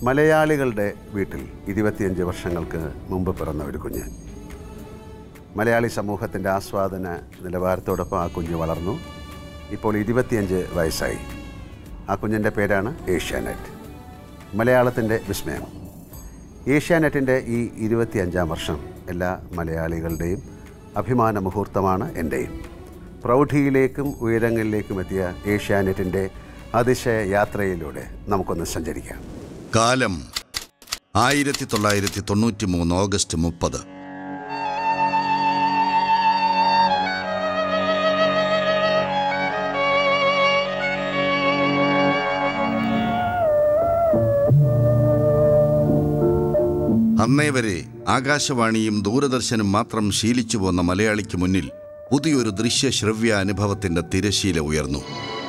മലയാളികളുടെ വീട്ടിൽ ഇരുപത്തിയഞ്ച് വർഷങ്ങൾക്ക് മുമ്പ് പിറന്ന ഒരു കുഞ്ഞ് മലയാളി സമൂഹത്തിൻ്റെ ആസ്വാദന നിലവാരത്തോടൊപ്പം ആ കുഞ്ഞ് വളർന്നു ഇപ്പോൾ ഇരുപത്തിയഞ്ച് വയസ്സായി ആ കുഞ്ഞിൻ്റെ പേരാണ് ഏഷ്യാനെറ്റ് മലയാളത്തിൻ്റെ വിസ്മയം ഏഷ്യാനെറ്റിൻ്റെ ഈ ഇരുപത്തിയഞ്ചാം വർഷം എല്ലാ മലയാളികളുടെയും അഭിമാന മുഹൂർത്തമാണ് എൻ്റെയും പ്രൗഢിയിലേക്കും ഉയരങ്ങളിലേക്കും എത്തിയ ഏഷ്യാനെറ്റിൻ്റെ അതിശയ യാത്രയിലൂടെ നമുക്കൊന്ന് സഞ്ചരിക്കാം കാലം ആയിരത്തി തൊള്ളായിരത്തി തൊണ്ണൂറ്റി മൂന്ന് ഓഗസ്റ്റ് മുപ്പത് അന്നേ വരെ ആകാശവാണിയും ദൂരദർശനും മാത്രം ശീലിച്ചു പോന്ന മലയാളിക്ക് മുന്നിൽ പുതിയൊരു ദൃശ്യ ശ്രവ്യ അനുഭവത്തിന്റെ തിരശീല ഉയർന്നു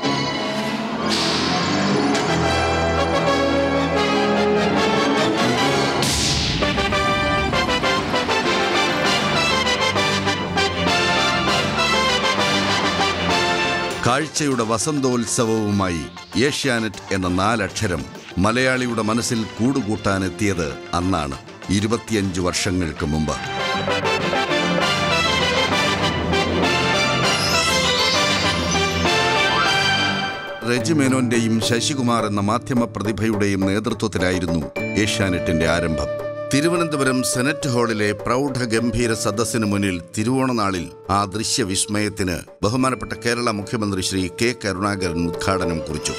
കാഴ്ചയുടെ വസന്തോത്സവവുമായി ഏഷ്യാനെറ്റ് എന്ന നാലക്ഷരം മലയാളിയുടെ മനസ്സിൽ കൂടുകൂട്ടാനെത്തിയത് അന്നാണ് ഇരുപത്തിയഞ്ച് വർഷങ്ങൾക്ക് മുമ്പ് റെജി മേനോന്റെയും ശശികുമാർ എന്ന മാധ്യമ പ്രതിഭയുടെയും നേതൃത്വത്തിലായിരുന്നു ഏഷ്യാനെറ്റിന്റെ ആരംഭം തിരുവനന്തപുരം സെനറ്റ് ഹാളിലെ പ്രൗഢഗംഭീര സദസ്സിന് മുന്നിൽ തിരുവോണനാളിൽ ആ ദൃശ്യവിസ്മയത്തിന് ബഹുമാനപ്പെട്ട കേരള മുഖ്യമന്ത്രി ശ്രീ കെ കരുണാകരൻ ഉദ്ഘാടനം കുറിച്ചു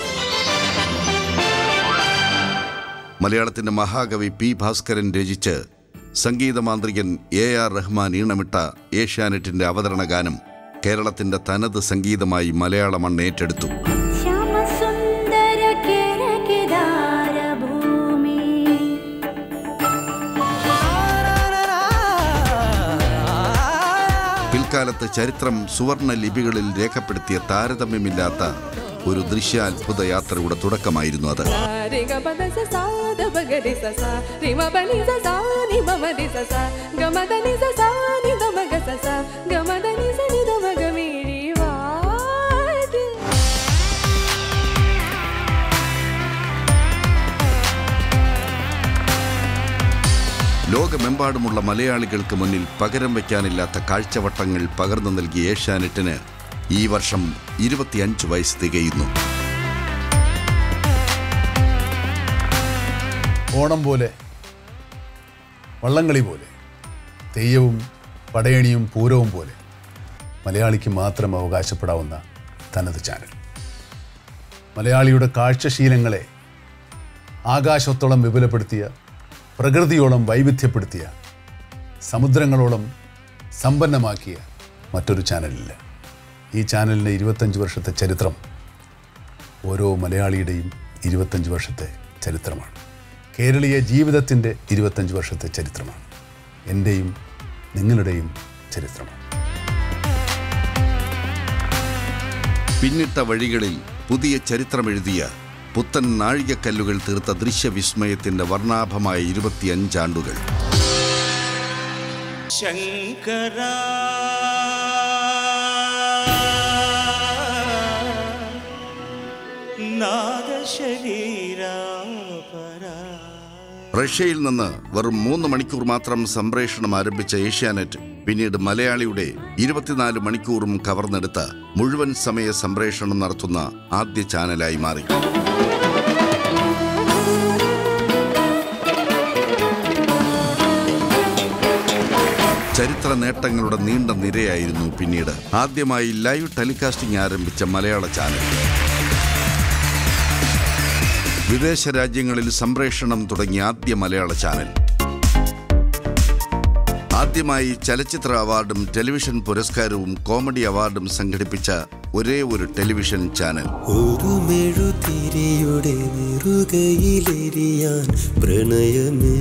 മലയാളത്തിന്റെ മഹാകവി പി ഭാസ്കരൻ രചിച്ച് സംഗീതമാന്ത്രികൻ എ ആർ റഹ്മാൻ ഈണമിട്ട ഏഷ്യാനെറ്റിന്റെ അവതരണ ഗാനം കേരളത്തിന്റെ തനത് സംഗീതമായി മലയാള മണ്ണ് ഏറ്റെടുത്തു ശ്യാമസുന്ദര കിരകിദാര ഭൂമി പിൽക്കാലത്ത് ചരിത്രം സുവർണ ലിപികളിൽ രേഖപ്പെടുത്തിയ താരതമ്യമില്ലാത്ത ഒരു ദൃശ്യാത്ഭുത യാത്രയുടെ തുടക്കമായിരുന്നു അത് रे ग प द स सा द ब ग रे स सा रे म प नि स सा नि म म रे स सा ग म द नि स सा नि द म ग स सा ग म द नि स नि द म ग मे रे वाद ലോകമെമ്പാടുമുള്ള മലയാളികൾക്ക് മുന്നിൽ പകരം വയ്ക്കാനില്ലാത്ത കാഴ്ചവട്ടങ്ങൾ പകർന്നു നൽകിയ ഏഷ്യാനെറ്റിന് ഈ വർഷം ഇരുപത്തിയഞ്ച് വയസ്സ് തികയുന്നു ഓണം പോലെ വള്ളംകളി പോലെ തെയ്യവും പടയണിയും പൂരവും പോലെ മലയാളിക്ക് മാത്രം അവകാശപ്പെടാവുന്ന തനത് ചാനൽ മലയാളിയുടെ കാഴ്ചശീലങ്ങളെ ആകാശത്തോളം വിപുലപ്പെടുത്തിയ പ്രകൃതിയോളം വൈവിധ്യപ്പെടുത്തിയ സമുദ്രങ്ങളോളം സമ്പന്നമാക്കിയ മറ്റൊരു ചാനലില്ല ഈ ചാനലിൻ്റെ ഇരുപത്തഞ്ച് വർഷത്തെ ചരിത്രം ഓരോ മലയാളിയുടെയും ഇരുപത്തഞ്ച് വർഷത്തെ ചരിത്രമാണ് കേരളീയ ജീവിതത്തിൻ്റെ ഇരുപത്തഞ്ച് വർഷത്തെ ചരിത്രമാണ് എൻ്റെയും നിങ്ങളുടെയും ചരിത്രമാണ് പിന്നിട്ട വഴികളിൽ പുതിയ ചരിത്രമെഴുതിയ പുത്തൻ നാഴികക്കല്ലുകൾ തീർത്ത ദൃശ്യവിസ്മയത്തിന്റെ വർണ്ണാഭമായ ഇരുപത്തിയഞ്ചാണ്ടുകൾ शङ्करा नादशरीरापरा റഷ്യയിൽ നിന്ന് വെറും മൂന്ന് മണിക്കൂർ മാത്രം സംപ്രേഷണം ആരംഭിച്ച ഏഷ്യാനെറ്റ് പിന്നീട് മലയാളിയുടെ ഇരുപത്തിനാല് മണിക്കൂറും കവർന്നെടുത്ത മുഴുവൻ സമയ സംപ്രേഷണം നടത്തുന്ന ആദ്യ ചാനലായി മാറി ചരിത്ര നേട്ടങ്ങളുടെ നീണ്ട നിരയായിരുന്നു പിന്നീട് ആദ്യമായി ലൈവ് ടെലികാസ്റ്റിംഗ് ആരംഭിച്ച മലയാള ചാനൽ വിദേശ രാജ്യങ്ങളിൽ സംപ്രേഷണം തുടങ്ങിയ ആദ്യ മലയാള ചാനൽ ആദ്യമായി ചലച്ചിത്ര അവാർഡും ടെലിവിഷൻ പുരസ്കാരവും കോമഡി അവാർഡും സംഘടിപ്പിച്ച ഒരേ ഒരു ടെലിവിഷൻ ചാനൽ ഒരു മെഴുതിരിയുടെ നെറുകയിലെരിയാൻ പ്രണയമേ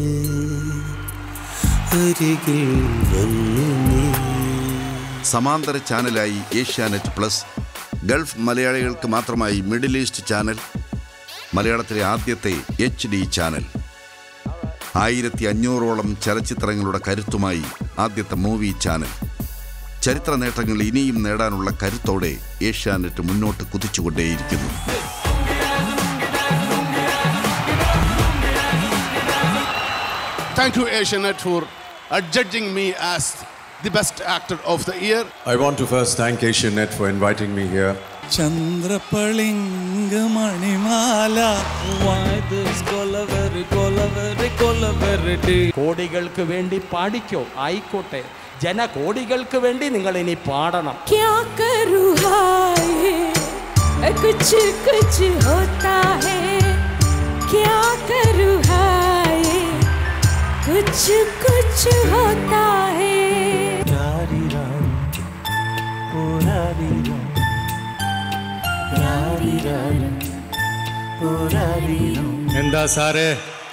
അരികിൽ വന്നു നീ സമാന്തര ചാനലായി ഏഷ്യാനെറ്റ് പ്ലസ് ഗൾഫ് മലയാളികൾക്ക് മാത്രമായി മിഡിൽ ഈസ്റ്റ് ചാനൽ മലയാളത്തിലെ ആദ്യത്തെ എച്ച് ഡി ചാനൽ ആയിരത്തി അഞ്ഞൂറോളം ചലച്ചിത്രങ്ങളുടെ കരുത്തുമായി ആദ്യത്തെ മൂവി ചാനൽ ചരിത്ര നേട്ടങ്ങൾ ഇനിയും നേടാനുള്ള കരുത്തോടെ ഏഷ്യാനെറ്റ് മുന്നോട്ട് കുതിച്ചുകൊണ്ടേയിരിക്കുന്നു Thank you, Asianet, for adjudging me as the best actor of the year. I want to first thank AsiaNet for inviting me here. ചന്ദ്രപളിംഗ മണിമാല കൊലവര് കൊലവര് കൊലവരട്ട് കോടികൾക്ക് വേണ്ടി പാടിക്കോ ആയിക്കോട്ടെ ജനകോടികൾക്ക് വേണ്ടി നിങ്ങൾ ഇനി പാടണം क्या करूँ हाय कुछ कुछ होता है क्या करूँ हाय कुछ कुछ होता है എന്താ സാറേ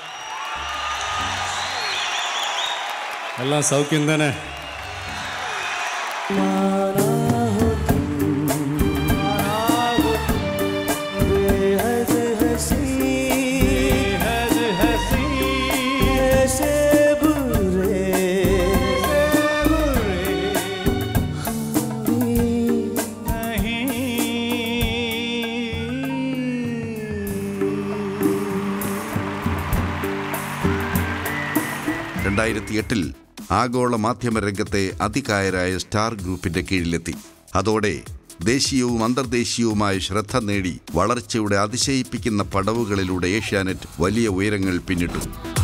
എല്ലാം സൗഖ്യം തന്നെ രണ്ടായിരത്തി എട്ടിൽ ആഗോള മാധ്യമ രംഗത്തെ അതികായരായ സ്റ്റാർ ഗ്രൂപ്പിന്റെ കീഴിലെത്തി അതോടെ ദേശീയവും അന്തർദേശീയവുമായ ശ്രദ്ധ നേടി വളർച്ചയുടെ അതിശയിപ്പിക്കുന്ന പടവുകളിലൂടെ ഏഷ്യാനെറ്റ് വലിയ ഉയരങ്ങൾ പിന്നിട്ടു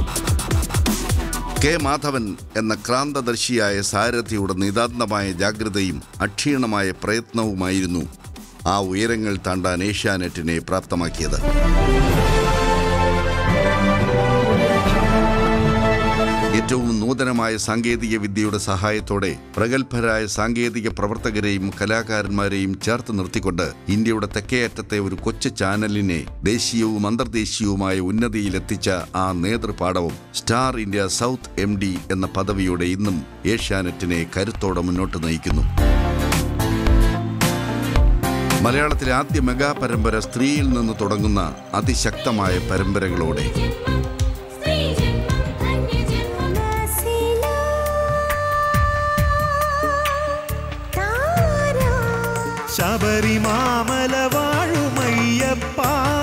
കെ മാധവൻ എന്ന ക്രാന്തദർശിയായ സാരഥിയുടെ നിതാന്തമായ ജാഗ്രതയും അക്ഷീണമായ പ്രയത്നവുമായിരുന്നു ആ ഉയരങ്ങൾ താണ്ടാൻ ഏഷ്യാനെറ്റിനെ പ്രാപ്തമാക്കിയത് ഏറ്റവും നൂതനമായ സാങ്കേതിക വിദ്യയുടെ സഹായത്തോടെ പ്രഗത്ഭരായ സാങ്കേതിക പ്രവർത്തകരെയും കലാകാരന്മാരെയും ചേർത്ത് നിർത്തിക്കൊണ്ട് ഇന്ത്യയുടെ തെക്കേയറ്റത്തെ ഒരു കൊച്ചു ചാനലിനെ ദേശീയവും അന്തർദേശീയവുമായ ഉന്നതിയിലെത്തിച്ച ആ നേതൃപാടവം Star India South M D എന്ന പദവിയോടെ ഇന്നും ഏഷ്യാനെറ്റിനെ കരുത്തോടെ മുന്നോട്ട് നയിക്കുന്നു മലയാളത്തിലെ ആദ്യ മെഗാ പരമ്പര സ്ത്രീയിൽ നിന്ന് തുടങ്ങുന്ന അതിശക്തമായ പരമ്പരകളോടെ ശബരിമാമല വാഴുമയ്യപ്പ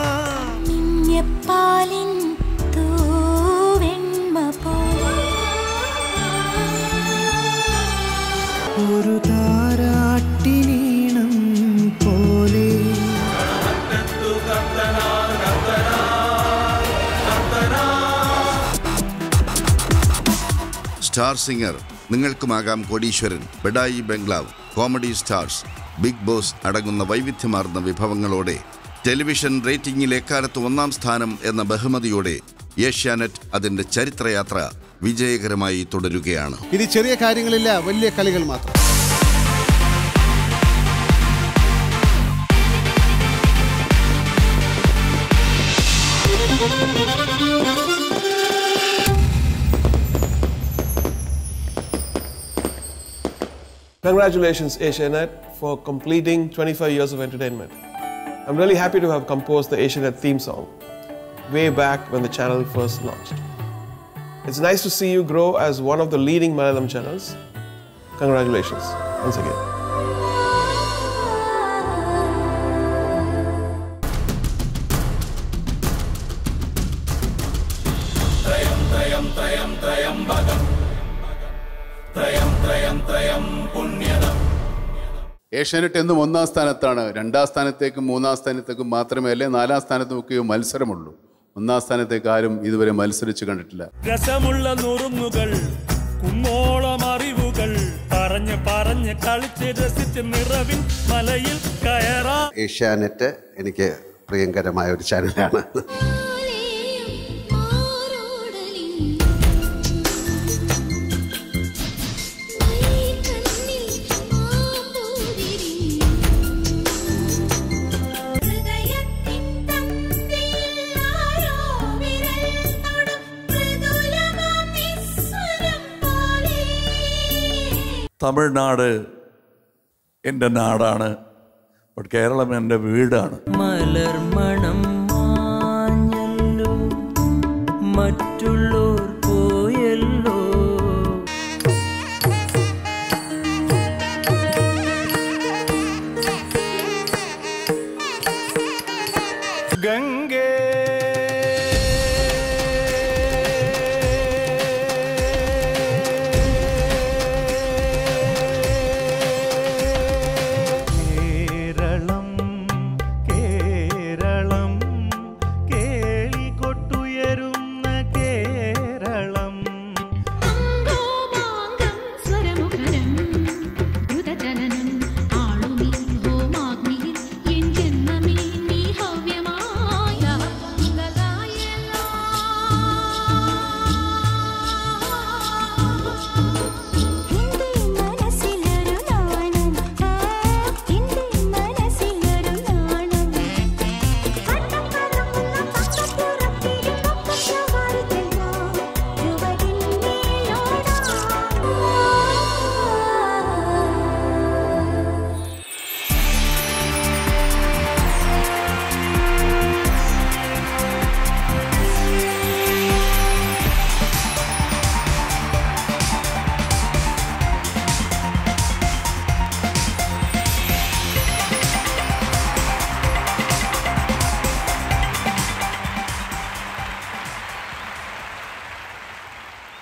പാലിൻ തൂവെണ്മ പോ ഒരു താരാട്ടിനീണം പോലെ സ്റ്റാർ സിംഗർ നിങ്ങൾക്കുമാകാം Kodeeswaran Badai Bungalow Comedy Stars Big Boss അടങ്ങുന്ന വൈവിധ്യമാർന്ന വിഭവങ്ങളോടെ ടെലിവിഷൻ റേറ്റിംഗിൽ എക്കാലത്ത് ഒന്നാം സ്ഥാനം എന്ന ബഹുമതിയോടെ ഏഷ്യാനെറ്റ് അതിന്റെ ചരിത്രയാത്ര വിജയകരമായി തുടരുകയാണ് ഇത് ചെറിയ കാര്യങ്ങളില്ല വലിയ കളികൾ മാത്രം Congratulations, AsiaNet, for completing 25 years of entertainment. I'm really happy to have composed the AsiaNet theme song way back when the channel first launched. It's nice to see you grow as one of the leading Malayalam channels. Congratulations once again. Asianet എന്നും ഒന്നാം സ്ഥാനത്താണ് രണ്ടാം സ്ഥാനത്തേക്കും മൂന്നാം സ്ഥാനത്തേക്കും മാത്രമേ അല്ലേ നാലാം സ്ഥാനത്തുമൊക്കെയോ മത്സരമുള്ളൂ ഒന്നാം സ്ഥാനത്തേക്ക് ആരും ഇതുവരെ മത്സരിച്ച് കണ്ടിട്ടില്ല രസമുള്ള നുറുങ്ങുകൾ കുന്നോളം അറിവുകൾ പറഞ്ഞ് പറഞ്ഞ് കളിച്ച് രസിച്ച് നിറവിൻ മലയിൽ കയറാ ഏഷ്യാനെറ്റ് എനിക്ക് പ്രിയങ്കരമായ ഒരു ചാനലാണ് തമിഴ്നാട് എൻ്റെ നാടാണ് ബട്ട് കേരളം എൻ്റെ വീടാണ് മലർമണം മാഞ്ഞല്ലോ മറ്റുള്ളോർ പോയല്ലോ ഗംഗേ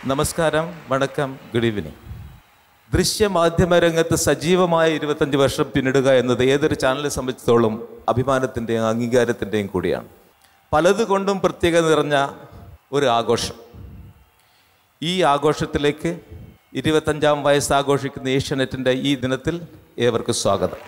നമസ്കാരം വണക്കം ഗുഡ് ഈവനിങ് ദൃശ്യമാധ്യമ രംഗത്ത് സജീവമായ ഇരുപത്തഞ്ച് വർഷം പിന്നിടുക എന്നത് ഏതൊരു ചാനലിനെ സംബന്ധിച്ചിടത്തോളം അഭിമാനത്തിൻ്റെയും അംഗീകാരത്തിൻ്റെയും കൂടിയാണ് പലതുകൊണ്ടും പ്രത്യേകത നിറഞ്ഞ ഒരു ആഘോഷം ഈ ആഘോഷത്തിലേക്ക് ഇരുപത്തഞ്ചാം വയസ്സ് ആഘോഷിക്കുന്ന ഏഷ്യാനെറ്റിൻ്റെ ഈ ദിനത്തിൽ ഏവർക്കും സ്വാഗതം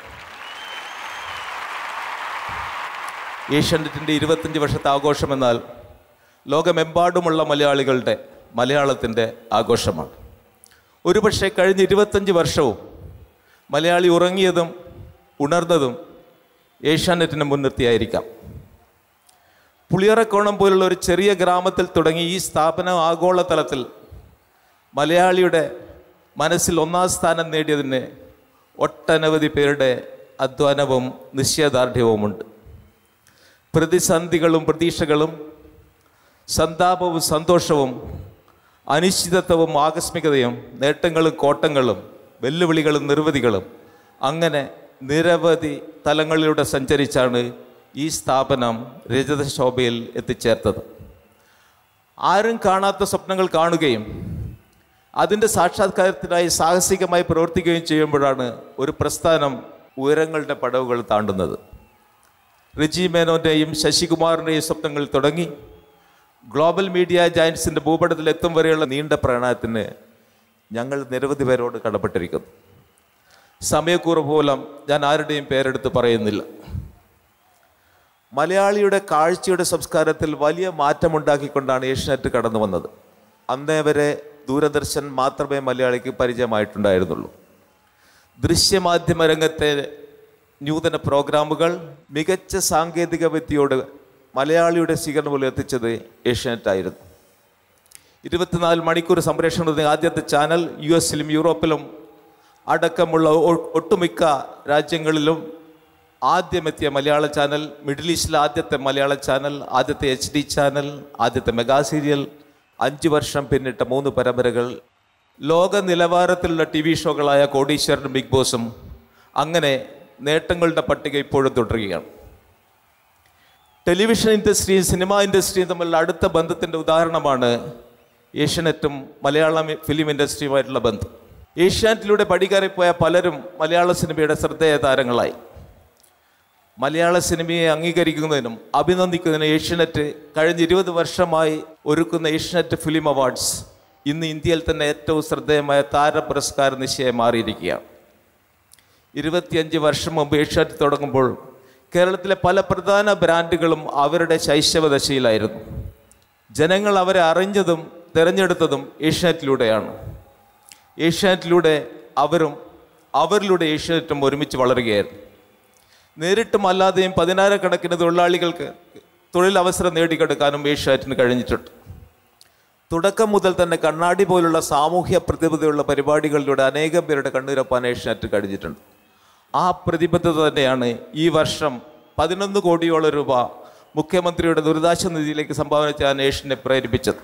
ഏഷ്യാനെറ്റിൻ്റെ ഇരുപത്തഞ്ച് വർഷത്തെ ആഘോഷം എന്നാൽ ലോകമെമ്പാടുമുള്ള മലയാളികളുടെ മലയാളത്തിൻ്റെ ആഘോഷമാണ് ഒരുപക്ഷെ കഴിഞ്ഞ ഇരുപത്തഞ്ച് വർഷവും മലയാളി ഉറങ്ങിയതും ഉണർന്നതും ഏഷ്യാനെറ്റിനെ മുൻനിർത്തിയായിരിക്കാം പുളിയറക്കോണം പോലുള്ള ഒരു ചെറിയ ഗ്രാമത്തിൽ തുടങ്ങി ഈ സ്ഥാപനം ആഗോളതലത്തിൽ മലയാളിയുടെ മനസ്സിൽ ഒന്നാം സ്ഥാനം നേടിയതിന് ഒട്ടനവധി പേരുടെ അധ്വാനവും നിശ്ചയദാർഢ്യവുമുണ്ട് പ്രതിസന്ധികളും പ്രതീക്ഷകളും സന്താപവും സന്തോഷവും അനിശ്ചിതത്വവും ആകസ്മികതയും നേട്ടങ്ങളും കോട്ടങ്ങളും വെല്ലുവിളികളും നിർവൃതികളും അങ്ങനെ നിരവധി തലങ്ങളിലൂടെ സഞ്ചരിച്ചാണ് ഈ സ്ഥാപനം രജതശോഭയിൽ എത്തിച്ചേർത്തത് ആരും കാണാത്ത സ്വപ്നങ്ങൾ കാണുകയും അതിൻ്റെ സാക്ഷാത്കാരത്തിനായി സാഹസികമായി പ്രവർത്തിക്കുകയും ചെയ്യുമ്പോഴാണ് ഒരു പ്രസ്ഥാനം ഉയരങ്ങളുടെ പടവുകൾ താണ്ടുന്നത് റിജി മേനോൻ്റെയും ശശികുമാറിൻ്റെയും സ്വപ്നങ്ങൾ തുടങ്ങി ഗ്ലോബൽ മീഡിയ ജയൻസിൻ്റെ ഭൂപടത്തിൽ എത്തും വരെയുള്ള നീണ്ട പ്രണയത്തിന് ഞങ്ങൾ നിരവധി പേരോട് കടപ്പെട്ടിരിക്കുന്നു സമയക്കുറവ് മൂലം ഞാൻ ആരുടെയും പേരെടുത്ത് പറയുന്നില്ല മലയാളിയുടെ കാഴ്ചയുടെ സംസ്കാരത്തിൽ വലിയ മാറ്റമുണ്ടാക്കിക്കൊണ്ടാണ് ഏഷ്യനെറ്റ് കടന്നു വന്നത് അന്നേ വരെ ദൂരദർശൻ മാത്രമേ മലയാളിക്ക് പരിചയമായിട്ടുണ്ടായിരുന്നുള്ളൂ ദൃശ്യമാധ്യമ രംഗത്തെ നൂതന പ്രോഗ്രാമുകൾ മികച്ച സാങ്കേതിക വിദ്യയോട് മലയാളിയുടെ സ്വീകരണം എത്തിച്ചത് ഏഷ്യാനെറ്റ് ആയിരുന്നു ഇരുപത്തിനാല് മണിക്കൂർ സംപ്രേഷണം നടത്തിയ ആദ്യത്തെ ചാനൽ യു എസിലും യൂറോപ്പിലും അടക്കമുള്ള ഒ- ഒട്ടുമിക്ക രാജ്യങ്ങളിലും ആദ്യമെത്തിയ മലയാള ചാനൽ മിഡിൽ ഈസ്റ്റിലെ ആദ്യത്തെ മലയാള ചാനൽ ആദ്യത്തെ എച്ച് ഡി ചാനൽ ആദ്യത്തെ മെഗാ സീരിയൽ അഞ്ച് വർഷം പിന്നിട്ട മൂന്ന് പരമ്പരകൾ ലോക നിലവാരത്തിലുള്ള ടി വി ഷോകളായ കോടീശ്വരനും ബിഗ് ബോസും അങ്ങനെ നേട്ടങ്ങളുടെ പട്ടിക ഇപ്പോഴും തുടരുകയാണ് ടെലിവിഷൻ ഇൻഡസ്ട്രിയും സിനിമാ ഇൻഡസ്ട്രിയും തമ്മിലുള്ള അടുത്ത ബന്ധത്തിൻ്റെ ഉദാഹരണമാണ് ഏഷ്യനെറ്റും മലയാളം ഫിലിം ഇൻഡസ്ട്രിയുമായിട്ടുള്ള ബന്ധം ഏഷ്യാനെറ്റിലൂടെ പടികയറിപ്പോയ പലരും മലയാള സിനിമയുടെ ശ്രദ്ധേയ താരങ്ങളായി മലയാള സിനിമയെ അംഗീകരിക്കുന്നതിനും അഭിനന്ദിക്കുന്നതിനും ഏഷ്യനെറ്റ് കഴിഞ്ഞ ഇരുപത് വർഷമായി ഒരുക്കുന്ന ഏഷ്യനെറ്റ് ഫിലിം അവാർഡ്സ് ഇന്ന് ഇന്ത്യയിൽ തന്നെ ഏറ്റവും ശ്രദ്ധേയമായ താര പുരസ്കാര നിശ്ചയം മാറിയിരിക്കുകയാണ് ഇരുപത്തിയഞ്ച് വർഷം മുമ്പ് ഏഷ്യാനെറ്റ് തുടങ്ങുമ്പോൾ കേരളത്തിലെ പല പ്രധാന ബ്രാൻഡുകളും അവരുടെ ശൈശവദശയിലായിരുന്നു ജനങ്ങൾ അവരെ അറിഞ്ഞതും തിരഞ്ഞെടുത്തതും ഏഷ്യാനെറ്റിലൂടെയാണ് ഏഷ്യാനെറ്റിലൂടെ അവരും അവരിലൂടെ ഏഷ്യാനെറ്റും ഒരുമിച്ച് വളരുകയായിരുന്നു നേരിട്ടും അല്ലാതെയും പതിനായിരക്കണക്കിന് തൊഴിലാളികൾക്ക് തൊഴിലവസരം നേടിക്കെടുക്കാനും ഏഷ്യാനെറ്റിന് കഴിഞ്ഞിട്ടുണ്ട് തുടക്കം മുതൽ തന്നെ കണ്ണാടി പോലുള്ള സാമൂഹ്യ പ്രതിബദ്ധതയുള്ള പരിപാടികളിലൂടെ അനേകം പേരുടെ കണ്ണീരപ്പാൻ ഏഷ്യാനെറ്റ് കഴിഞ്ഞിട്ടുണ്ട് ആ പ്രതിബദ്ധത തന്നെയാണ് ഈ വർഷം പതിനൊന്ന് കോടിയോളം രൂപ മുഖ്യമന്ത്രിയുടെ ദുരിതാശ്വാസ നിധിയിലേക്ക് സംഭാവന ചെയ്യാൻ ഏഷ്യനെ പ്രേരിപ്പിച്ചത്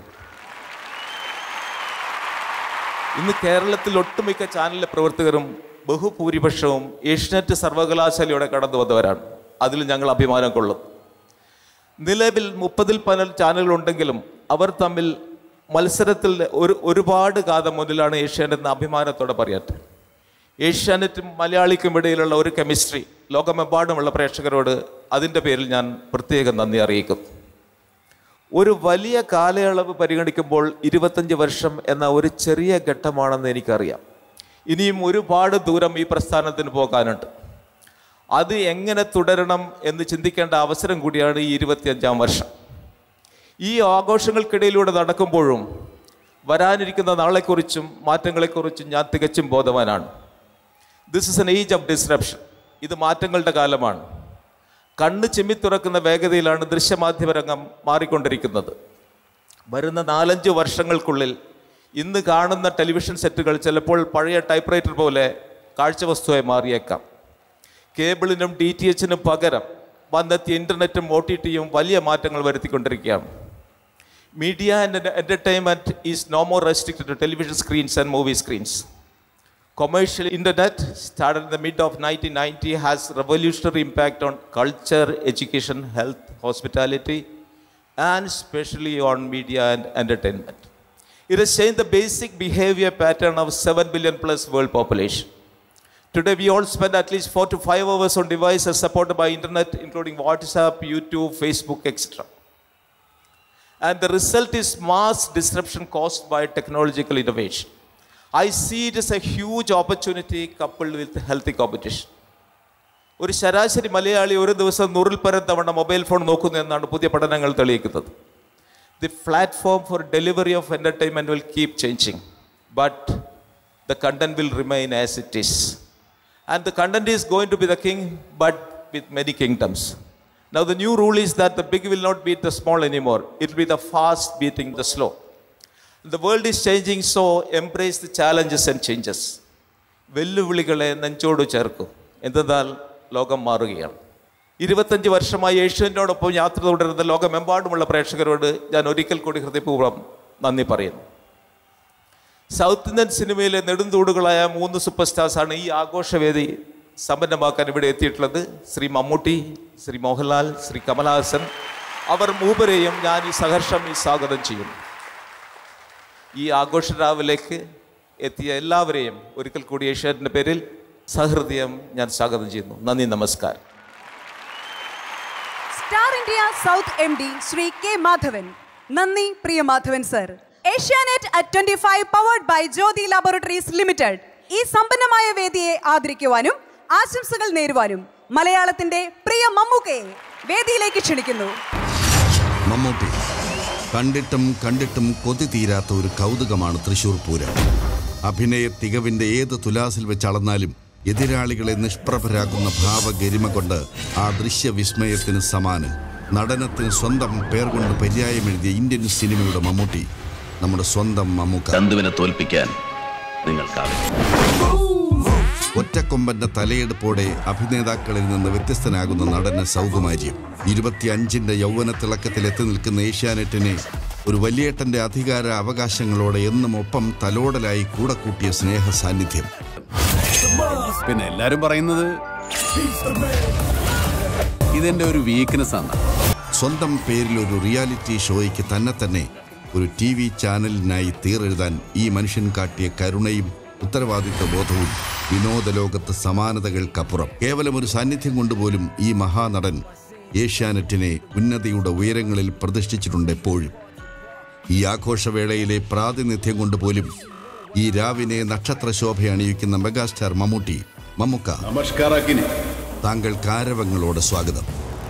ഇന്ന് കേരളത്തിൽ ഒട്ടുമിക്ക ചാനലിലെ പ്രവർത്തകരും ബഹുഭൂരിപക്ഷവും ഏഷ്യനെറ്റ് സർവകലാശാലയോടെ കടന്നു വന്നവരാണ് അതിൽ ഞങ്ങൾ അഭിമാനം കൊള്ളും നിലവിൽ മുപ്പതിൽ പല ചാനലുകളുണ്ടെങ്കിലും അവർ തമ്മിൽ മത്സരത്തിൽ ഒരു ഒരുപാട് കാലം മുന്നിലാണ് ഏഷ്യാനെറ്റ് എന്ന അഭിമാനത്തോടെ പറയട്ടെ ഏഷ്യാനെറ്റും മലയാളിക്കും ഇടയിലുള്ള ഒരു കെമിസ്ട്രി ലോകമെമ്പാടുമുള്ള പ്രേക്ഷകരോട് അതിൻ്റെ പേരിൽ ഞാൻ പ്രത്യേകം നന്ദി അറിയിക്കുന്നു ഒരു വലിയ കാലയളവ് പരിഗണിക്കുമ്പോൾ ഇരുപത്തഞ്ച് വർഷം എന്ന ഒരു ചെറിയ ഘട്ടമാണെന്ന് എനിക്കറിയാം ഇനിയും ഒരുപാട് ദൂരം ഈ പ്രസ്ഥാനത്തിന് പോകാനുണ്ട് അത് എങ്ങനെ തുടരണം എന്ന് ചിന്തിക്കേണ്ട അവസരം കൂടിയാണ് ഈ ഇരുപത്തിയഞ്ചാം വർഷം ഈ ആഘോഷങ്ങൾക്കിടയിലൂടെ നടക്കുമ്പോഴും വരാനിരിക്കുന്ന നാളെക്കുറിച്ചും മാറ്റങ്ങളെക്കുറിച്ചും ഞാൻ തികച്ചും ബോധവാനാണ് this is an age of disruption ഇത് മാറ്റങ്ങളുടെ കാലമാണ് കണ്ണ് ചിമ്മി തുറക്കുന്ന വേഗതയിലാണ് ദൃശ്യമാധ്യമ രംഗം മാറിക്കൊണ്ടിരിക്കുന്നത് വരുന്ന നാലഞ്ച് വർഷങ്ങൾക്കുള്ളിൽ ഇന്ന് കാണുന്ന ടെലിവിഷൻ സെറ്റുകൾ ചിലപ്പോൾ പഴയ ടൈപ്പ് റൈറ്റർ പോലെ കാഴ്ചവസ്തുവായി മാറിയേക്കാം കേബിളിനും ഡി ടി എച്ചിനും പകരം വന്നെത്തിയ ഇൻ്റർനെറ്റും ഒ ടി ടിയും വലിയ മാറ്റങ്ങൾ വരുത്തിക്കൊണ്ടിരിക്കുകയാണ് media and entertainment is no more restricted to television screens and movie screens Commercial internet started in the mid of 1990 has revolutionary impact on culture, education, health, hospitality, and especially on media and entertainment. It has changed the basic behavior pattern of 7 billion plus world population. Today, we all spend at least four to five hours on devices supported by internet, including WhatsApp, YouTube, Facebook, etc. And the result is mass disruption caused by technological innovation. I see it as a huge opportunity coupled with healthy competition. ഒരു ശരാശരി മലയാളി ഒരു ദിവസം നൂറിൽ പരം തവണ mobile phone നോക്കുന്നു എന്നാണ് പുതിയ പഠനങ്ങൾ തെളിയിക്കുന്നത് the platform for delivery of entertainment will keep changing but the content will remain as it is and the content is going to be the king but with many kingdoms Now, the new rule is that the big will not beat the small anymore. It will be the fast beating the slow. The world is changing, so embrace the challenges and changes. വെല്ലുവിളികളെ നെഞ്ചോട് ചേർക്കും എന്തെന്നാൽ ലോകം മാറുകയാണ് ഇരുപത്തഞ്ച് വർഷമായി ഏഷ്യനോടൊപ്പം യാത്ര തുടരുന്ന ലോകമെമ്പാടുമുള്ള പ്രേക്ഷകരോട് ഞാൻ ഒരിക്കൽ കൂടി ഹൃദയപൂർവ്വം നന്ദി പറയുന്നു സൗത്ത് ഇന്ത്യൻ സിനിമയിലെ നെടുന്തൂടുകളായ മൂന്ന് സൂപ്പർ സ്റ്റാർസാണ് ഈ ആഘോഷവേദി സമ്പന്നമാക്കാൻ ഇവിടെ എത്തിയിട്ടുള്ളത് ശ്രീ മമ്മൂട്ടി ശ്രീ മോഹൻലാൽ ശ്രീ കമലഹാസൻ അവർ മൂവരെയും ഞാൻ ഈ സഹർഷം ഈ സ്വാഗതം ചെയ്യുന്നു ഈ ആഘോഷരാവിലേക്ക് എത്തിയ എല്ലാവരെയും ഒരിക്കൽ കൂടി ഏഷ്യാറ്റിൻ്റെ പേരിൽ സഹൃദയം ഞാൻ സ്വാഗതം ചെയ്യുന്നു നന്ദി നമസ്കാരം Star India South M D Shri K Madhavan നന്ദി പ്രിയ Madhavan sir Asianet at twenty five powered by Jyothy Laboratories Limited ഈ സമ്പന്നമായ വേദിയെ ആദരിക്കുവാനും ആശംസകൾ നേരുവാനും മലയാളത്തിന്റെ പ്രിയ മമ്മൂക്കയെ വേദിയിലേക്ക് ക്ഷണിക്കുന്നു മമ്മൂട്ടി കണ്ടിട്ടും കണ്ടിട്ടും കൊതി തീരാത്ത ഒരു കൗതുകമാണ് തൃശൂർ പൂരം അഭിനയ തികവിന്റെ ഏത് തുലാസിൽ വെച്ചളന്നാലും എതിരാളികളെ നിഷ്പ്രഭരാക്കുന്ന ഭാവഗരിമ കൊണ്ട് ആ ദൃശ്യവിസ്മയത്തിന് സമാനം നടനത്തിന് സ്വന്തം പേർ കൊണ്ട് പര്യായമെഴുതിയ ഇന്ത്യൻ സിനിമയുടെ മമ്മൂട്ടി നമ്മുടെ സ്വന്തം മമ്മൂക്ക ചന്തുവിനെ തോൽപ്പിക്കാൻ നിങ്ങൾക്കാവില്ല ഒറ്റക്കൊമ്പന്റെ തലയെടുപ്പോടെ അഭിനേതാക്കളിൽ നിന്ന് വ്യത്യസ്തനാകുന്ന നടന സൗകുമാര്യം ഇരുപത്തിയഞ്ചിന്റെ യൗവന തിളക്കത്തിൽ എത്തി നിൽക്കുന്ന ഏഷ്യാനെറ്റിനെ ഒരു വലിയേട്ടന്റെ അധികാര അവകാശങ്ങളോടെ എന്നും ഒപ്പം തലോടലായി കൂടെ കൂട്ടിയ സ്നേഹ സാന്നിധ്യം പിന്നെ എല്ലാരും പറയുന്നത് ഇതെന്റെ ഒരു വീക്ക്നെസ് ആണ് സ്വന്തം പേരിൽ ഒരു റിയാലിറ്റി ഷോയ്ക്ക് തന്നെ തന്നെ ഒരു ടി വി ചാനലിനായി തീരെഴുതാൻ ഈ മനുഷ്യൻ കാട്ടിയ കരുണയും ഉത്തരവാദിത്വ ബോധവും വിനോദ ലോകത്ത് സമാനതകൾക്കപ്പുറം കേവലം ഒരു സാന്നിധ്യം കൊണ്ടുപോലും ഈ മഹാനടൻ ഏഷ്യാനെറ്റിനെ ഉന്നതിയുടെ ഉയരങ്ങളിൽ പ്രതിഷ്ഠിച്ചിട്ടുണ്ട് എപ്പോഴും ഈ ആഘോഷവേളയിലെ പ്രാതിനിധ്യം കൊണ്ടുപോലും ഈ രാവിനെ നക്ഷത്ര ശോഭ അണിയിക്കുന്ന മെഗാസ്റ്റാർ മമ്മൂട്ടി മമ്മുക്ക നമസ്കാരാക്കിനെ താങ്കൾ കാരവങ്ങളോട് സ്വാഗതം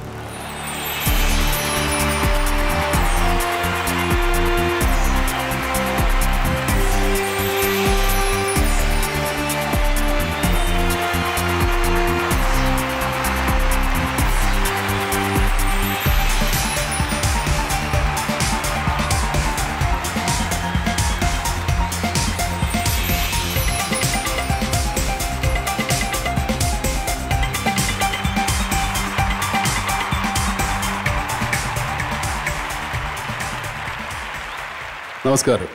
നമസ്കാരം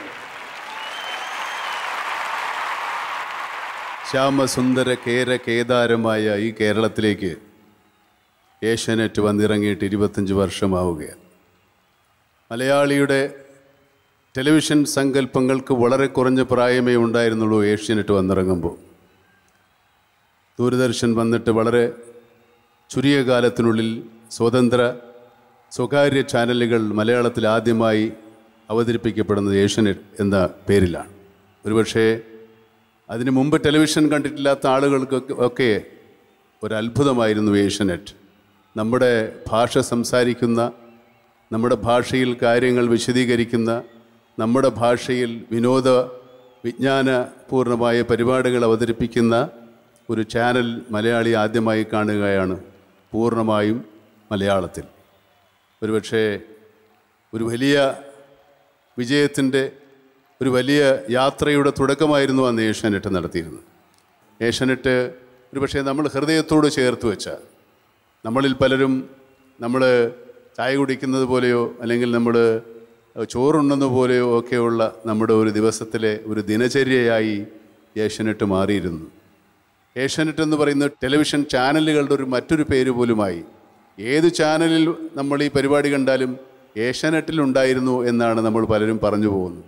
ശ്യാമസുന്ദര കേര കേദാരമായ ഈ കേരളത്തിലേക്ക് ഏഷ്യാനെറ്റ് വന്നിറങ്ങിയിട്ട് ഇരുപത്തഞ്ച് വർഷമാവുകയാണ് മലയാളിയുടെ ടെലിവിഷൻ സങ്കല്പങ്ങൾക്ക് വളരെ കുറഞ്ഞ പ്രായമേ ഉണ്ടായിരുന്നുള്ളൂ ഏഷ്യാനെറ്റ് വന്നിറങ്ങുമ്പോൾ ദൂരദർശൻ വന്നിട്ട് വളരെ ചുരുങ്ങിയ കാലത്തിനുള്ളിൽ സ്വതന്ത്ര സ്വകാര്യ ചാനലുകൾ മലയാളത്തിൽ ആദ്യമായി അവതരിപ്പിക്കപ്പെടുന്നത് ഏഷ്യനെറ്റ് എന്ന പേരിലാണ് ഒരുപക്ഷേ അതിനു മുമ്പ് ടെലിവിഷൻ കണ്ടിട്ടില്ലാത്ത ആളുകൾക്കൊക്കെ ഒക്കെ ഒരു അത്ഭുതമായിരുന്നു ഏഷ്യനെറ്റ് നമ്മുടെ ഭാഷ സംസാരിക്കുന്ന നമ്മുടെ ഭാഷയിൽ കാര്യങ്ങൾ വിശദീകരിക്കുന്ന നമ്മുടെ ഭാഷയിൽ വിനോദ വിജ്ഞാനപൂർണമായ പരിപാടികൾ അവതരിപ്പിക്കുന്ന ഒരു ചാനൽ മലയാളി ആദ്യമായി കാണുകയാണ് പൂർണ്ണമായും മലയാളത്തിൽ ഒരുപക്ഷേ ഒരു വലിയ വിജയത്തിൻ്റെ ഒരു വലിയ യാത്രയുടെ തുടക്കമായിരുന്നു അന്ന് ഏഷ്യാനെറ്റ് നടത്തിയിരുന്നത് ഏഷ്യാനെറ്റ് ഒരു പക്ഷേ നമ്മൾ ഹൃദയത്തോട് ചേർത്ത് വെച്ച നമ്മളിൽ പലരും നമ്മൾ ചായ കുടിക്കുന്നത് പോലെയോ അല്ലെങ്കിൽ നമ്മൾ ചോറുണ്ണുന്ന പോലെയോ ഒക്കെയുള്ള നമ്മുടെ ഒരു ദിവസത്തിലെ ഒരു ദിനചര്യയായി ഏഷ്യാനെറ്റ് മാറിയിരുന്നു ഏഷ്യാനെറ്റ് എന്ന് പറയുന്ന ടെലിവിഷൻ ചാനലുകളുടെ ഒരു മറ്റൊരു പേര് പോലുമായി ഏത് ചാനലിൽ നമ്മൾ ഈ പരിപാടി കണ്ടാലും ഏഷ്യാനെറ്റിൽ ഉണ്ടായിരുന്നു എന്നാണ് നമ്മൾ പലരും പറഞ്ഞു പോകുന്നത്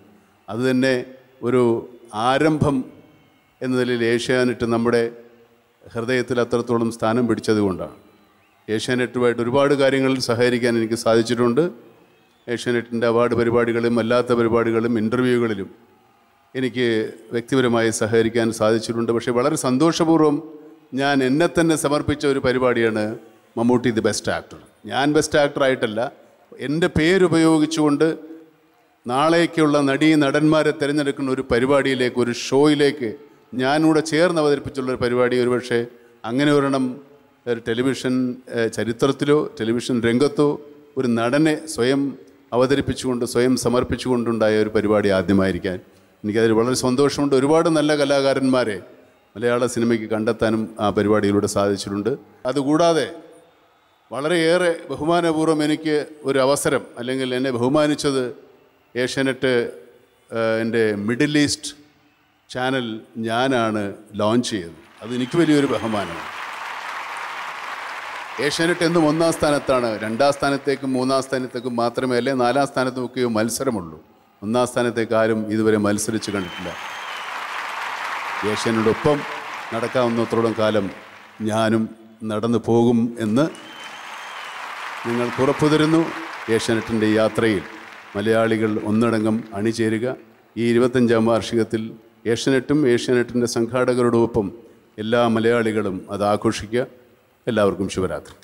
അതുതന്നെ ഒരു ആരംഭം എന്ന നിലയിൽ ഏഷ്യാനെറ്റ് നമ്മുടെ ഹൃദയത്തിൽ അത്രത്തോളം സ്ഥാനം പിടിച്ചതുകൊണ്ടാണ് ഏഷ്യാനെറ്റുമായിട്ട് ഒരുപാട് കാര്യങ്ങളിൽ സഹകരിക്കാൻ എനിക്ക് സാധിച്ചിട്ടുണ്ട് ഏഷ്യാനെറ്റിൻ്റെ അവാർഡ് പരിപാടികളും അല്ലാത്ത പരിപാടികളും ഇൻ്റർവ്യൂകളിലും എനിക്ക് വ്യക്തിപരമായി സഹകരിക്കാൻ സാധിച്ചിട്ടുണ്ട് പക്ഷേ വളരെ സന്തോഷപൂർവ്വം ഞാൻ എന്നെ തന്നെ സമർപ്പിച്ച ഒരു പരിപാടിയാണ് മമ്മൂട്ടി ദി ബെസ്റ്റ് ആക്ടർ ഞാൻ ബെസ്റ്റ് ആക്ടറായിട്ടല്ല എൻ്റെ പേരുപയോഗിച്ചുകൊണ്ട് നാളേക്കുള്ള നടീ നടന്മാരെ തിരഞ്ഞെടുക്കുന്ന ഒരു പരിപാടിയിലേക്ക് ഒരു ഷോയിലേക്ക് ഞാനിവിടെ ചേർന്ന് അവതരിപ്പിച്ചുള്ള ഒരു പരിപാടി ഒരുപക്ഷെ അങ്ങനെ ഒരെണ്ണം ഒരു ടെലിവിഷൻ ഏഹ്, ചരിത്രത്തിലോ ടെലിവിഷൻ രംഗത്തോ ഒരു നടനെ സ്വയം അവതരിപ്പിച്ചുകൊണ്ട് സ്വയം സമർപ്പിച്ചുകൊണ്ടുണ്ടായ ഒരു പരിപാടി ആദ്യമായിരിക്കാൻ എനിക്കതിൽ വളരെ സന്തോഷമുണ്ട് ഒരുപാട് നല്ല കലാകാരന്മാരെ മലയാള സിനിമയ്ക്ക് കണ്ടെത്താനും ആ പരിപാടിയിലൂടെ സാധിച്ചിട്ടുണ്ട് അതുകൂടാതെ വളരെയേറെ ബഹുമാനപൂർവ്വം എനിക്ക് ഒരു അവസരം അല്ലെങ്കിൽ എന്നെ ബഹുമാനിച്ചത് ഏഷ്യാനെറ്റ് ഏഹ്, എൻ്റെ മിഡിൽ ഈസ്റ്റ് ചാനൽ ഞാനാണ് ലോഞ്ച് ചെയ്തത് അത് എനിക്ക് വലിയൊരു ബഹുമാനമാണ് ഏഷ്യാനെറ്റ് എന്നും ഒന്നാം സ്ഥാനത്താണ് രണ്ടാം സ്ഥാനത്തേക്കും മൂന്നാം സ്ഥാനത്തേക്കും മാത്രമേ അല്ലേ നാലാം സ്ഥാനത്തുമൊക്കെയോ മത്സരമുള്ളൂ ഒന്നാം സ്ഥാനത്തേക്ക് ആരും ഇതുവരെ മത്സരിച്ച് കണ്ടിട്ടില്ല ഏഷ്യാനോടൊപ്പം നടക്കാവുന്നത്രത്തോളം കാലം ഞാനും നടന്നു പോകും എന്ന് നിങ്ങൾക്ക് ഉറപ്പു തരുന്നു ഏഷ്യാനെറ്റിൻ്റെ യാത്രയിൽ മലയാളികൾ ഒന്നടങ്കം അണിചേരുക ഈ ഇരുപത്തഞ്ചാം വാർഷികത്തിൽ ഏഷ്യാനെറ്റും ഏഷ്യാനെറ്റിൻ്റെ സംഘാടകരോടൊപ്പം എല്ലാ മലയാളികളും അത് ആഘോഷിക്കുക എല്ലാവർക്കും ശുഭരാത്രി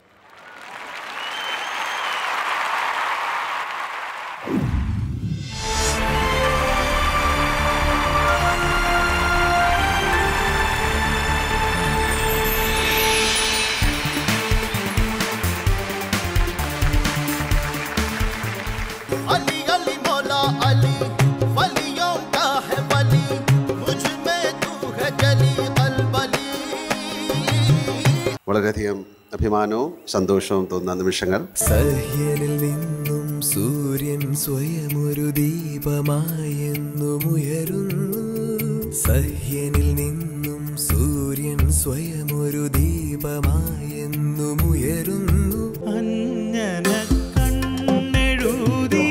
अली अली मौला अली वलियों का है वली मुझ में तू है जली अलबली വളരെയധികം അഭിമാനവും സന്തോഷവും തോന്നുന്ന നിമിഷങ്ങൾ സഹ്യനിൽ നിന്നും സൂര്യൻ സ്വയം ഒരു ദീപമായെന്നും ഉയരുന്നു സഹ്യനിൽ നിന്നും സൂര്യൻ സ്വയം ഒരു ദീപമായെന്നും ഉയരുന്നു അഞ്ജന കണ്ണെഴുതി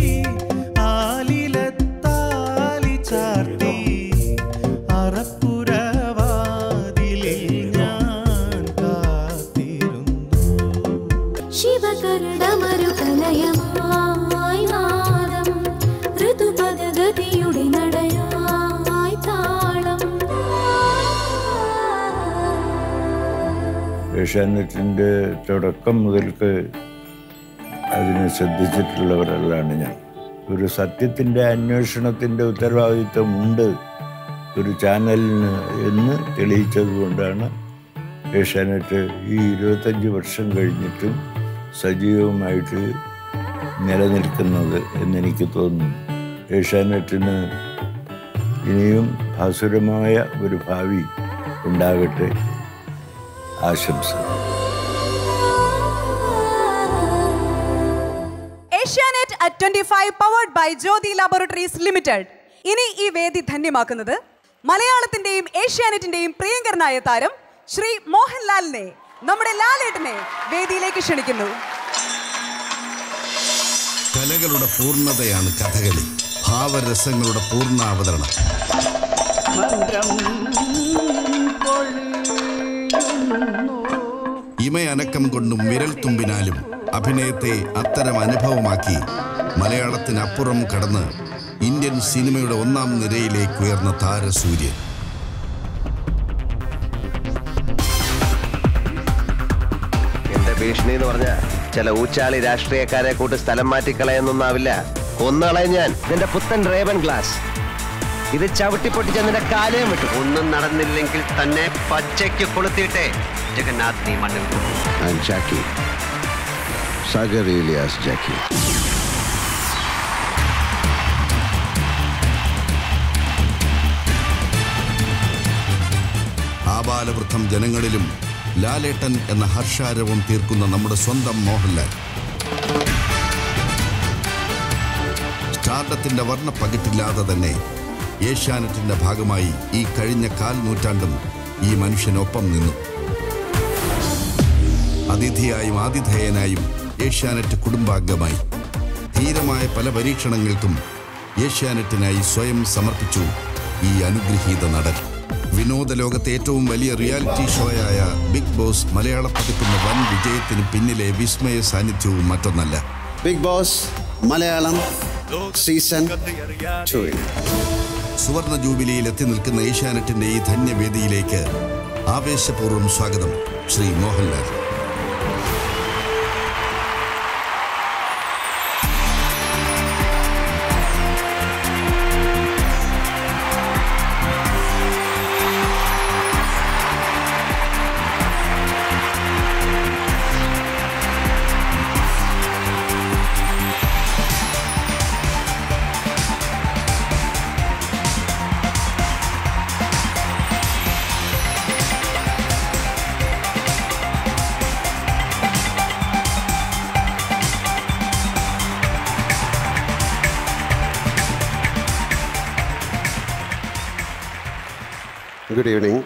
ആലിലത്താലി ചാർത്തി അറപ്പുരവാതിലിൽ ഞാൻ കാത്തിരുന്നു ശിവകരടമരുകലയമായി നാദം ഋതുപദഗതിയുടെ നടയായി താളം ഏഷ്യാനെറ്റിൻ്റെ തുടക്കം മുതൽക്ക് അതിനെ ശ്രദ്ധിച്ചിട്ടുള്ളവരല്ലാണ് ഞാൻ ഒരു സത്യത്തിൻ്റെ അന്വേഷണത്തിൻ്റെ ഉത്തരവാദിത്വം ഉണ്ട് ഒരു ചാനലിന് എന്ന് തെളിയിച്ചതുകൊണ്ടാണ് ഏഷ്യാനെറ്റ് ഈ ഇരുപത്തഞ്ച് വർഷം കഴിഞ്ഞിട്ടും സജീവമായിട്ട് നിലനിൽക്കുന്നത് എന്നെനിക്ക് തോന്നുന്നു ഏഷ്യാനെറ്റിന് ഇനിയും ഭാസുരമായ ഒരു ഭാവി ഉണ്ടാകട്ടെ ആശംസ Asianet at twenty five powered by Jyothy Laboratories Limited ഇനി ഈ വേദി ധന്യമാക്കുന്നത് മലയാളത്തിന്റെയും ഏഷ്യാനെറ്റിന്റെയും പ്രിയങ്കരനായ താരം ശ്രീ മോഹൻലാലിനെ നമ്മുടെ ലാലേട്ടനെ വേദിയിലേക്ക് ക്ഷണിക്കുന്നു കലകളുടെ പൂർണ്ണതയാണ് കഥകളി ഭാവരസങ്ങളുടെ പൂർണ്ണാവതരണം ഇമയനക്കം കൊണ്ടും വിരൽ തുമ്പിനാലും അഭിനയത്തെ അത്തരം അനുഭവമാക്കി മലയാളത്തിനപ്പുറം കടന്ന് ഇന്ത്യൻ സിനിമയുടെ ഒന്നാം നിരയിലേക്ക് ഉയർന്ന താരസൂര്യൻ എന്റെ ഭീഷണി എന്ന് പറഞ്ഞ ചില ഊച്ചാളി രാഷ്ട്രീയക്കാരെ കൂട്ട് സ്ഥലം മാറ്റിക്കളയെന്നൊന്നാവില്ല കൊന്നുകളയും ഞാൻ ഇതിന്റെ പുത്തൻ റേവൻ ഗ്ലാസ് ഇത് ചവിട്ടി പൊട്ടിച്ച് നിന്റെ കാലയും വിട്ടു ഒന്നും നടന്നില്ലെങ്കിൽ തന്നെ പച്ചയ്ക്ക് കൊളുത്തിയിട്ടേ ജഗന്നാഥ് നീ മണ്ണിൽ കൊണ്ടു. And Jacky Sagar alias Jacky ആബാലവൃദ്ധം ജനങ്ങളിലും ലാലേട്ടൻ എന്ന ഹർഷാരവം തീർക്കുന്ന നമ്മുടെ സ്വന്തം മോഹൻലാൽ സ്റ്റാർഡത്തിന്റെ വർണ്ണ പകിട്ടില്ലാതെ തന്നെ ഏഷ്യാനെറ്റിന്റെ ഭാഗമായി ഈ കഴിഞ്ഞ കാൽ നൂറ്റാണ്ടും ഈ മനുഷ്യനൊപ്പം നിന്നു അതിഥിയായും ആതിഥേയനായും ഏഷ്യാനെറ്റ് കുടുംബാംഗമായി ധീരമായ പല പരീക്ഷണങ്ങൾക്കും ഏഷ്യാനെറ്റിനായി സ്വയം സമർപ്പിച്ചു ഈ അനുഗ്രഹീത നടൻ വിനോദ ലോകത്തെ ഏറ്റവും വലിയ റിയാലിറ്റി ഷോയായ ബിഗ് ബോസ് മലയാള പതിപ്പിന്റെ വൻ വിജയത്തിന് പിന്നിലെ വിസ്മയ സാന്നിധ്യവും മറ്റൊന്നല്ല Big Boss Malayalam season two സുവർണ ജൂബിലിയിൽ എത്തി നിൽക്കുന്ന ഏഷ്യാനെറ്റിന്റെ ഈ ധന്യവേദിയിലേക്ക് ആവേശപൂർവ്വം സ്വാഗതം ശ്രീ മോഹൻലാൽ ഗുഡ് ഈവനിങ്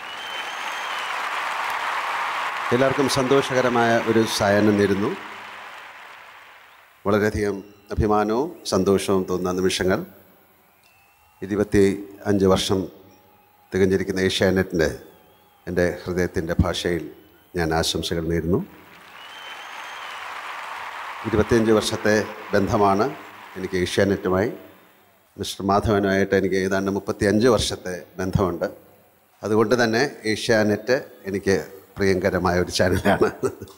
എല്ലാവർക്കും സന്തോഷകരമായ ഒരു സായനം നേരുന്നു വളരെയധികം അഭിമാനവും സന്തോഷവും തോന്നുന്ന നിമിഷങ്ങൾ ഇരുപത്തി അഞ്ച് വർഷം തികഞ്ഞിരിക്കുന്ന ഏഷ്യാനെറ്റിൻ്റെ എൻ്റെ ഹൃദയത്തിൻ്റെ ഭാഷയിൽ ഞാൻ ആശംസകൾ നേരുന്നു ഇരുപത്തിയഞ്ച് വർഷത്തെ ബന്ധമാണ് എനിക്ക് ഏഷ്യാനെറ്റുമായി മിസ്റ്റർ മാധവനുമായിട്ട് എനിക്ക് ഏതാണ്ട് മുപ്പത്തി അഞ്ച് വർഷത്തെ ബന്ധമുണ്ട് അതുകൊണ്ട് തന്നെ ഏഷ്യാനെറ്റ് എനിക്ക് പ്രിയങ്കരമായ ഒരു ചാനലാണ്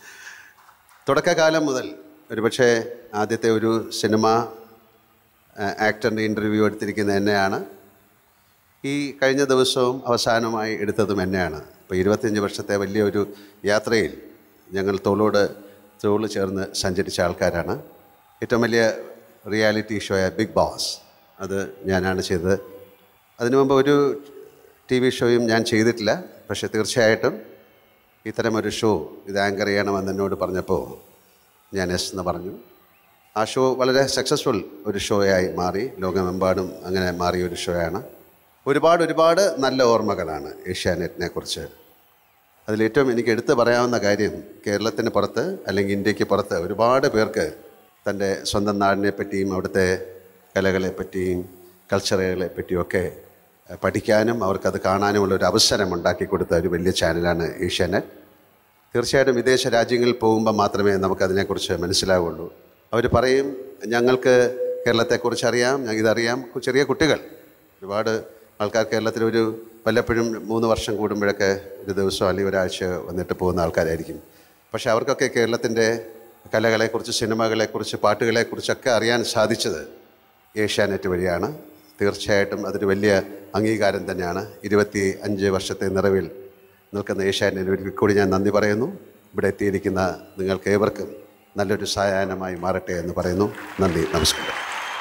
തുടക്കകാലം മുതൽ ഒരുപക്ഷെ ആദ്യത്തെ ഒരു സിനിമ ആക്ടറിൻ്റെ ഇൻ്റർവ്യൂ എടുത്തിരിക്കുന്ന എന്നെയാണ് ഈ കഴിഞ്ഞ ദിവസവും അവസാനമായി എടുത്തതും എന്നെയാണ് ഇപ്പോൾ ഇരുപത്തിയഞ്ച് വർഷത്തെ വലിയൊരു യാത്രയിൽ ഞങ്ങൾ തോളോട് തോള് ചേർന്ന് സഞ്ചരിച്ച ആൾക്കാരാണ് ഏറ്റവും വലിയ റിയാലിറ്റി ഷോയ ബിഗ് ബോസ് അത് ഞാനാണ് ചെയ്തത് അതിനു മുമ്പ് ഒരു ടി വി ഷോയും ഞാൻ ചെയ്തിട്ടില്ല പക്ഷേ തീർച്ചയായിട്ടും ഇത്തരമൊരു ഷോ ഇത് ആങ്കർ ചെയ്യണമെന്ന് എന്നോട് പറഞ്ഞപ്പോൾ ഞാൻ എസ് എന്ന് പറഞ്ഞു ആ ഷോ വളരെ സക്സസ്ഫുൾ ഒരു ഷോയായി മാറി ലോകമെമ്പാടും അങ്ങനെ മാറിയ ഒരു ഷോയാണ് ഒരുപാട് ഒരുപാട് നല്ല ഓർമ്മകളാണ് ഏഷ്യാനെറ്റിനെ കുറിച്ച് അതിലേറ്റവും എനിക്ക് എടുത്തു പറയാവുന്ന കാര്യം കേരളത്തിന് പുറത്ത് അല്ലെങ്കിൽ ഇന്ത്യക്ക് പുറത്ത് ഒരുപാട് പേർക്ക് തൻ്റെ സ്വന്തം നാടിനെ പറ്റിയും അവിടുത്തെ കലകളെ പറ്റിയും കൾച്ചറുകളെ പറ്റിയൊക്കെ പഠിക്കാനും അവർക്കത് കാണാനുമുള്ള ഒരു അവസരം ഉണ്ടാക്കി കൊടുത്ത ഒരു വലിയ ചാനലാണ് ഏഷ്യാനെറ്റ് തീർച്ചയായിട്ടും വിദേശ രാജ്യങ്ങളിൽ പോകുമ്പോൾ മാത്രമേ നമുക്കതിനെക്കുറിച്ച് മനസ്സിലാവുള്ളൂ അവർ പറയും ഞങ്ങൾക്ക് കേരളത്തെക്കുറിച്ച് അറിയാം ഞങ്ങൾ ഇതറിയാം ചെറിയ കുട്ടികൾ ഒരുപാട് ആൾക്കാർ കേരളത്തിൽ ഒരു വല്ലപ്പോഴും മൂന്ന് വർഷം കൂടുമ്പോഴൊക്കെ ഒരു ദിവസം അല്ലെങ്കിൽ ഒരാഴ്ച വന്നിട്ട് പോകുന്ന ആൾക്കാരായിരിക്കും പക്ഷേ അവർക്കൊക്കെ കേരളത്തിൻ്റെ കലകളെക്കുറിച്ച് സിനിമകളെക്കുറിച്ച് പാട്ടുകളെക്കുറിച്ചൊക്കെ അറിയാൻ സാധിച്ചത് ഏഷ്യാനെറ്റ് വഴിയാണ് തീർച്ചയായിട്ടും അതൊരു വലിയ അംഗീകാരം തന്നെയാണ് ഇരുപത്തി അഞ്ച് വർഷത്തെ നിറവിൽ നിൽക്കുന്ന ഏഷ്യാനെറ്റ് ഒരിക്കൽ കൂടി ഞാൻ നന്ദി പറയുന്നു ഇവിടെ എത്തിയിരിക്കുന്ന നിങ്ങൾക്ക് ഏവർക്കും നല്ലൊരു സായാഹ്നമായി മാറട്ടെ എന്ന് പറയുന്നു നന്ദി നമസ്കാരം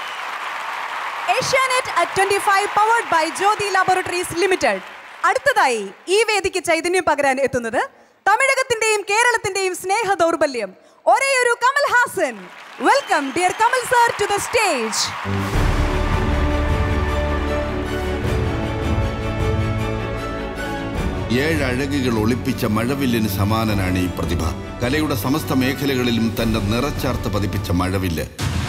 Asianet at twenty five powered by Jyothy laboratories limited അടുത്തതായി ഈ വേദിക്ക് ചൈതന്യം പകരാൻ എത്തുന്നത് തമിഴകത്തിന്റെയും കേരളത്തിന്റെയും സ്നേഹ ദൗർബല്യം ഒരേ ഒരു Kamal Haasan welcome dear Kamal sir to the stage ഏഴ് അഴകുകൾ ഒളിപ്പിച്ച മഴവില്ലിന് സമാനനാണ് ഈ പ്രതിഭ കലയുടെ സമസ്ത മേഖലകളിലും തന്റെ നിറച്ചാർത്ത് പതിപ്പിച്ച മഴവില്ല്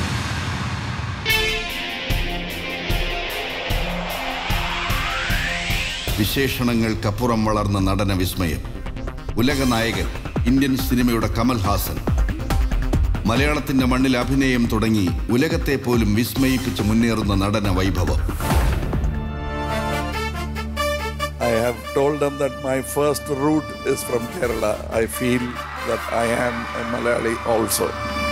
വിശേഷണങ്ങൾക്കപ്പുറം വളർന്ന നടന വിസ്മയം ഉലക നായകൻ ഇന്ത്യൻ സിനിമയുടെ കമൽ ഹാസൻ മലയാളത്തിന്റെ മണ്ണിൽ അഭിനയം തുടങ്ങി ഉലകത്തെ പോലും വിസ്മയിപ്പിച്ച് മുന്നേറുന്ന നടന വൈഭവം I have told them that my first root is from Kerala. I feel that I am a Malayali also.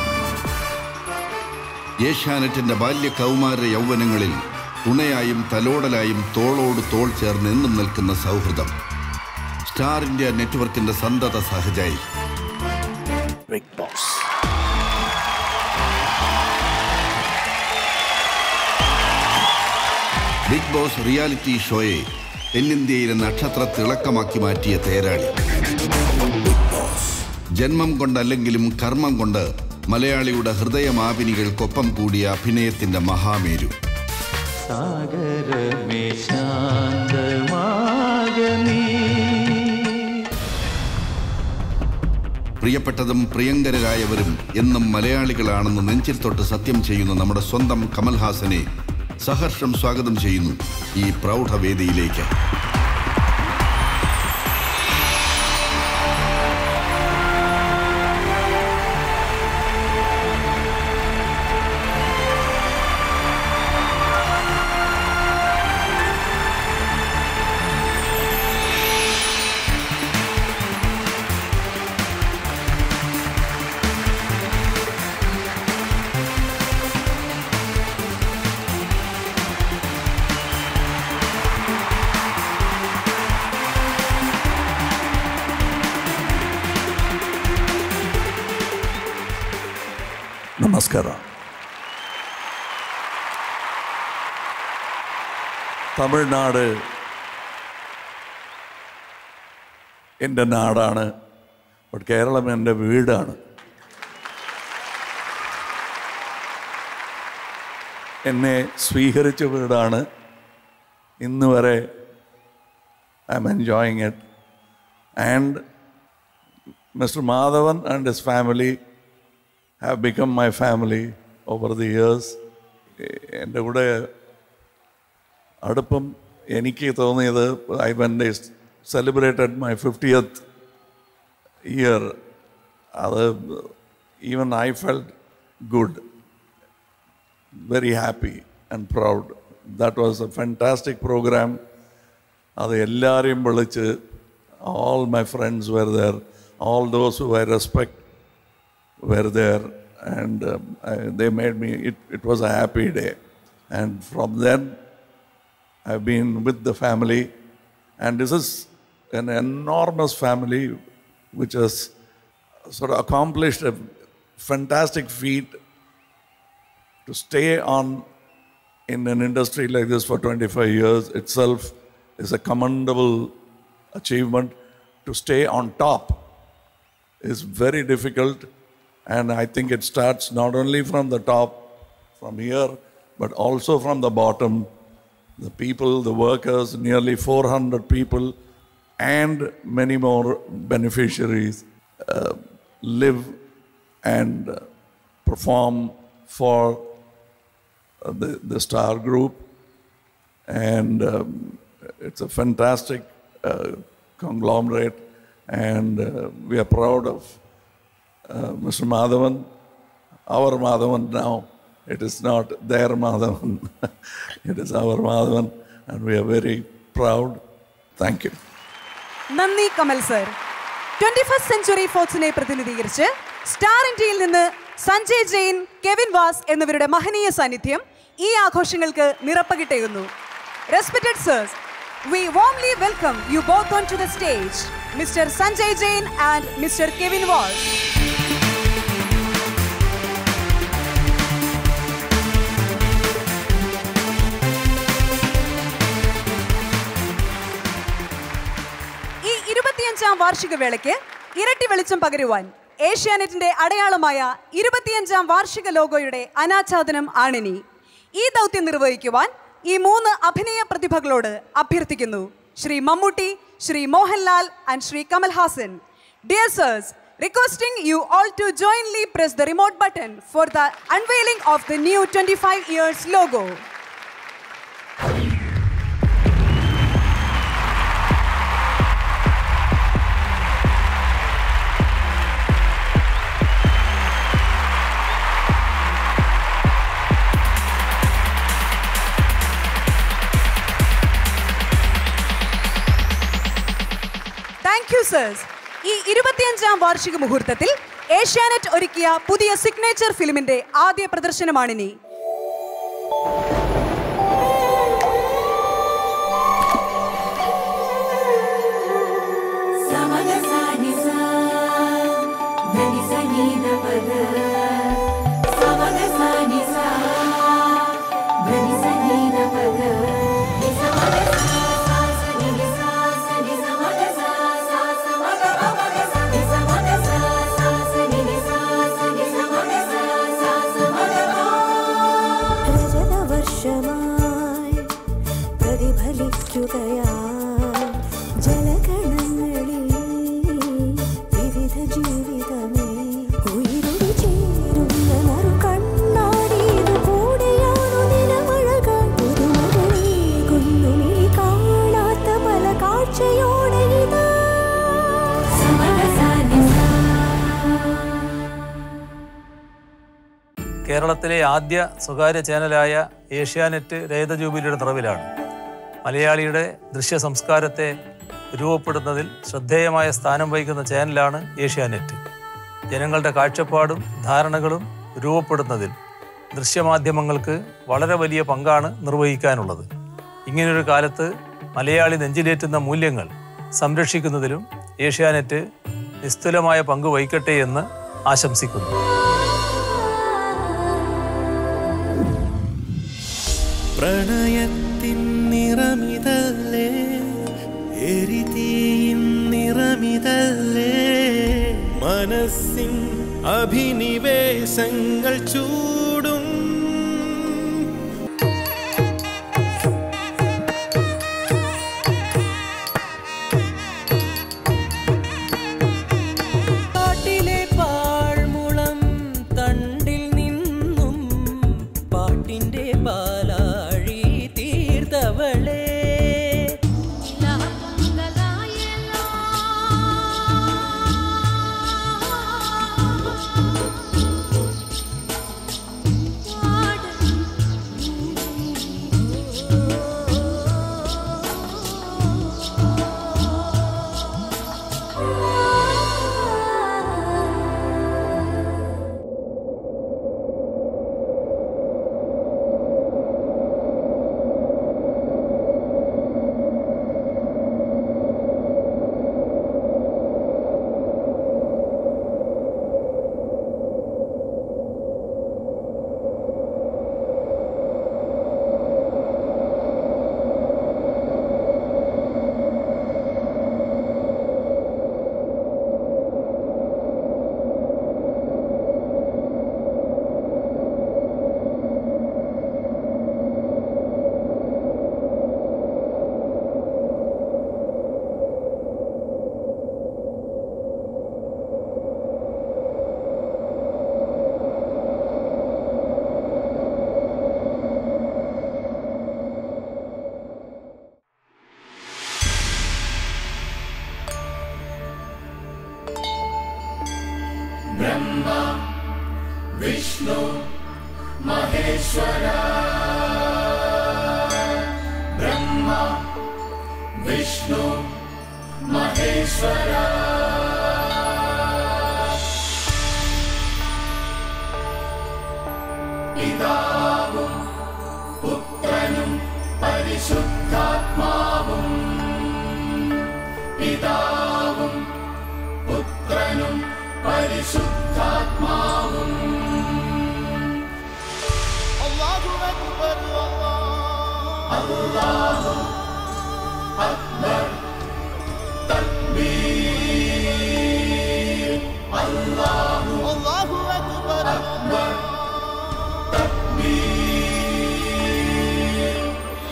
ഏഷ്യാനെറ്റിന്റെ ബാല്യ കൗമാര യൗവനങ്ങളിൽ തുണയായും തലോടലായും തോളോട് തോൾ ചേർന്ന് എന്നും നിൽക്കുന്ന സൗഹൃദം സ്റ്റാർ ഇന്ത്യ നെറ്റ്വർക്കിന്റെ സന്തത സഹചാരി Big boss. Big boss reality ഷോയെ തെന്നിന്ത്യയിലെ നക്ഷത്ര തിളക്കമാക്കി മാറ്റിയ തേരാളി ജന്മം കൊണ്ടല്ലെങ്കിലും കർമ്മം കൊണ്ട് മലയാളിയുടെ ഹൃദയമാപിനികൾക്കൊപ്പം കൂടിയ അഭിനയത്തിന്റെ മഹാമേരു സാഗരമേ ശാന്തമാകനീ പ്രിയപ്പെട്ടതും പ്രിയങ്കരായവരും എന്നും മലയാളികളാണെന്ന് നെഞ്ചിൽ തൊട്ട് സത്യം ചെയ്യുന്ന നമ്മുടെ സ്വന്തം കമൽഹാസനെ സഹർഷം സ്വാഗതം ചെയ്യുന്നു ഈ പ്രൗഢവേദിയിലേക്ക് ನಮಸ್ಕಾರ തമിഴ്നാട് എൻ്റെ നാടാണ് ബട്ട് കേരളം എൻ്റെ വീടാണ് എന്നെ സ്വീകരിച്ച വീടാണ് ഇന്ന് വരെ I'm enjoying it and mister Madhavan and his family have become my family over the years. എൻ്റെ കൂടെ അടുപ്പം എനിക്ക് തോന്നിയത് I when celebrated my fiftieth year അത് even I felt good very happy and proud that was a fantastic programme അത് എല്ലാവരെയും വിളിച്ച് all my friends were there all those who I respect were there and um, I, they made me, it, it was a happy day. And from then, I've been with the family. And this is an enormous family which has sort of accomplished a fantastic feat to stay on in an industry like this for 25 years itself is a commendable achievement. To stay on top is very difficult. And I think it starts not only from the top, from here, but also from the bottom. The people, the workers, nearly 400 people, and many more beneficiaries uh, live and uh, perform for uh, the, the Star Group. And um, it's a fantastic uh, conglomerate, and uh, we are proud of uh, Mr. Madhavan, our Madhavan now. It is not their Madhavan, it is our Madhavan, and we are very proud. Thank you. നന്ദി Kamal sir twenty first century ഫോർട്സിനെ പ്രതിനിധീകരിച്ച് star ഇന്ത്യയിൽ നിന്ന് Sanjay Jain Kevin was എന്നിവരുടെ മഹനീയ സാന്നിധ്യം ഈ ആഘോഷങ്ങൾക്ക് നിറപ്പകിട്ടേകുന്നു respected sirs we warmly welcome you both on to the stage mister Sanjay Jain and mister Kevin Vaz ഈ ഇരുപത്തിയഞ്ചാം വാർഷിക വേളയ്ക്ക് ഇരട്ടി വെളിച്ചം പകരുവാൻ ഏഷ്യാനെറ്റിന്റെ അടയാളമായ ഇരുപത്തിയഞ്ചാം വാർഷിക ലോഗോയുടെ അനാച്ഛാദനം ആണിനി ഈ ദൗത്യം നിർവഹിക്കുവാൻ ഈ മൂന്ന് അഭിനയ പ്രതിഭകളോട് അഭ്യർത്ഥിക്കുന്നു Shri Mammootty Shri Mohanlal and Shri Kamal Haasan dear sirs requesting you all to jointly press the remote button for the unveiling of the new twenty five years logo thank you sirs ഈ ഇരുപത്തിയഞ്ചാം വാർഷിക മുഹൂർത്തത്തിൽ ഏഷ്യാനെറ്റ് ഒരുക്കിയ പുതിയ സിഗ്നേച്ചർ ഫിലിമിന്റെ ആദ്യ പ്രദർശനമാണിനി രജതവർഷമായി പ്രതിഫലിക്കുകയായി ജലഗണങ്ങളിൽ വിവിധ ജീവിതമേ ഉയരോട് ചേരുന്ന നറു കണ്ണാടിയത് കൂടെയാണു നിലമഴകാൻ കേരളത്തിലെ ആദ്യ സ്വകാര്യ ചാനലായ ഏഷ്യാനെറ്റ് രേത ജൂബിലിയുടെ നിറവിലാണ് മലയാളിയുടെ ദൃശ്യ സംസ്കാരത്തെ രൂപപ്പെടുന്നതിൽ ശ്രദ്ധേയമായ സ്ഥാനം വഹിക്കുന്ന ചാനലാണ് ഏഷ്യാനെറ്റ് ജനങ്ങളുടെ കാഴ്ചപ്പാടും ധാരണകളും രൂപപ്പെടുന്നതിൽ ദൃശ്യമാധ്യമങ്ങൾക്ക് വളരെ വലിയ പങ്കാണ് നിർവഹിക്കാനുള്ളത് ഇങ്ങനൊരു കാലത്ത് മലയാളി നെഞ്ചിലേറ്റുന്ന മൂല്യങ്ങൾ സംരക്ഷിക്കുന്നതിലും ഏഷ്യാനെറ്റ് നിസ്തുലമായ പങ്ക് വഹിക്കട്ടെ എന്ന് ആശംസിക്കുന്നു പ്രണയത്തിൻ നിറമിതല്ലേ എരിതീയിൻ നിറമിതല്ലേ മനസ്സിൻ അഭിനിവേശങ്ങൾ ചൂടും പാട്ടിലെ പാഴ്മുളം തണ്ടിൽ നിന്നും പാട്ടിന്റെ പാലാഴി തീർത്തവളേ ब्रह्मा विष्णु महेश्वरा ब्रह्मा विष्णु महेश्वरा പിതാവും പുത്രനും പരിശുദ്ധാത്മാവും പിതാവും പുത്രനും പരിശുദ്ധാത്മാവും അല്ലാഹു അക്ബർ അല്ലാഹു അക്ബർ തക്ബീർ അല്ലാഹു അല്ലാഹു അക്ബർ അക്ബർ തക്ബീർ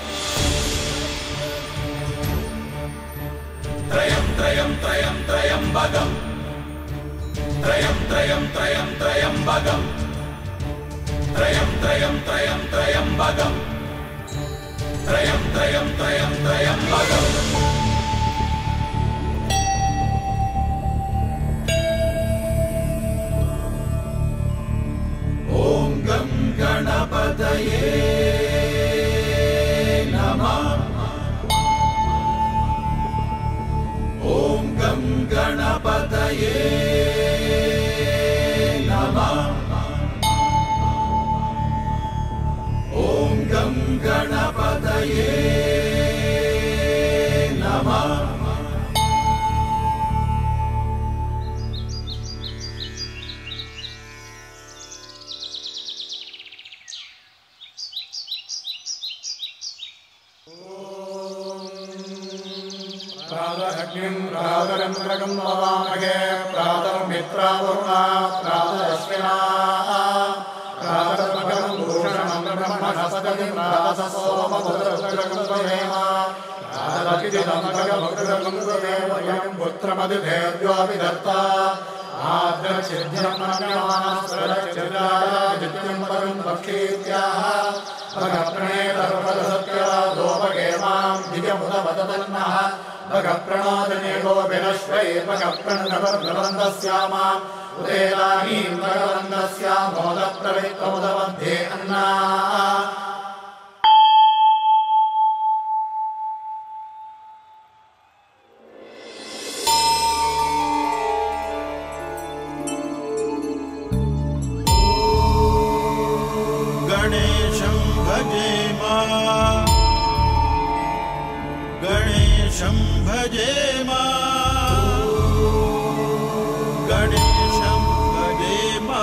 ത്രയം ത്രയം ത്രയം ത്രയംബകം ത്രയം ത്രയം ത്രയം ത്രയംബകം ത്രയം ത്രയം ത്രയം ത്രയംബകം ത്രയം ത്രയം ത്രയം ത്രയംബകം ഓം ഗം ഗണപതയേ നമഃ ഓം ഗം ഗണപതയേ നമഃ ഓം ഗം ഗണപതയേ നമഃ प्रातरग्निम् प्रातरन्द्रकम् ववामहे प्रातर्मित्रावरुणा प्रातरश्विना प्रातर्मकरम् भूषणम् ब्रह्मणस्पतिम् प्रातसोममुद्रग्रगम् त्वमेव प्रातरकिदिदम्भगमुद्रगम् त्वमेव यम् पुत्रमतिभेद्योऽपि दत्ता आद्रचिद्यम् मन्यमानस्वरचिद्राजित्यम् परम् भक्षीत्याह भगप्रणेतर्पदसत्यवादोपगे माम् धियमुदवदतन्नः भगप्रणोदनेगो विनश्वै भगप्रणवन्दस्यामाम् उदेदानीं भगवन्तस्य मोदप्रवित्तमुदमध्ये अन्ना गणेशं भजे मा गणेशं भजे मा गणेशं भजे मा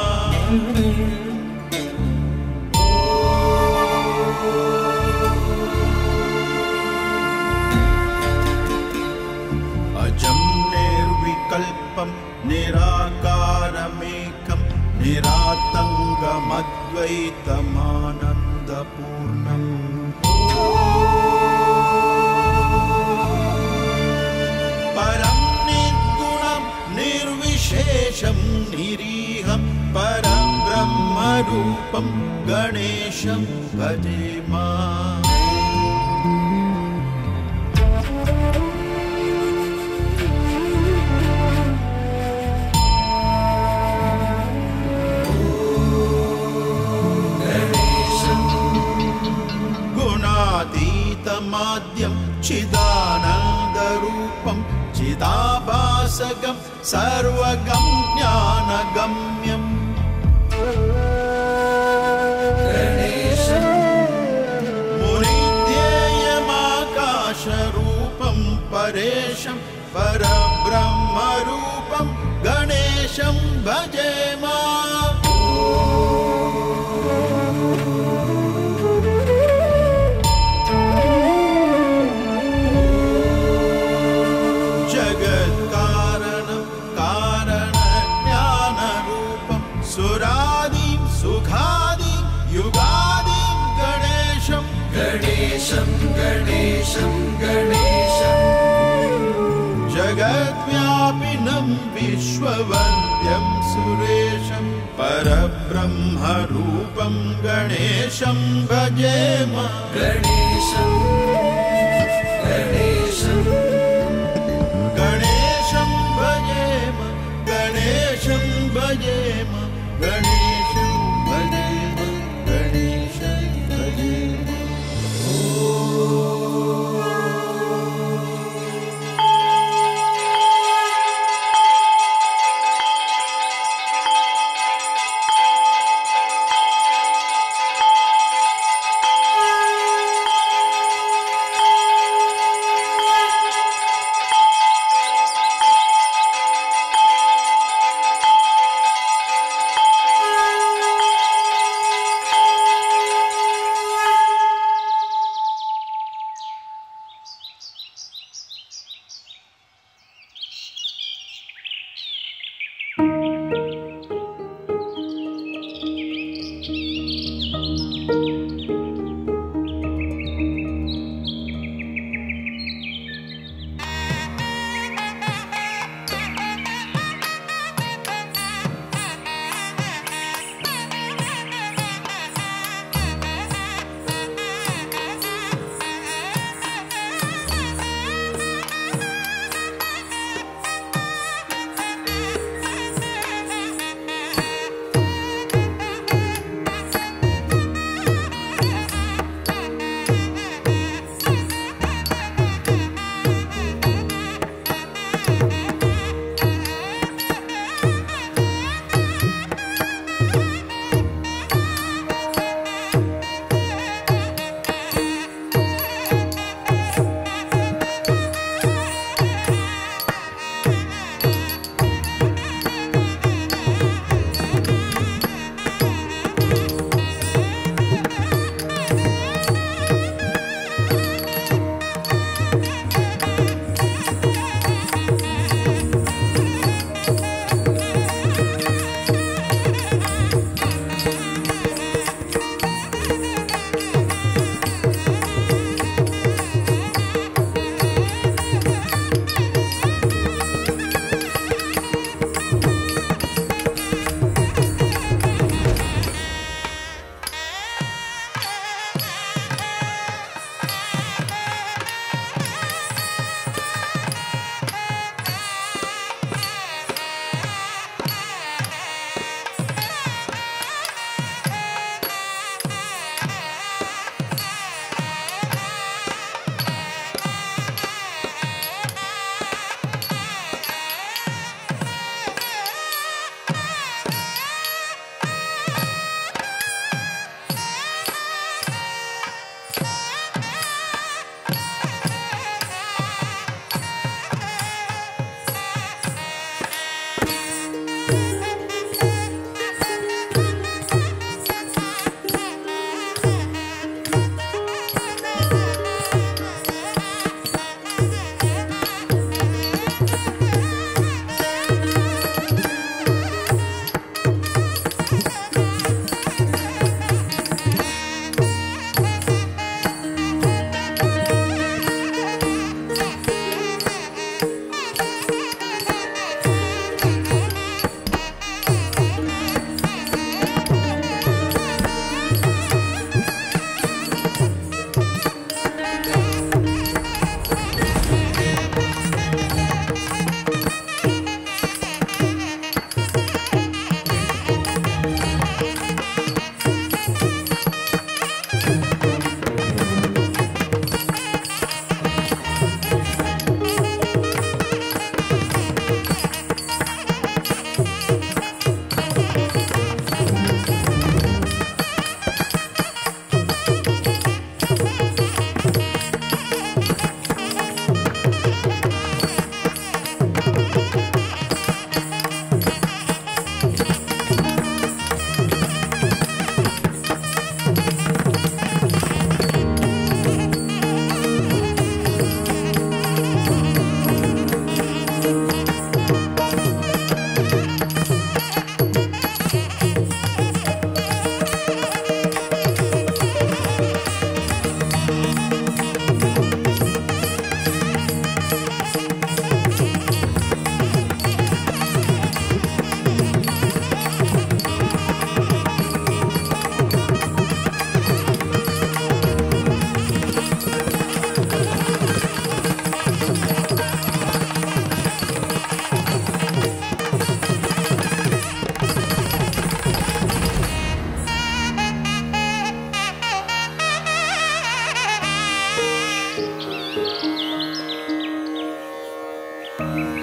अजं निर्विकल्पं निराकारमेकं निरातङ्गमद्वैतमानन्दपूर्णम् परं निर्गुणं निर्विशेषं निरीहं परं ब्रह्मरूपं गणेशं भजे मा गुणातीतमाद्यं चिदानन्दरूपं चिदाभासकं सर्वगं ज्ञानगम्यम् मुनिध्येयमाकाशरूपं परेशं परब्रह्मरूपं गणेशं भजे मा जगत्कारणं कारणज्ञानरूपं सुरादिं सुखादिं युगादिं गणेशं गणेशं गणेशं गणेशं जगद्व्यापिनं विश्ववन्द्यं सुरेशं परब्रह्मरूपं गणेशं भजेम गणेशं गणेशं गणेशं भजेम गणेशं भजेम गणेशं भजेम गणेशं भजेम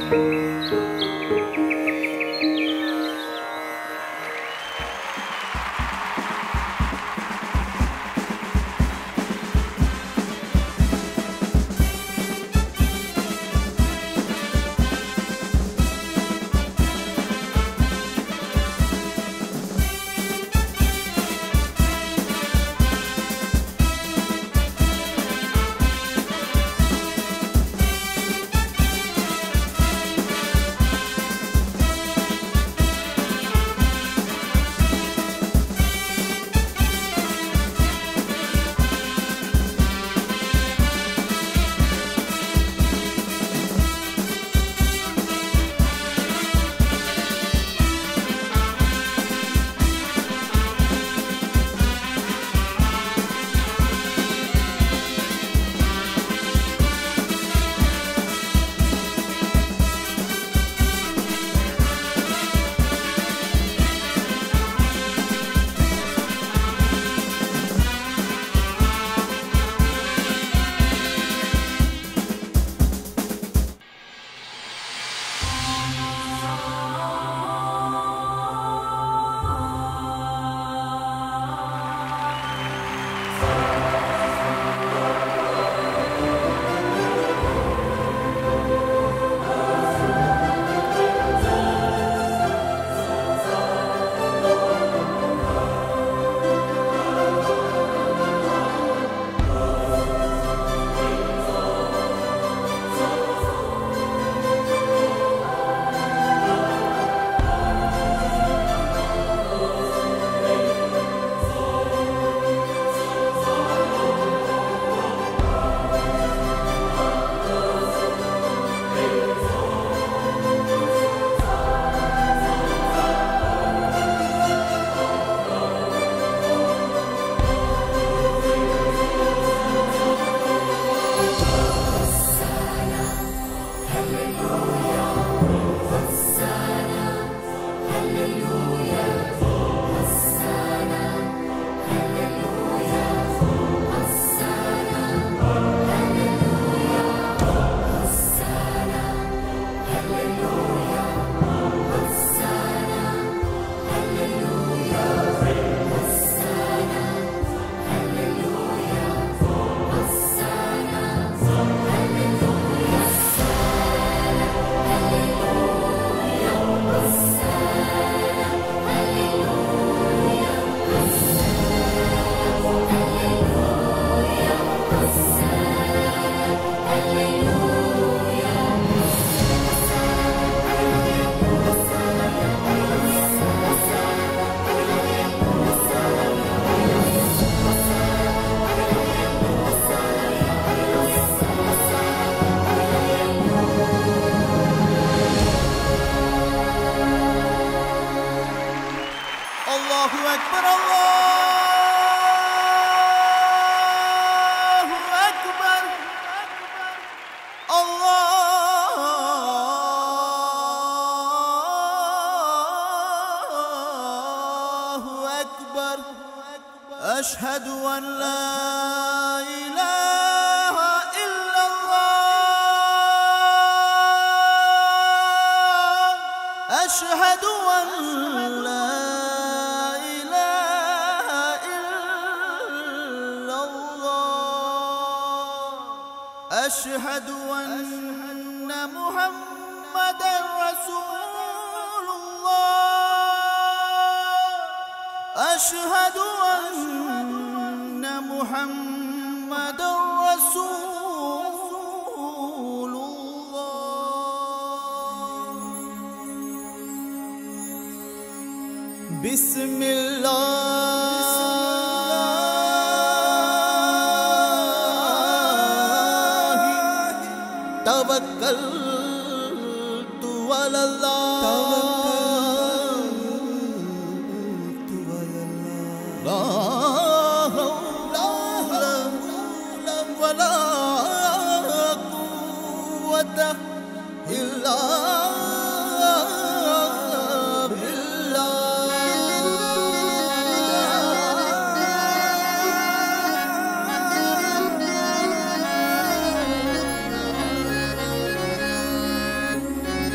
الله أكبر الله أكبر الله أكبر أشهد أن لا إله إلا الله أشهد أن لا إله إلا الله أشهد أن محمدا رسول الله أشهد أن محمدا رسول الله بسم الله توكلت على الله لا حول ولا قوة إلا بالله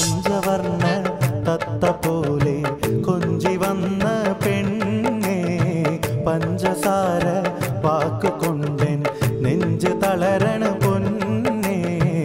പഞ്ചവർണ്ണ തത്ത പോലെ കൊഞ്ചി വന്ന പെണ്ണേ പഞ്ചസാര വാക്കുകൊണ്ടൻ നെഞ്ച് തളരണ പൊന്നേ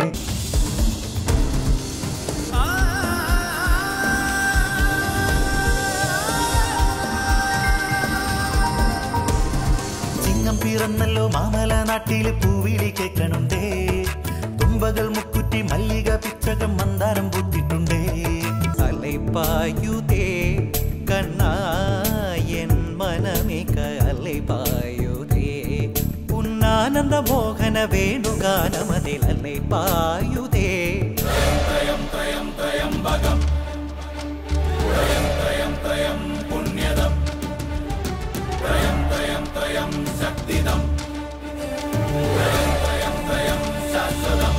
ചിങ്ങം പിറന്നല്ലോ മാമല നാട്ടില് പൂവിളി കേൾക്കണുണ്ടേ തുമ്പകൾ മുക്കുറ്റി മല്ലിക പിച്ചകം മന്ദാരം പൂത്തിട്ടുണ്ടേ അലൈപ്പായുതേ കണ്ണായൻ മനമിക അലൈപ്പായുതേ ഉന്നാനന്ദ മോഹന വേണുഗാനമതിൽ അലൈപ്പായുതേ ത്രയം ത്രയം ത്രയംബകം ത്രയം ത്രയം ത്രയം പുണ്യദം ത്രയം ത്രയം ത്രയം ശക്തിദം ത്രയം ത്രയം ത്രയം ശാശ്വതം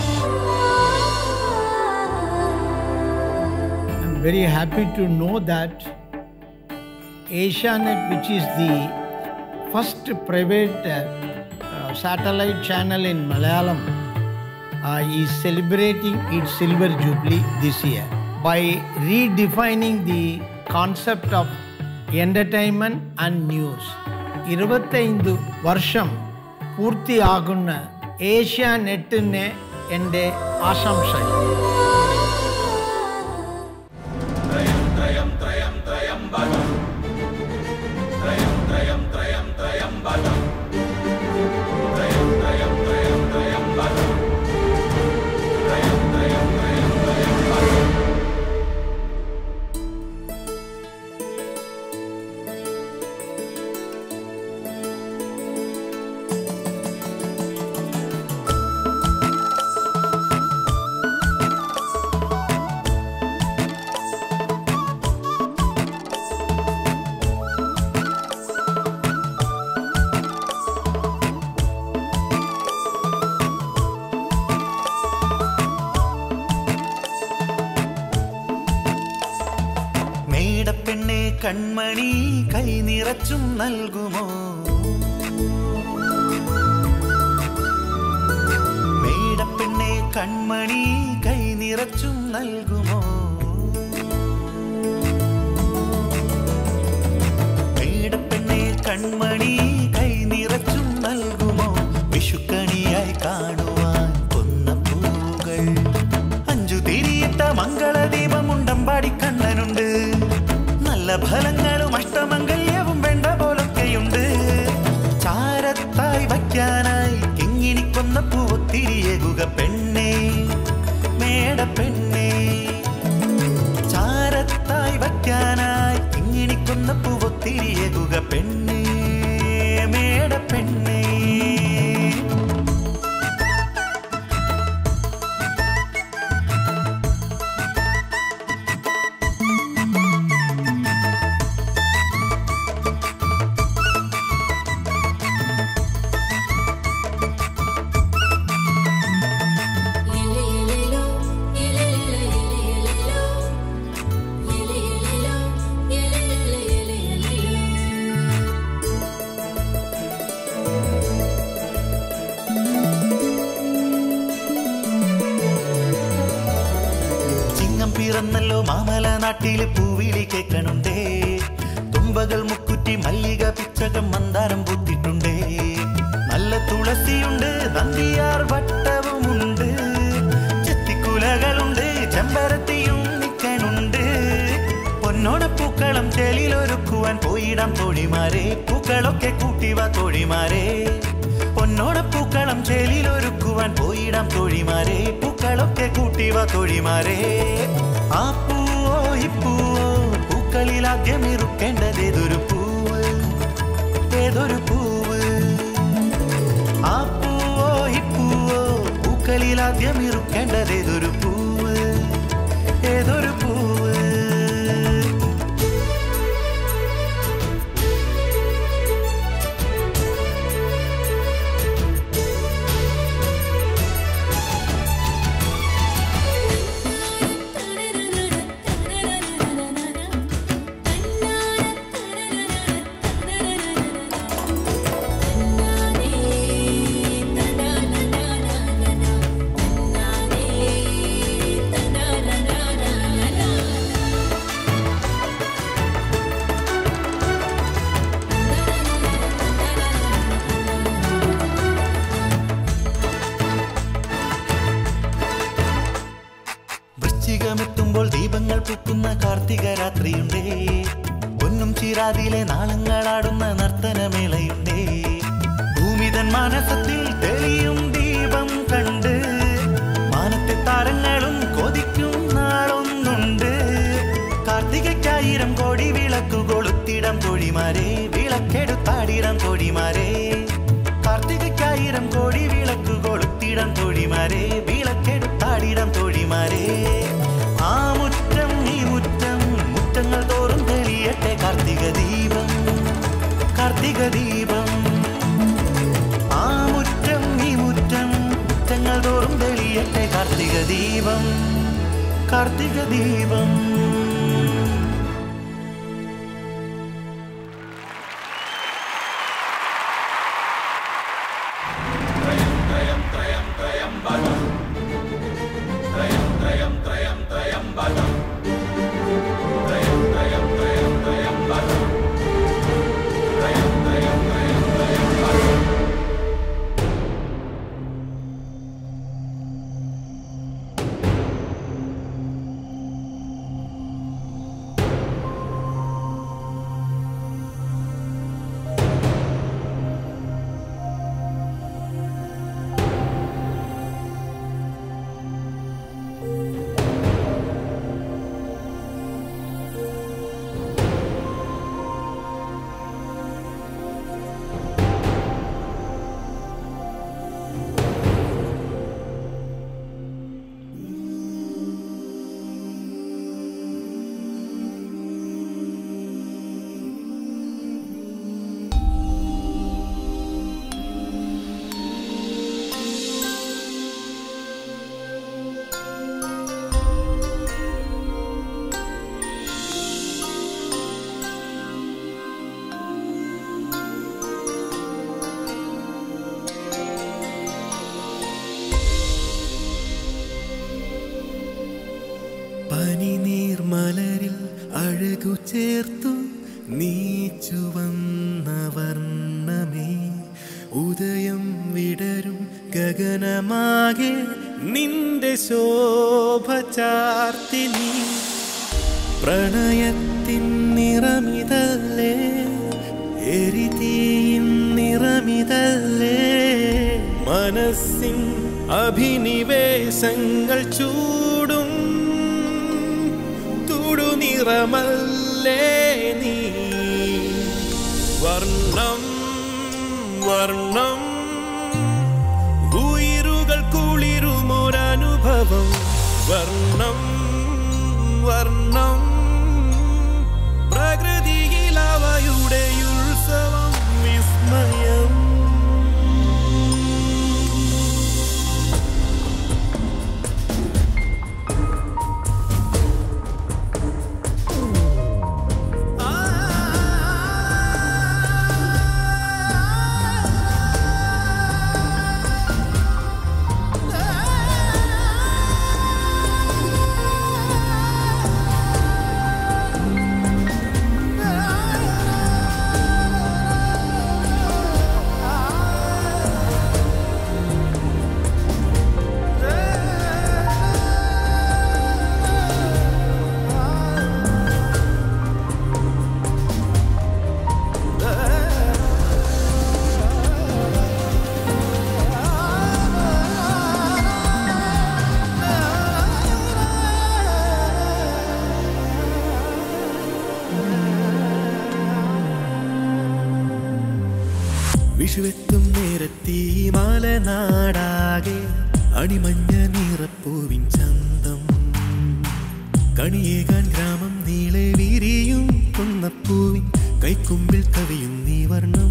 I'm very happy to know that Asianet, which is the first private uh, uh, satellite channel in Malayalam, uh, is celebrating its silver jubilee this year by redefining the concept of entertainment and news. ഇരുപത്തൈந்து വർഷം പൂർത്തിയാകുന്ന ഏഷ്യാനെറ്റിന് എൻ്റെ ആശംസകൾ ത്രയം ത്രയം ത്രയം ത്രയംബകം ത്രയം ത്രയം ത്രയം ത്രയംബകം ത്രയം ത്രയം ത്രയം ത്രയംബകം ത്രയം ത്രയം ത്രയം ത്രയംബകം മേടപ്പെണ്ണെ കൺമണി കൈ നിറച്ചും നൽകുമോ മേടപ്പെണ്ണെ കൺമണി കൈ നിറച്ചും നൽകുമോ മേടപ്പെണ്ണെ കൺമണി കൈ നിറച്ചും നൽകുമോ വിഷുക്കണിയായി കാണുവാൻ കൊന്ന പൂകൾ അഞ്ചു തിരിയിട്ട മംഗളദീപമുണ്ടമ്പാടി കണ്ണനുണ്ട് നല്ല ഫലങ്ങളും അഷ്ടമംഗല്യവും വേണ്ട പോലൊക്കെയുണ്ട് ചാരത്തായി വയ്ക്കാനായി കിങ്ങിണിക്കൊന്ന പൂവൊത്തിരിയേകുക പെണ്ണേ മേട പെണ്ണേ ചാരത്തായി വയ്ക്കാനായി കിങ്ങിണിക്കൊന്ന പൂവൊത്തിരിയേകുക പെണ്ണേ മേട പെണ്ണേ ചിങ്ങം പിറന്നല്ലോ മാമല നാട്ടില് പൂവിളി കേൾക്കണുണ്ടേ തുമ്പകൾ മുക്കുറ്റി മല്ലിക പിച്ചകം മന്ദാരം പൂത്തിട്ടുണ്ടേ നല്ല തുളസിയുണ്ട് നന്ദിയാർ വട്ടവുമുണ്ട് ചെത്തിക്കുലകളുണ്ട് ചെമ്പരത്തിയും നിക്കനുണ്ട് പൊന്നോണപ്പൂക്കളം ചേലിലൊരുക്കുവാൻ പോയിടാം തോഴിമാരെ പൂക്കളൊക്കെ കൂട്ടിവാ തോഴിമാരെ പൊന്നോണപ്പൂക്കളം ചേലിലൊരുക്കുവാൻ പോയിടാം തോഴിമാരെ പൂക്കളൊക്കെ കൂട്ടിവാ തോഴിമാരെ ആ പൂവോ ഇപ്പൂവോ പൂക്കളിൽ ആദ്യം ഇറുക്കേണ്ടത് ഏതൊരു പൂവ് ഏതൊരു പൂവ് ആ പൂവോ ഇപ്പൂവോ പൂക്കളിൽ ആദ്യം ഇറുക്കേണ്ടത് ഏതൊരു പൂവ് ഏതൊരു പൂവ് na വൃശ്ചികമെത്തുമ്പോൾ ദീപങ്ങൾ പൂക്കുന്ന കാർത്തിക രാത്രിയുണ്ടേ പൊന്നും ചിരാതിലെ നാളങ്ങളാടുന്ന നർത്തനമേളയുണ്ടേ ഭൂമിതൻ മാനസത്തിൽ തെളിയും ദീപം കണ്ട് മാനത്തെ താരങ്ങളും കൊതിക്കും നാളൊന്നുണ്ട് കാർത്തികയ്ക്കായിരം കോടി വിളക്കു കൊളുത്തിടം തൊഴിമാരെ വിളക്കെടുത്താടിടം തൊഴിമാരെ കാർത്തികയ്ക്കായിരം കോടി വിളക്കു കൊളുത്തിടം തൊഴിമാരെ വിളക്കെടുത്താടിടം തൊഴിമാരെ ആ മുറ്റം ഈ മുറ്റം മുറ്റങ്ങൾ തോറും തെളിയട്ടെ കാർത്തിക ദീപം കാർത്തിക ദീപം ആ മുറ്റം ഈ മുറ്റം മുറ്റങ്ങൾ തോറും തെളിയട്ടെ കാർത്തിക ദീപം കാർത്തിക ദീപം പനിനീർമലരിൽ അഴകു ചേർത്തു നീ ചുവന്ന വർണ്ണമേ ഉദയം വിടരും ഗഗനമാകെ നിന്റെ ശോഭ ചാർത്തി നീ പ്രണയത്തിൻ നിറമിതല്ലേ എരിതീയിൻ നിറമിതല്ലേ മനസ്സിൻ അഭിനിവേശങ്ങൾ ചൂടും തുടുനിറമല്ലേ നീ വർണ്ണം വർണ്ണം ഉയരുകൾ കുളിരുമൊരനുഭവം വർണ്ണം വർണ്ണം പ്രകൃതിയിൽ അവയുടെ ഉത്സവം വിസ്മയം വിഷുവെത്തും നേരത്തീ മലനാടാകെ അണിമഞ്ഞ നിറപ്പൂവിൻ ചന്തം കണിയേകാൻ ഗ്രാമം നീളെ വിരിയും കുന്നപ്പൂവിൻ കൈക്കുമ്പിൽ കവിയും നീ വർണ്ണം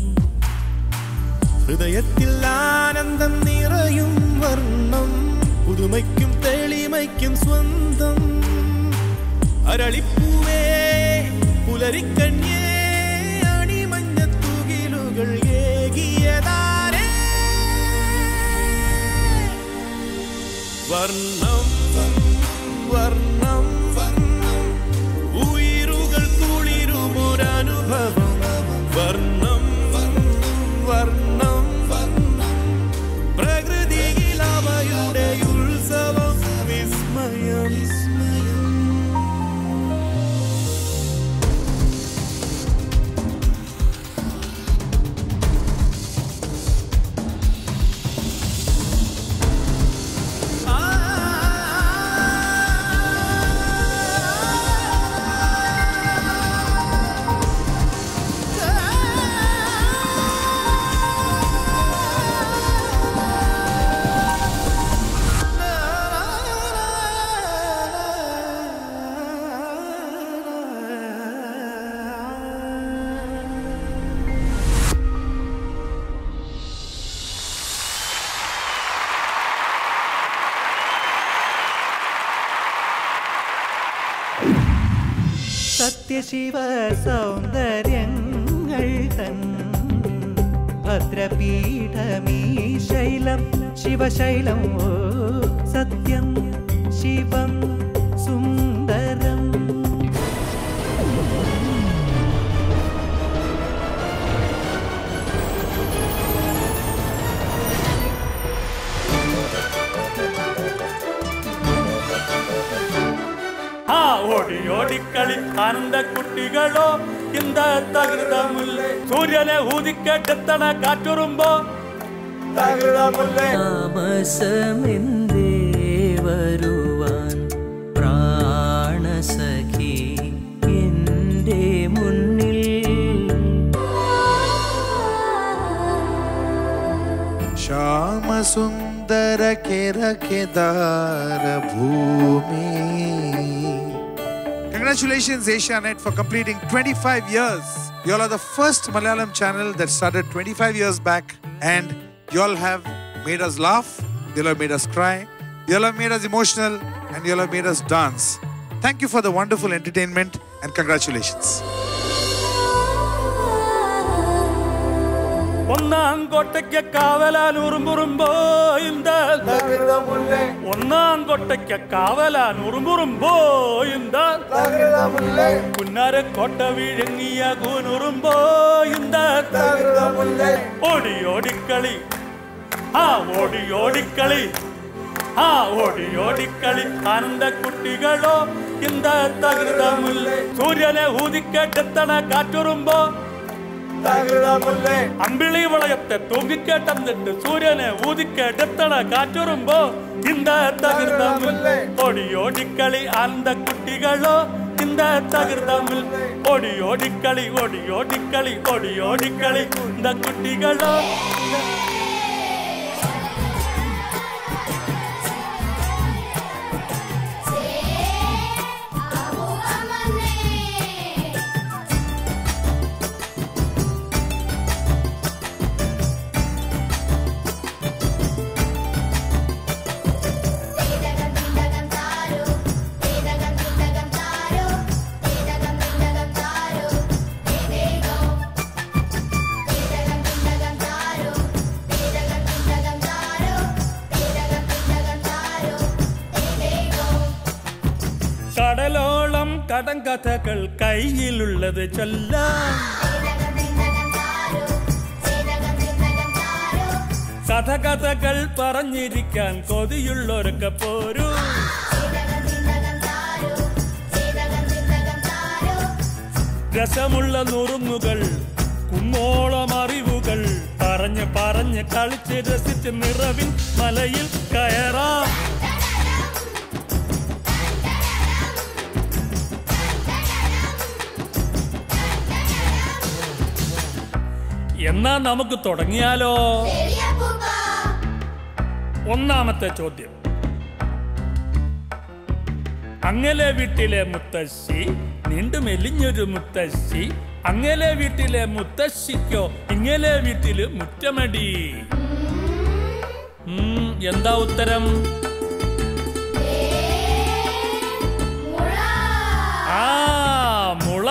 ഹൃദയത്തിൽ ആനന്ദം നിറയും വർണ്ണം പുതുമയ്ക്കും തെളിമയ്ക്കും സ്വന്തം അരളിപ്പൂവേ പുലരിക്കന്യേ അണിമഞ്ഞത്തുകിലുകൾ ഏകിയതാരേ വർണ്ണം വർണ്ണം ഉയരുകൾ കുളിരുമൊരനുഭവം വർണ്ണം വർണ്ണം പ്രകൃതിയിൽ അവയുടെ ഉത്സവം വിസ്മയം സത്യശിവ സൗന്ദര്യങ്ങൾ തൻ ഭദ്രപീഠമീ ശൈലം ശിവശൈലം ഓ സത്യം ശിവം സുന്ദരം ആ ഓടി ഓടിക്കളി ആനന്ദ കുട്ടികളോ இந்த തകൃതമുല്ല സൂര്യനെ ഊതിക്കെട്ടെത്തണ കാറ്റുറുമ്പോ തകൃതമുല്ലേ താമസമെന്തേ വരുവാൻ പ്രാണസഖി എൻ്റെ മുന്നിൽ ശ്യാമസുന്ദര കിരകിദാര ഭൂമി Congratulations, Asianet, for completing 25 years. You all are the first Malayalam channel that started 25 years back, and you all have made us laugh, you all have made us cry, you all have made us emotional, and you all have made us dance. Thank you for the wonderful entertainment, and congratulations. ഒന്നാം കൊട്ടയ്ക്ക് കാവലാൻ ഉറുമ്പുറുമ്പോ இந்த ഒന്നാം കൊട്ടയ്ക്ക് കാവലാൻ ഉറുമ്പുറുമ്പോ இந்த പുന്നാര കോട്ട വിഴുങ്ങിയ കൂനുറുമ്പോ இந்த ഓടി ഓടിക്കളി ആ ഓടി ഓടിക്കളി ആ ഓടി ഓടിക്കളി ആനന്ദ കുട്ടികളോ இந்த തകൃതമുല്ല സൂര്യനെ ഊതിക്കെട്ടെത്തണ കാറ്റുറുമ്പോ അമ്പിളി വളയത്തെ തൂങ്ങിക്കേട്ടെന്നിട്ട് സൂര്യനെ ഊതിക്കെടുത്തണ കാറ്റുറുമ്പോ இந்த തകൃതമിൽ ഓടി ഓടിക്കളി ആനന്ദ കുട്ടികളോ இந்த തകൃതമിൽ ഓടി ഓടിക്കളി ഓടി ഓടിക്കളി ഓടി ഓടിക്കളി இந்த കുട്ടികളോ കടലോളം കടങ്കഥകൾ കയ്യിലുള്ളത് ചൊല്ലാം കഥകഥകൾ പറഞ്ഞിരിക്കാൻ കൊതിയുള്ളവരൊക്കെ പോരൂ രസമുള്ള നുറുങ്ങുകൾ കുമ്മോളം അറിവുകൾ പറഞ്ഞ് പറഞ്ഞ് കളിച്ച് രസിച്ച് നിറവിൻ മലയിൽ കയറാം എന്നാ നമുക്ക് തുടങ്ങിയാലോ ഒന്നാമത്തെ ചോദ്യം അങ്ങലെ വീട്ടിലെ മുത്തശ്ശി നീണ്ടു മെലിഞ്ഞൊരു മുത്തശ്ശി അങ്ങലെ വീട്ടിലെ മുത്തശ്ശിക്കോ ഇങ്ങലെ വീട്ടില് മുറ്റമടി ഉം, എന്താ ഉത്തരം ആ മുള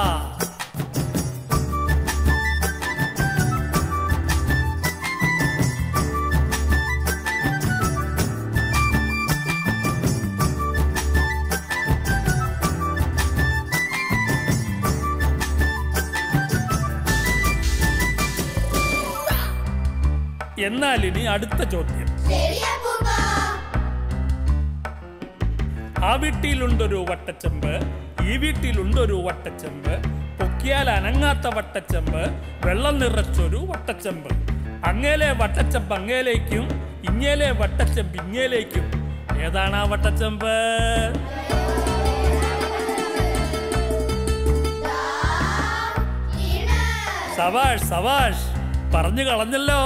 എന്നാൽ ഇനി അടുത്ത ചോദ്യം ആ വീട്ടിലുണ്ടൊരു വട്ടച്ചെമ്പ് ഈ വീട്ടിലുണ്ടൊരു വട്ടച്ചെമ്പ് പൊക്കിയാൽ അനങ്ങാത്ത വട്ടച്ചെമ്പ് വെള്ളം നിറച്ചൊരു വട്ടച്ചെമ്പ് അങ്ങേലെ വട്ടച്ചെമ്പ് അങ്ങേലേക്കും ഇങ്ങേലെ വട്ടച്ചെമ്പ് ഇങ്ങേലേക്കും ഏതാണ് ആ വട്ടച്ചെമ്പ് സവാഷ് സവാഷ് പറഞ്ഞു കളഞ്ഞല്ലോ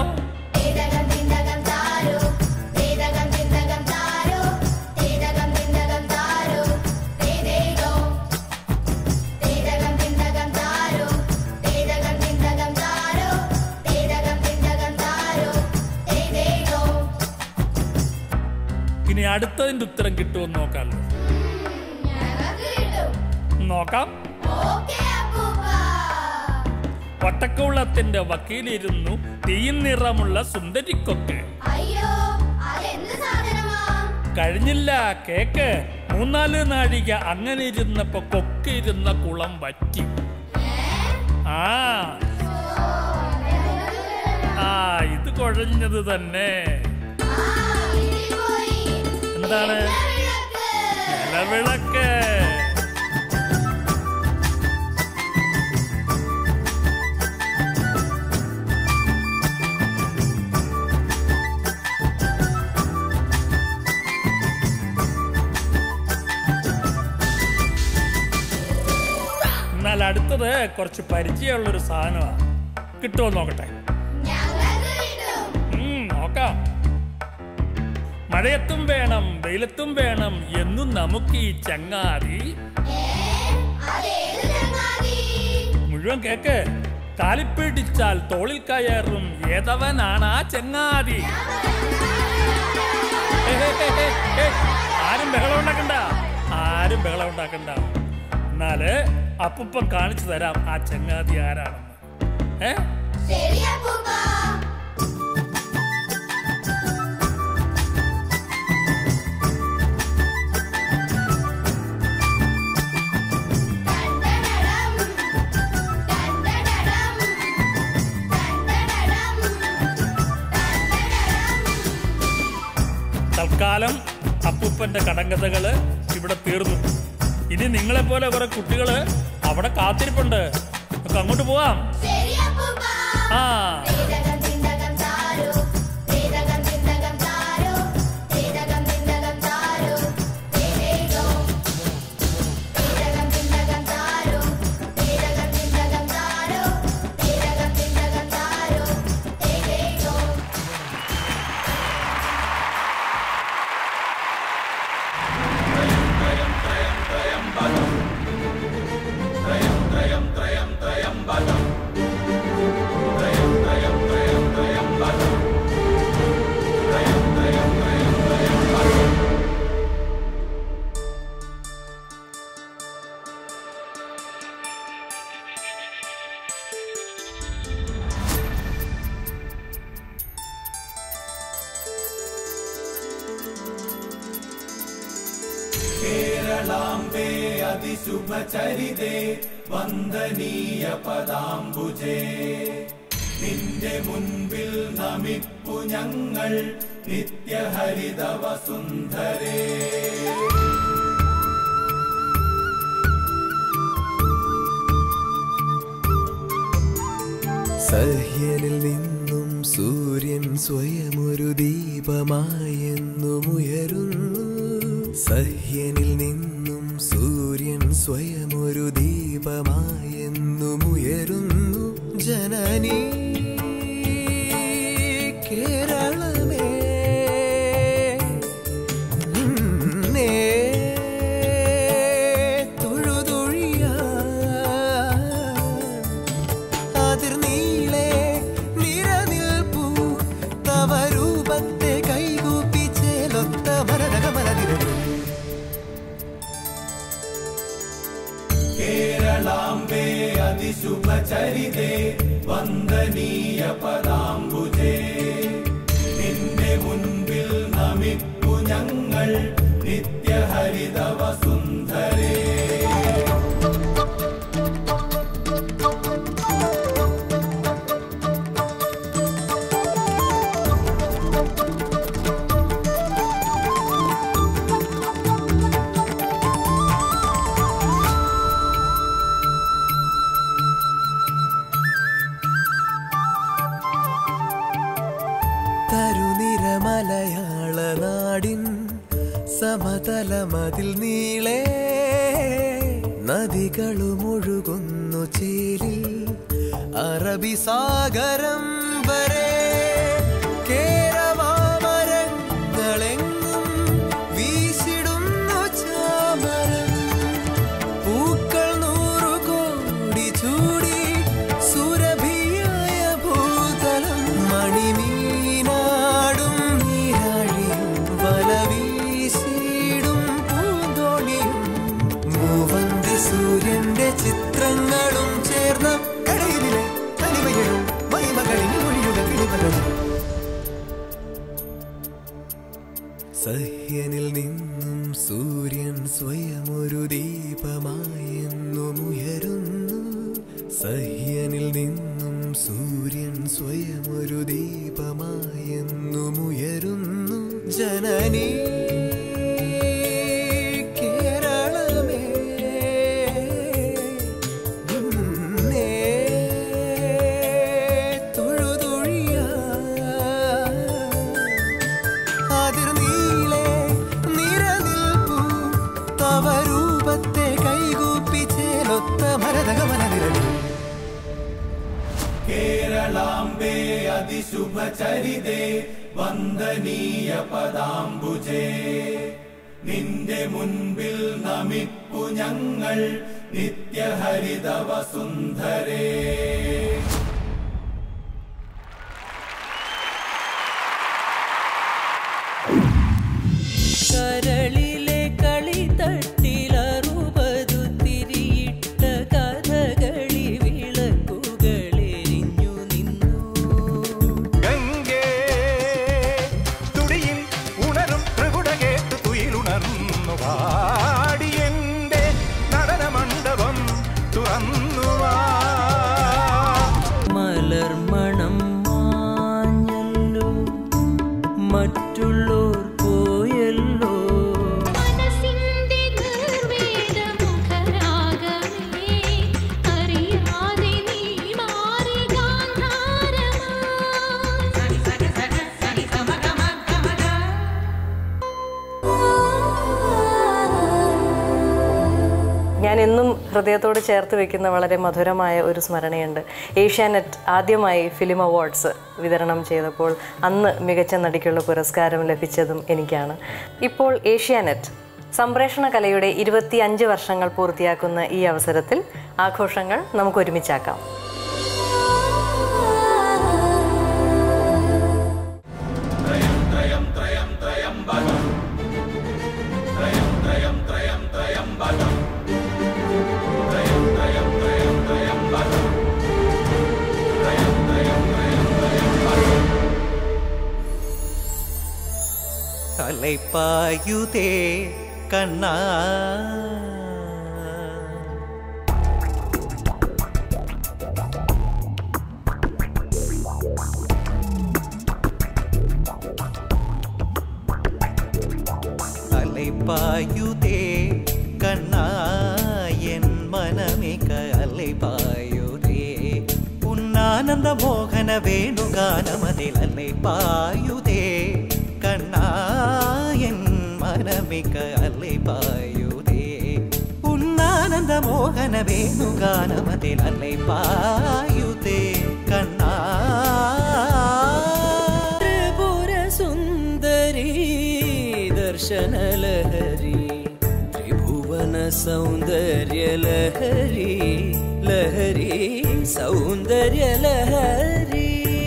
അടുത്തതിന്റെ ഉത്തരം കിട്ടുമെന്ന് നോക്കാമല്ലോ നോക്കാം വട്ടക്കുളത്തിന്റെ വക്കീലിരുന്നു തീയിൻ നിറമുള്ള സുന്ദരിക്കൊക്കെ അയ്യോ അതെന്ത് സാധനമാ കഴിഞ്ഞില്ല കേക്ക് മൂന്നാല് നാഴിക അങ്ങനെ ഇരുന്നപ്പോ കൊക്ക് ഇരുന്ന കുളം വറ്റി ആ ആ ഇത് കുഴഞ്ഞത് തന്നെ എന്താണ് നിലവിളക്ക് എന്നാൽ അടുത്തത് കുറച്ച് പരിചയമുള്ളൊരു സാധനമാണ് കിട്ടുമോ നോക്കട്ടെ ഉം, നോക്കാം മഴയത്തും വേണം വെയിലത്തും വേണം എന്നും നമുക്ക് ഈ ചങ്ങാതി മുഴുവൻ കേക്ക് കാലിപ്പിടിച്ചാൽ തോളിൽ കയറും ഏതവനാണ് ആ ചങ്ങാതി ഹേ, ഹേ, ഹേ, ഹേ, ഹേ. ആരും ബഹളം ഉണ്ടാക്കണ്ട ആരും ബഹളം ഉണ്ടാക്കണ്ട എന്നാല് അപ്പൂപ്പൻ കാണിച്ചു തരാം ആ ചങ്ങാതി ആരാണെന്ന് ഏ തൽക്കാലം അപ്പൂപ്പന്റെ കടങ്കഥകള് ഇവിടെ തീർന്നു ഇനി നിങ്ങളെ പോലെ കുറെ കുട്ടികള് അവിടെ കാത്തിരിപ്പുണ്ട് നമുക്ക് അങ്ങോട്ട് പോവാം ആ കേരളാംബേ അതിശുഭചരിതേ വന്ദനീയ പദാംബുജേ നിന്റെ മുൻപിൽ നമിപ്പു ഞങ്ങൾ നിത്യഹരിത വസുന്ധരേ സഹ്യനിൽ നിന്നും സൂര്യൻ സ്വയമൊരു ദീപമായെന്നുമുയരുന്നു സഹ്യനിൽ നിന്നും സൂര്യൻ സ്വയമൊരു ദീപമായെന്നുമുയരുന്നു ജനനീ കേരളമേ നിന്നെ തൊഴുതൊഴിയാൻ അതിർനീളെ നിരനിൽപ്പൂ തവ രൂപത്തെ കൈകൂപ്പി ചേലൊത്ത മരതകമലതിരകൾ കേരളാംബേ അതിശുഭചരിതേ വന്ദനീയ പദാംബുജേ നിന്റെ മുൻപിൽ നമിപ്പു ഞങ്ങൾ നിത്യഹരിത വസുന്ധരേ തരുനിര മലയാള നാടിൻ സമതലമതിൽ നീളെ നദികളുമൊഴുകുന്നു ചേരിൽ അറബി സാഗരം വരെ കേരമാമരങ്ങളെങ്ങും വീശിടുന്നു ചാമരം പൂക്കൾ നൂറു കോടി ചൂടി സുരഭിയായ ഭൂതലം മണിമീനാടും നീരാഴിയും വല വീശിടും പൂന്തോണിയും മൂവന്തി സൂര്യന്റെ ചിത്രങ്ങളും ചേർന്ന കടയിലെ തനിമകളും മഹിമകളിൽ ഒഴിയുക കിളിമകളും സഹ്യനിൽ നിന്നും സൂര്യൻ സ്വയം ഒരു ദീപമായെന്നും ഉയരുന്നു സഹ്യനിൽ നിന്നും സൂര്യൻ സ്വയം ഒരു ദീപമായെന്നും ഉയരുന്നു ജനനീ കേരളമേ നിന്നെ തൊഴുതൊഴിയാ അതിർനീളെ നിരനിൽപ്പൂ തവ രൂപത്തെ കൈകൂപ്പി ചേലൊത്ത മരതകമനവിരലിൽ കേരളാംബേ അതിശുഭചരിതേ വന്ദനീയ പദാംബുജേ നിന്റെ മുൻപിൽ നമിപ്പു ഞങ്ങൾ നിത്യഹരിത വസുന്ധരേ കരളിലെ കളി തട്ടിലറുപതു തിരിയിട്ട കഥകളി വിളക്കുകളെരിഞ്ഞു നിന്നു ഗംഗേ തുടിയിൽ ഉണരും പ്രകുട കേട്ട് തുയിലുണർന്നു പാടിയെന്റെ നടന മണ്ഡപം തുറന്നു വാ മലർമണം മാഞ്ഞല്ലോ മറ്റുള്ളോർ പോയല്ലോ മനസ്സിന്റെ നിർവേദമുഖരാഗമേ അറിയാതെ നീ മാറി ഞാൻ എന്നും ഹൃദയത്തോട് ചേർത്ത് വെക്കുന്ന വളരെ മധുരമായ ഒരു സ്മരണയുണ്ട് ഏഷ്യാനെറ്റ് ആദ്യമായി ഫിലിം അവാർഡ്സ് വിതരണം ചെയ്തപ്പോൾ അന്ന് മികച്ച നടിക്കുള്ള പുരസ്കാരം ലഭിച്ചതും എനിക്കാണ് ഇപ്പോൾ ഏഷ്യാനെറ്റ് സംപ്രേഷണ കലയുടെ ഇരുപത്തി അഞ്ച് വർഷങ്ങൾ പൂർത്തിയാക്കുന്ന ഈ അവസരത്തിൽ ആഘോഷങ്ങൾ നമുക്ക് ഒരുമിച്ചാക്കാം ത്രയം ത്രയം ത്രയംബകം ത്രയം ത്രയം ത്രയം ത്രയംബകം ത്രയം ത്രയം ത്രയം ത്രയംബകം ത്രയം ത്രയം ത്രയം ത്രയംബകം അലൈപ്പായുതേ കണ്ണാ അലൈപ്പായുതേ കണ്ണാ എൻ മനമിക അലൈപ്പായുതേ ഉന്നാനന്ദ മോഹന വേണുഗാനമതിൽ അലൈപ്പായുതേ കണ്ണാ എൻ മനമിക അലൈപ്പായുതേ ഉന്നാനന്ദ മോഹന വേണുഗാനമതിൽ അലൈപ്പായുതേ കണ്ണാ ത്രിപുര സുന്ദരി ദർശനലഹരി ത്രിഭുവന സൗന്ദര്യ ലഹരി ലഹരി സൗന്ദര്യ ലഹരി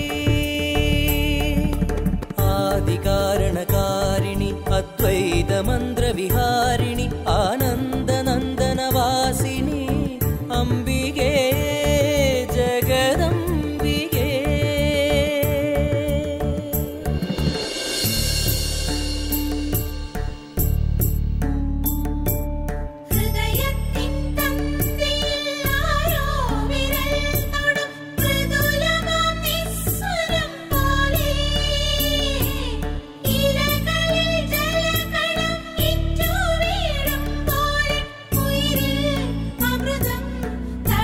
ആദികാരണകാരിണി അദ്വൈത മന്ത്രവിഹാരിണി ആനന്ദനന്ദനവാസിനി അംബികേ ജഗദംബികേ ഹൃദയത്തിൻ തന്ത്രിയിൽ ആരോ വിരൽ തൊടും മൃദുലമാം നിസ്വരം പോലെ ഇലകളിൽ ജലകണം ഇറ്റു വീഴുമ്പോൾ ഉയിരിൽ അമൃതം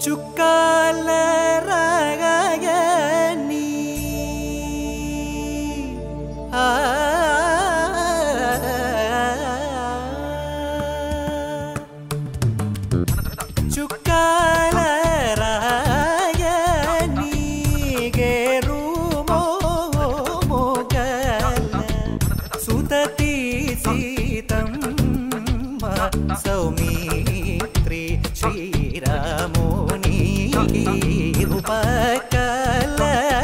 ചുക്കാല നീ ആ ചുക്കാല സുതതി സീതം സൗമിത്രി ശ്രീരാമോനി ഉപകല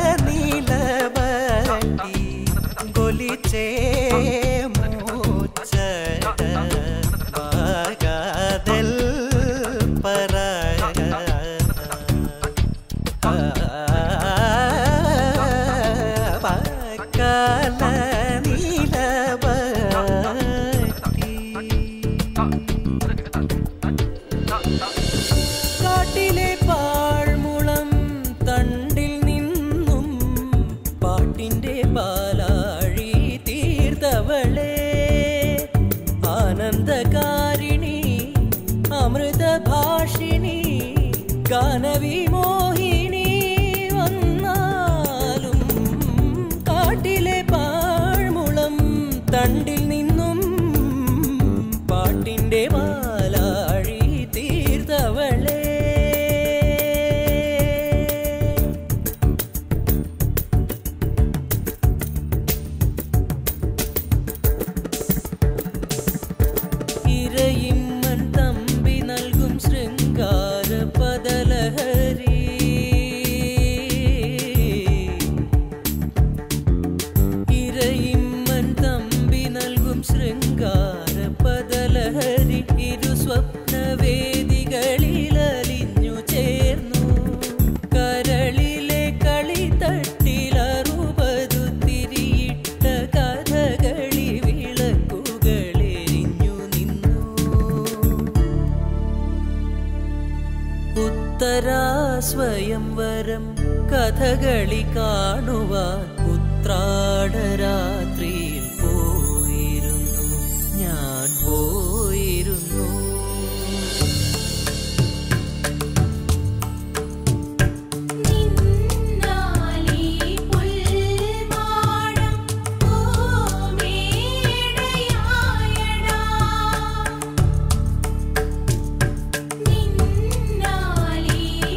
നീലവട്ടി ഗൊലിച്ചേ മൂച്ചട വാഗാതൽ പര പക്കല കാട്ടിലെ പാഴ്മുളം തണ്ടിൽ നിന്നും പാട്ടിന്റെ പാലാഴി തീർത്തവളെ ആനന്ദകാരിണി അമൃതഭാഷിണി ഗാനവിമോഹിനി വന്നാലും കാട്ടിലെ പാഴ്മുളം തണ്ടിൽ നിന്നും പാട്ടിന്റെ പാലാഴി തീർത്തവളെ ഇരയിമ്മൻ തമ്പി നൽകും ശൃംഗാര പദലഹരി ഇരയിമ്മൻ തമ്പി നൽകും ശൃംഗാര പദലഹരി ഇരു സ്വപ്നവേദികളിൽ അലിഞ്ഞു ചേർന്നു കരളിലെ കളി തട്ടിലറുപതു തിരിയിട്ട കഥകളി വിളക്കുകളെരിഞ്ഞു നിന്നു ഉത്തരാ സ്വയംവരം കഥകളി കാണുവാൻ ഉത്രാടരാത്രിയിൽ പോയിരുന്നു ഞാൻ പോയിരുന്നു നിന്നാലി പുൽമാടം പൂമേടയായടാ നിന്നാലി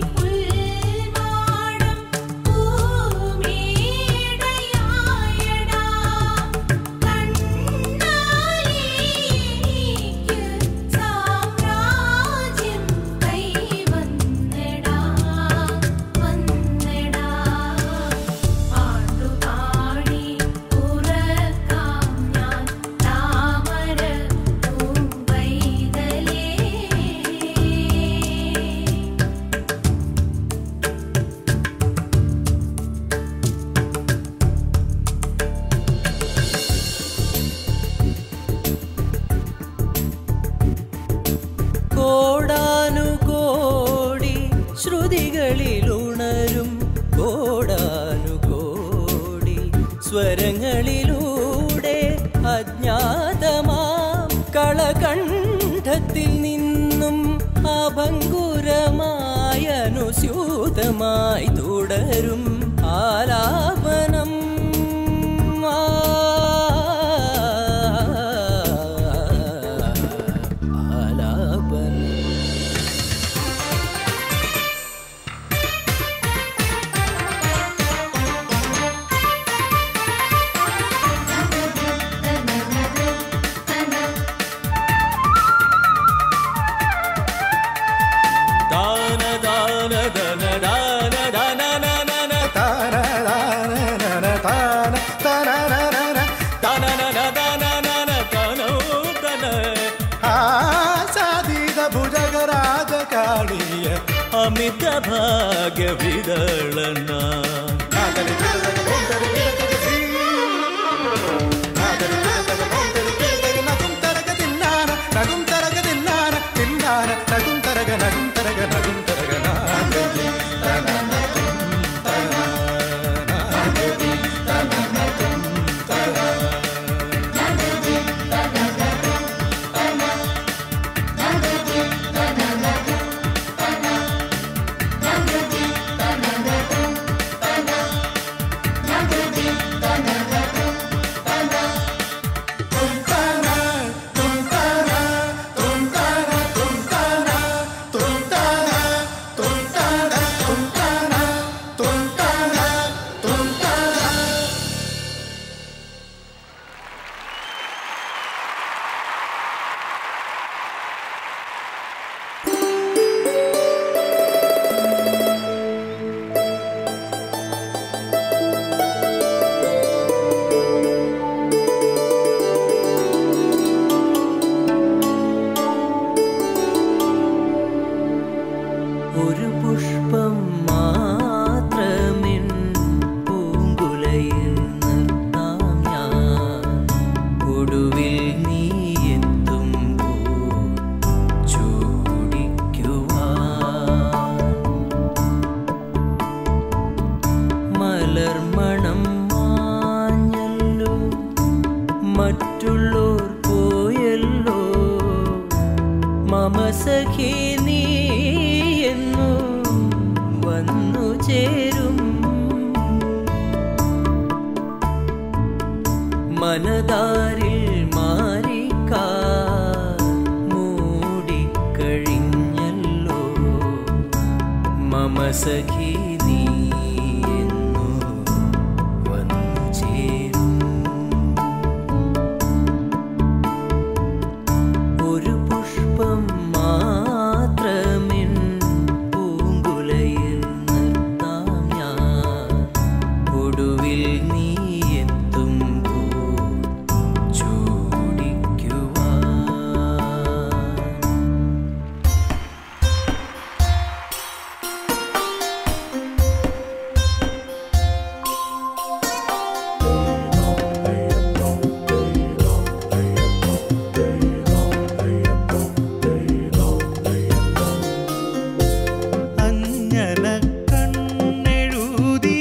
പുൽമാടം പൂമേടയായടാ കണ്ണാലിക്ക് സാമ്രാജ്യം കൈവന്നെടാ വന്നെടാ പാട്ടുപാടി ഉറക്കാം ഞാൻ താമര പൂവൈതലേ കോടാനുകോടി ശ്രുതികളിലുണരും കോടാനുകോടി സ്വരങ്ങളിലൂടെ അജ്ഞാതമാം കളകണ്ഠത്തിൽ നിന്നും അഭങ്കുരമായ അനുസ്യൂതമായി തുടരും ആലാപനം ആ ആലാപനം ദാന ദാന ദന ദാന ദാന നന നന താന ദാന നന താന താന നന താന നന ദാന നന താനോ തന ആസാദിത ഭുജഗരാജ കാളിയ അമിത ഭാഗ്യ വിദളന നഗും തരക തിന്നാന തിന്നാന നഗും തരക നഗും തരക നഗും തരക നാഗി ഒരു പുഷ്പം മാത്രമിൻ പൂങ്കുലയിൽ നിർത്താം ഞാൻ ഒടുവിൽ നീ എത്തുമ്പോൾ ചൂടിക്കുവാൻ മലർമണം മാഞ്ഞല്ലോ മറ്റുള്ളോർ പോയല്ലോ മമ സഖി നീ എന്നു വന്നു ചേരും മനതാരിൽ മാറിക്കാ മൂടിക്കഴിഞ്ഞല്ലോ മമ സഖി നീ എന്നു വന്നു ചേരും ഒരു പുഷ്പം മാത്രമിൻ പൂങ്കുലയിൽ നിർത്താം ഞാൻ ഒടുവിൽ നീ എത്തുമ്പോൾ ചൂടിക്കുവാൻ അഞ്ജന കണ്ണെഴുതി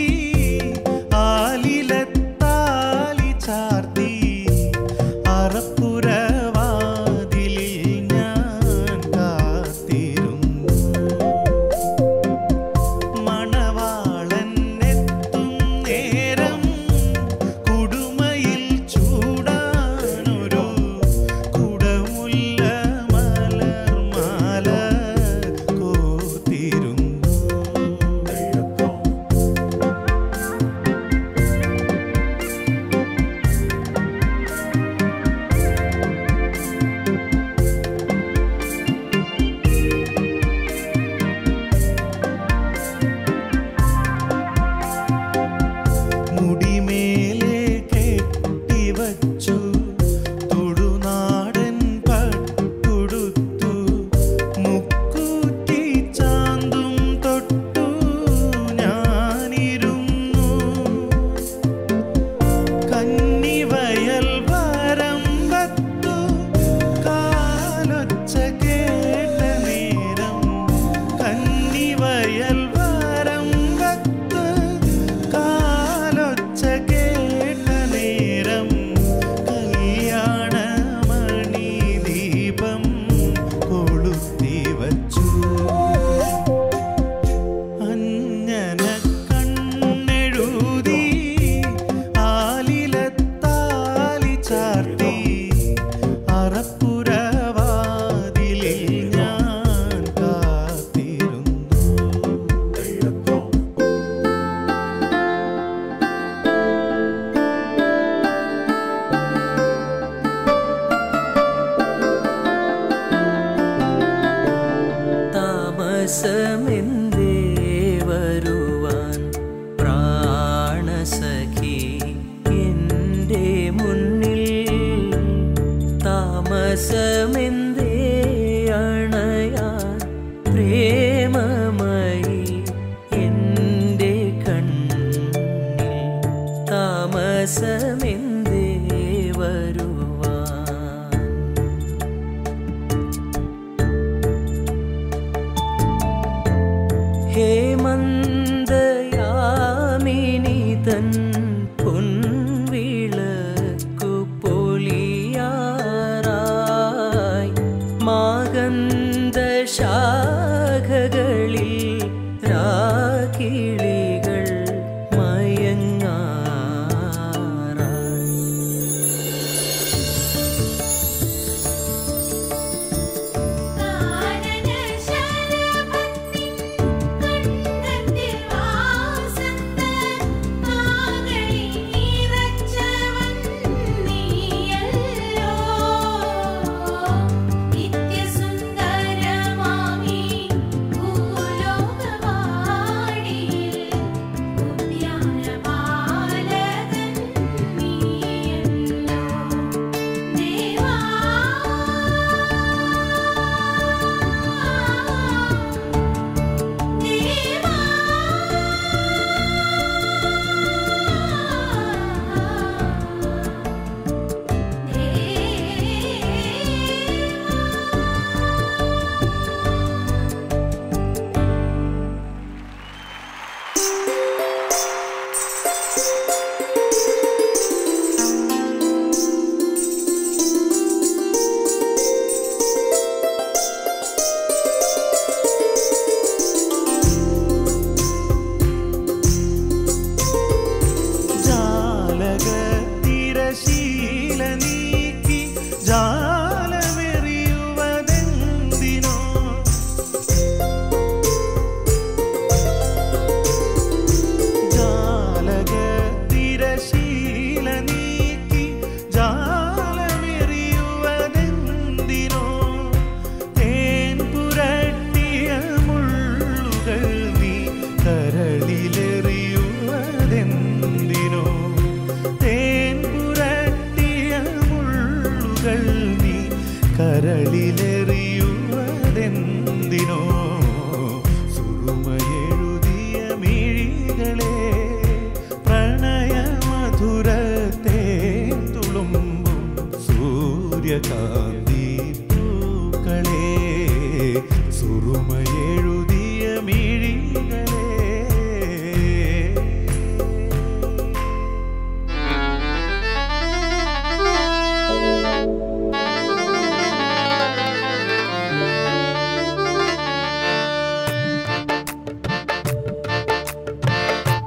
ആലിലത്താലി ചാർത്തി അറപ്പുരവാതിലിൽ ഞാൻ കാത്തിരുന്നു മണവാളൻ എത്തും നേരം കുടുമയിൽ ചൂടാനൊരു കുടമുല്ല മലർമാല കോത്തിരുന്നു മുടിമേലെ കെട്ടിവച്ചു തൊടുനാടൻ പട്ടുടുത്തു മുക്കൂറ്റി ചാന്തും തൊട്ടു ഞാനിരുന്നു കന്നിവയൽ വരമ്പത്തു കാലൊച്ച കേട്ട നേരം കന്നിവയൽ വരമ്പത്ത് കാലൊച്ച കേട്ട നേരം കല്യാണമണി ദീപം കൊളുത്തി വച്ചു അഞ്ജന കണ്ണെഴുതി ആലിലത്താലി ചാർത്തി അറപ്പുരവാതിലിൽ ഞാൻ കാത്തിരുന്നു താമസമെന്തേ വരുവാൻ പ്രാണസഖി എൻ്റെ മുന്നിൽ താമസമെന്തേ അണയാൻ പ്രേമമായി എൻ്റെ കണ്ണിൽ താമസമെന്തേ വരുവാൻ ഹേമന്തയാമിനി തൻ പൊൻവിളക്കു പൊലിയാറായി മാഗന്ധ ശാഖകളിൽ രാക്കിളികൾ മയങ്ങാറായി നിത്യസുന്ദരമാമി ഭൂലോകവാടിയിൽ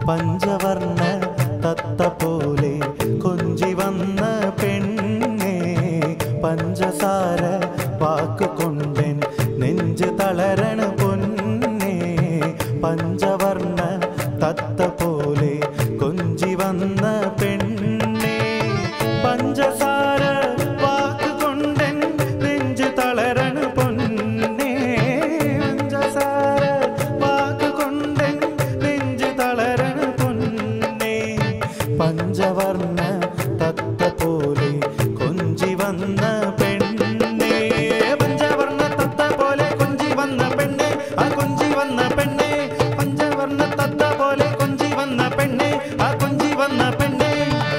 പഞ്ചവർണ്ണ തത്ത പോലെ കൊഞ്ചി വന്ന പെണ്ണേ പഞ്ചസാര വാക്കുകൊണ്ടൻ നെഞ്ച് തളരണ പൊന്നേ പഞ്ചവർണ്ണ തത്ത പോലെ കൊഞ്ചി വന്ന പെണ്ണേ പഞ്ചസാര വാക്കുകൊണ്ടൻ നെഞ്ച് തളരണ പൊന്നേ പഞ്ചസാര വാക്കുകൊണ്ടൻ നെഞ്ച് തളരണ പൊന്നേ പഞ്ചവർണ്ണ തത്ത പോലെ കൊഞ്ചി വന്ന പെണ്ണേ പഞ്ചവർണ്ണ തത്ത പോലെ കൊഞ്ചി വന്ന പെണ്ണേ ആ കൊഞ്ചി വന്ന പെണ്ണേ പഞ്ചവർണ്ണ തത്ത പോലെ കൊഞ്ചി വന്ന പെണ്ണേ ആ കൊഞ്ചി വന്ന പെണ്ണേ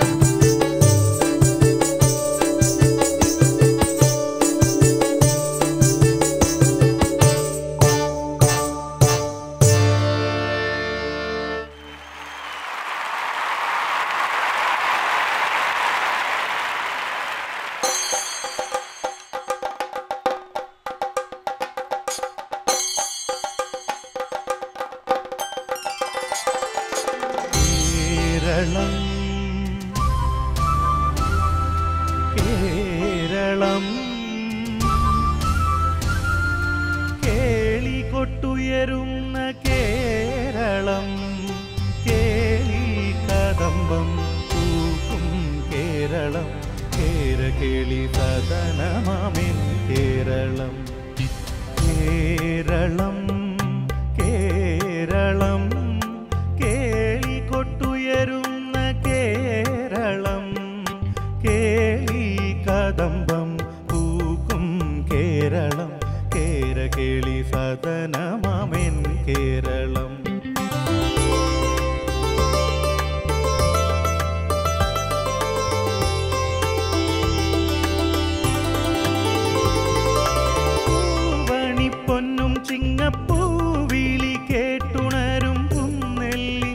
കേരളം കേരളം കേളി കൊട്ടുയരുന്ന കേരളം കേളി കദംബം പൂക്കും കേരളം കേരകേളി സദനമാമിൻ കേരളം കേരളം കേരളം കേളി കൊട്ടുയരുന്ന കേരളം കേളി കദംബം പൂക്കും കേരളം കേരകേളി സദനമാമിൻ കേരളം പൂവണിപ്പൊന്നും ചിങ്ങപ്പൂവിളി കേട്ടുണരും പുന്നെല്ലിൻ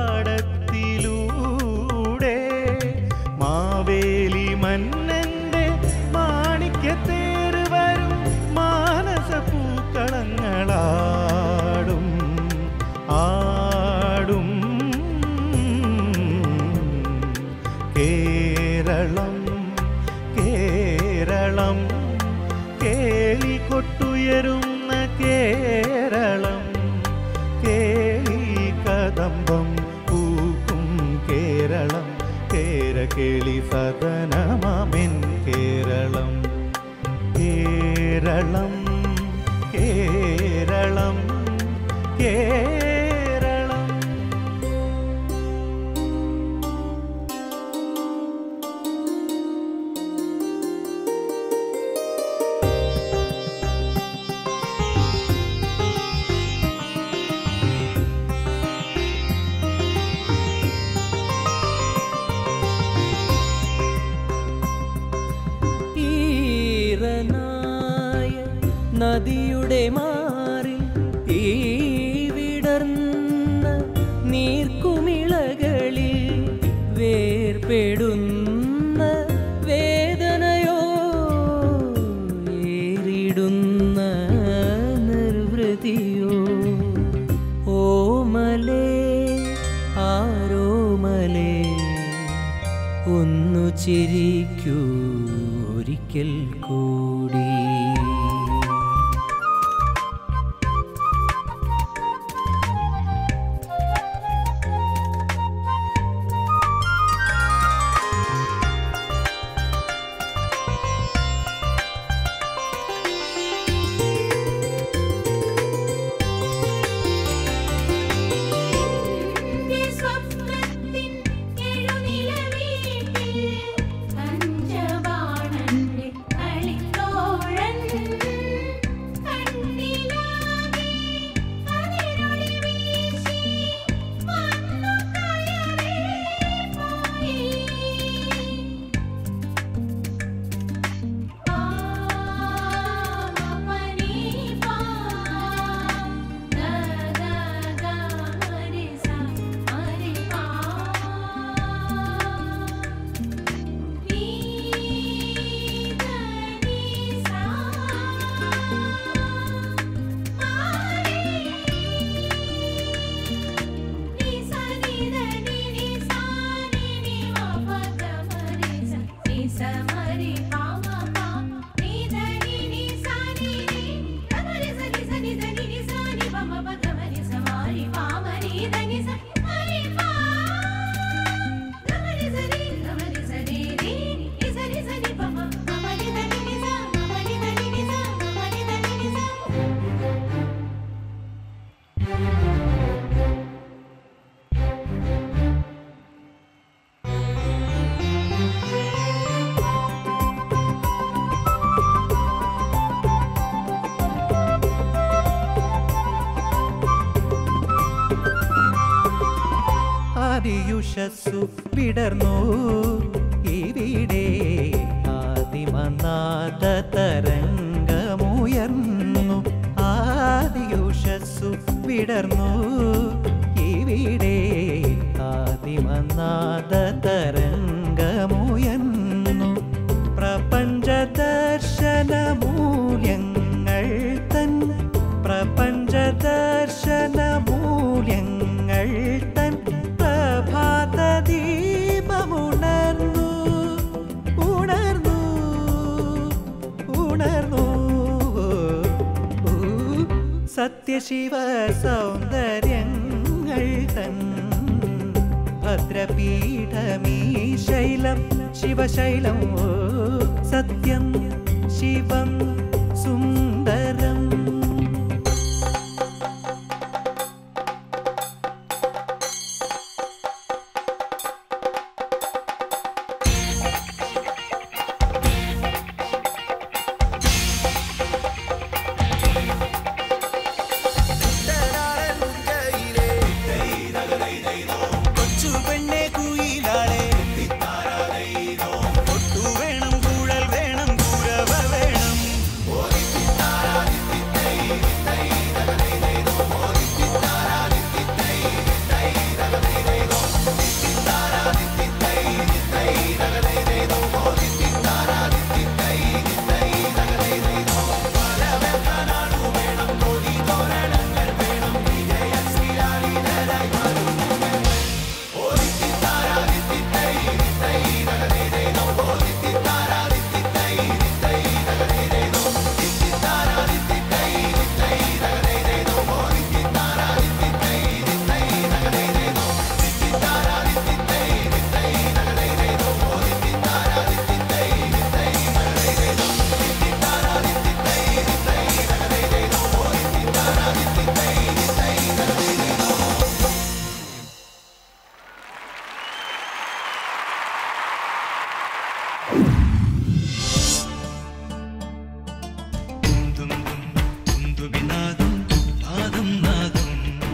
പാടത്തിലൂടെ മാവേലി മന്നന്റെ മാണിക്യത്തേറ് വരും മാനസ പൂക്കളങ്ങളാടും ആടും കേരളം കേരളം കേളി കൊട്ടുയരുന്ന കേരളം കേളി കദംബം പൂക്കും കേരളം കേരകേളി സദനമാമിൻ കേരളം കേരളം കേരളം കേരളം ഈറനായ നദിയുടെ മാറിൽ ഈ വിടർന്ന നീർക്കുമിളകളിൽ വേർപെടുന്ന വേദനയോ ഏറിടുന്ന നിർവൃതിയോ ഓമലേ ആരോമലേ ഒന്നു ചിരിക്കൂ ഒരിക്കൽ കൂടി എന്റെ സ്വപ്നത്തിൻ എഴുനില വീട്ടിൽ പഞ്ചബാണന്റെ കളിക്ക ആദിയുഷസ്സു വിടർന്നു ഇവിടെ ആദിമനാദ തരംഗമുയർന്നു ആദിയുഷസ്സു വിടർന്നു ഇവിടെ ആദിമനാദ തരംഗമുയർന്നു പ്രപഞ്ച ദർശന മൂല്യങ്ങൾ തൻ പ്രപഞ്ച ദർശന മൂല്യങ്ങൾ തൻ പ്രഭാത ദീപമുണർന്നു ഉണർന്നു ഉണർന്നു സത്യശിവ സൗന്ദര്യങ്ങൾ തൻ ഭദ്രപീഠമീ ശൈലം ശിവശൈലം ഓ, സത്യം ശിവം സുന്ദരം കൊച്ചു പെണ്ണെ കുയിലാളെ ഒട്ടു വേണം കൂഴൽ വേണം കൂരവ വേണം നാദം നാദം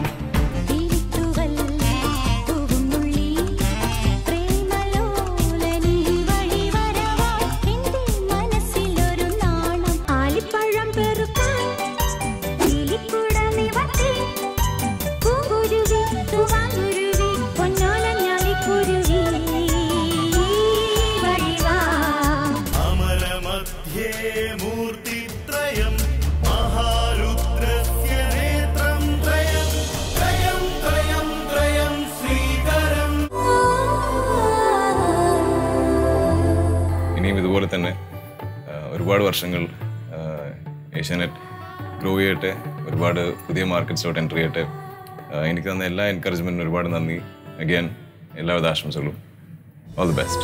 ആലിപ്പഴം പെറുക്കാൻ കിളിക്കുട നിവർത്തി പൂങ്കുരുവി തൂവാങ്കുരുവി പൊന്നോല ഞാലിക്കുരുവി വഴിവാ അമരമധ്യേ മൂർത്തിത്രയം മഹാരുദ്രസ്യ നേത്രം ത്രയം ത്രയം ത്രയം ത്രയം ശ്രീകരം ഇനിയും ഇതുപോലെ തന്നെ ആ, ഒരുപാട് വർഷങ്ങൾ ആ, ഏഷ്യാനെറ്റ് ഗ്രോ ചെയ്യട്ടെ ഒരുപാട് പുതിയ മാർക്കറ്റ്സിലോട്ട് എൻ്റർ ചെയ്യട്ടെ ആ, എനിക്ക് തന്ന എല്ലാ എൻകറേജ്മെൻറ്റിനും ഒരുപാട് നന്ദി അഗൈൻ എല്ലാവിധ ആശംസകളും ഓൾ ദി ബെസ്റ്റ്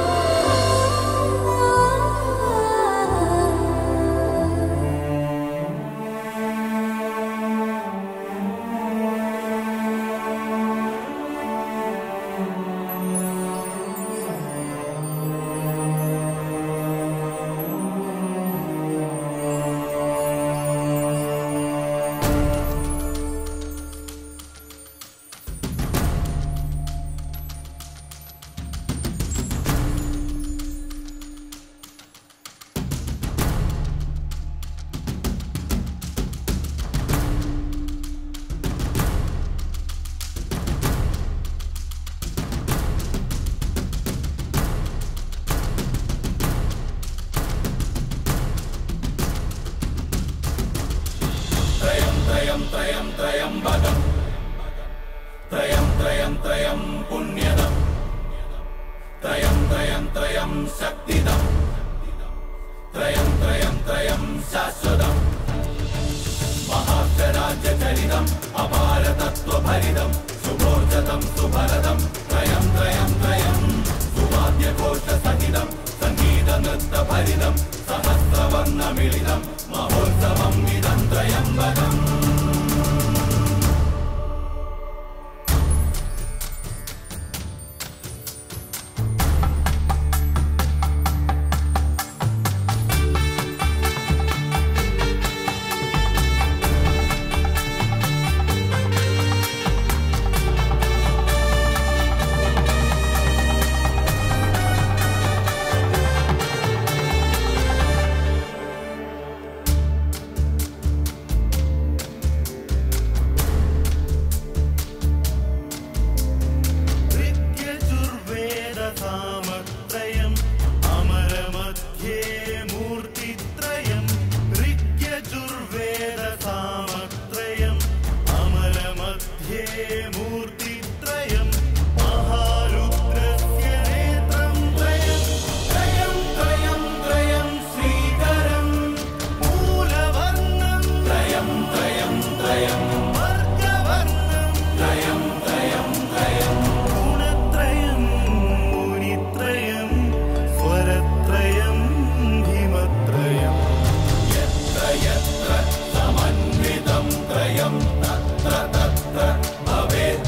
ത്രയം ത്രയം ത്രയം ത്രയംബകം ത്രയം ത്രയം ത്രയം പുണ്യദം ത്രയം ത്രയം ത്രയം ശക്തിദം ത്രയം ത്രയം ത്രയം ശാശ്വതം മഹാരാജ്യചരിതം അപാരതത്വഭരിതം സുഭോജതം സുഭരതം ത്രയം ത്രയം ത്രയം സുവാദ്യഘോഷസഹിതം സംഗീത നൃത്തഭരിതം സഹസ്രവർണ്ണമിളിതം മഹോത്സവം ഇതം ത്രയംബകം मध्ये मूर्तित्रयम् महारुद्रस्य नेत्रं त्रयं त्रयं त्रयं त्रयं श्रीकरम् मूलवर्णं त्रयं त्रयं त्रयं वर्गवर्णं त्रयं त्रयं त्रयं गुणत्रयं मुनित्रयं स्वरत्रयं भीमत्रयम् यत्र यत्र समन्वितं त्रयं तत्र तत्र भवेत्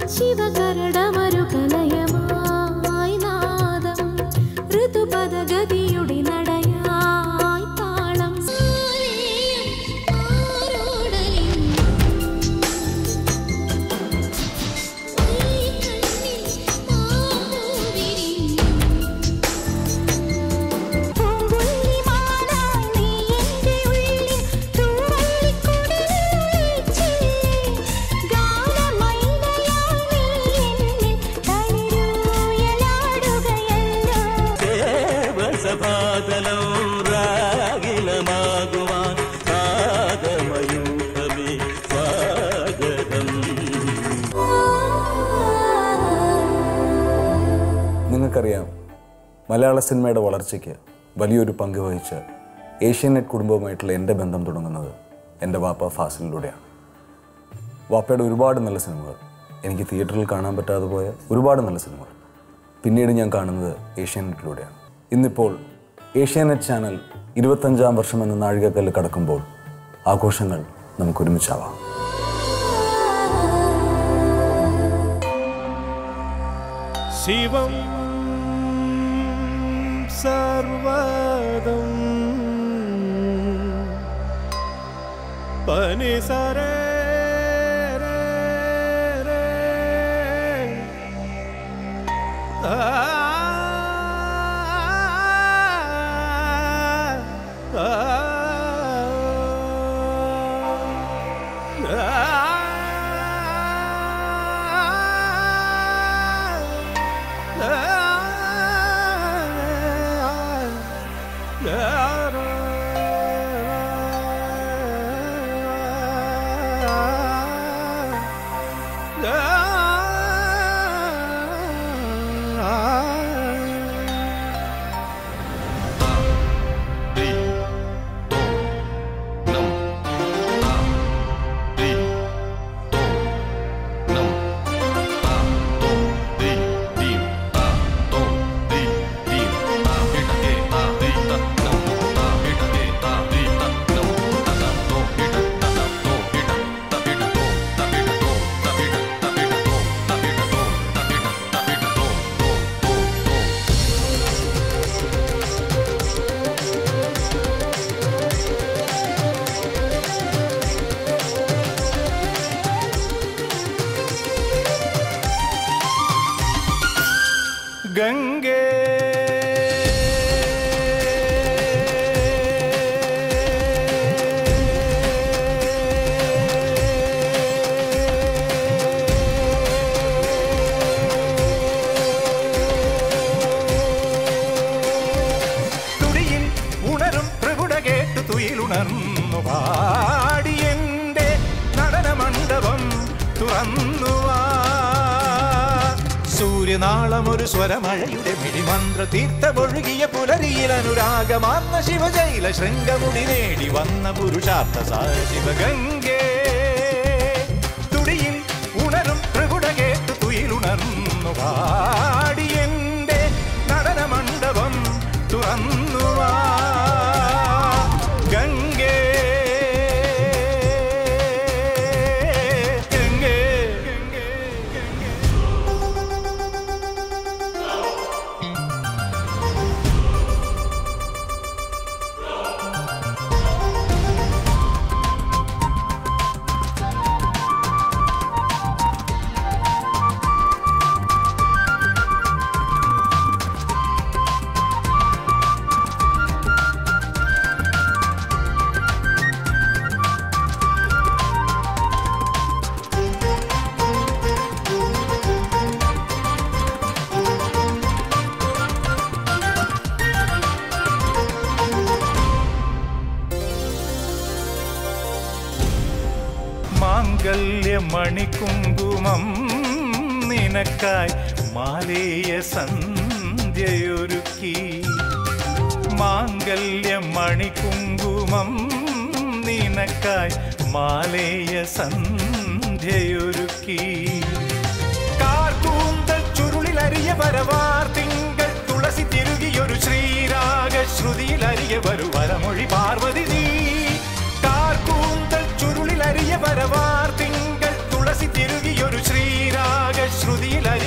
ശിവകരടമരുകലയമായി നാദം ഋതുപദഗതിയുടെ നടയായി താളം ദേവസഭാതലം രാഗിലമാകുവാൻ പാദമയൂഖമേ സ്വാഗതം നിങ്ങൾക്കറിയാം മലയാള സിനിമയുടെ വളർച്ചയ്ക്ക് വലിയൊരു പങ്ക് വഹിച്ച ഏഷ്യാനെറ്റ് കുടുംബവുമായിട്ടുള്ള എൻ്റെ ബന്ധം തുടങ്ങുന്നത് എൻ്റെ വാപ്പ ഫാസിലിലൂടെയാണ് വാപ്പയുടെ ഒരുപാട് നല്ല സിനിമകൾ എനിക്ക് തിയേറ്ററിൽ കാണാൻ പറ്റാതെ പോയ ഒരുപാട് നല്ല സിനിമകൾ പിന്നീട് ഞാൻ കാണുന്നത് ഏഷ്യാനെറ്റിലൂടെയാണ് ഇന്നിപ്പോൾ ഏഷ്യാനെറ്റ് ചാനൽ ഇരുപത്തഞ്ചാം വർഷം എന്ന നാഴികക്കല്ല് കടക്കുമ്പോൾ ആഘോഷങ്ങൾ നമുക്ക് ഒരുമിച്ചാവാം ശിവം സർവദം പനിസരേ ഗംഗേ തുടിയിൽ ഉണരും പ്രകുട കേട്ടു തുയിലുണർന്നു പാടി എന്റെ നടനമണ്ഡപം തുറന്നു വാ. സൂര്യനാളം ഒരു സ്വരമഴയുടെ മിഴിമന്ത്ര തീർത്ഥമൊഴുകിയ പുലരിയിൽ അനുരാഗമാർന്ന ശിവജൈല ശൃംഗമുടി നേടി വന്ന പുരുഷാർത്ഥ ശിവഗംഗേ തുടിയിൽ ഉണരും പ്രകുട കേട്ടു തുയിലുണർന്നു പാടി എന്റെ നടനമണ്ഡപം തുറന്നു വാ. ഗംഗേ ഗംഗേ മാംഗല്യമണികുങ്കുമം നിനക്കായി മാലേയ സന്ധ്യയൊരുക്കി മാംഗല്യമണികുങ്കുമം നിനക്കായി മാലേയ സന്ധ്യയൊരുക്കി കാർക്കൂന്തൽ ചുരുളിലരിയ വരവാർ തിങ്കൾ തുളസി തിരുകിയൊരു ശ്രീരാഗ ശ്രുതിയിലരിയ വരു വരമൊഴി പാർവതി നീ കാർക്കൂന്തൽ ചുരുളിലരിയ വരവാർ തിങ്കൾ തുളസി തിരുകിയൊരു ശ്രീരാഗ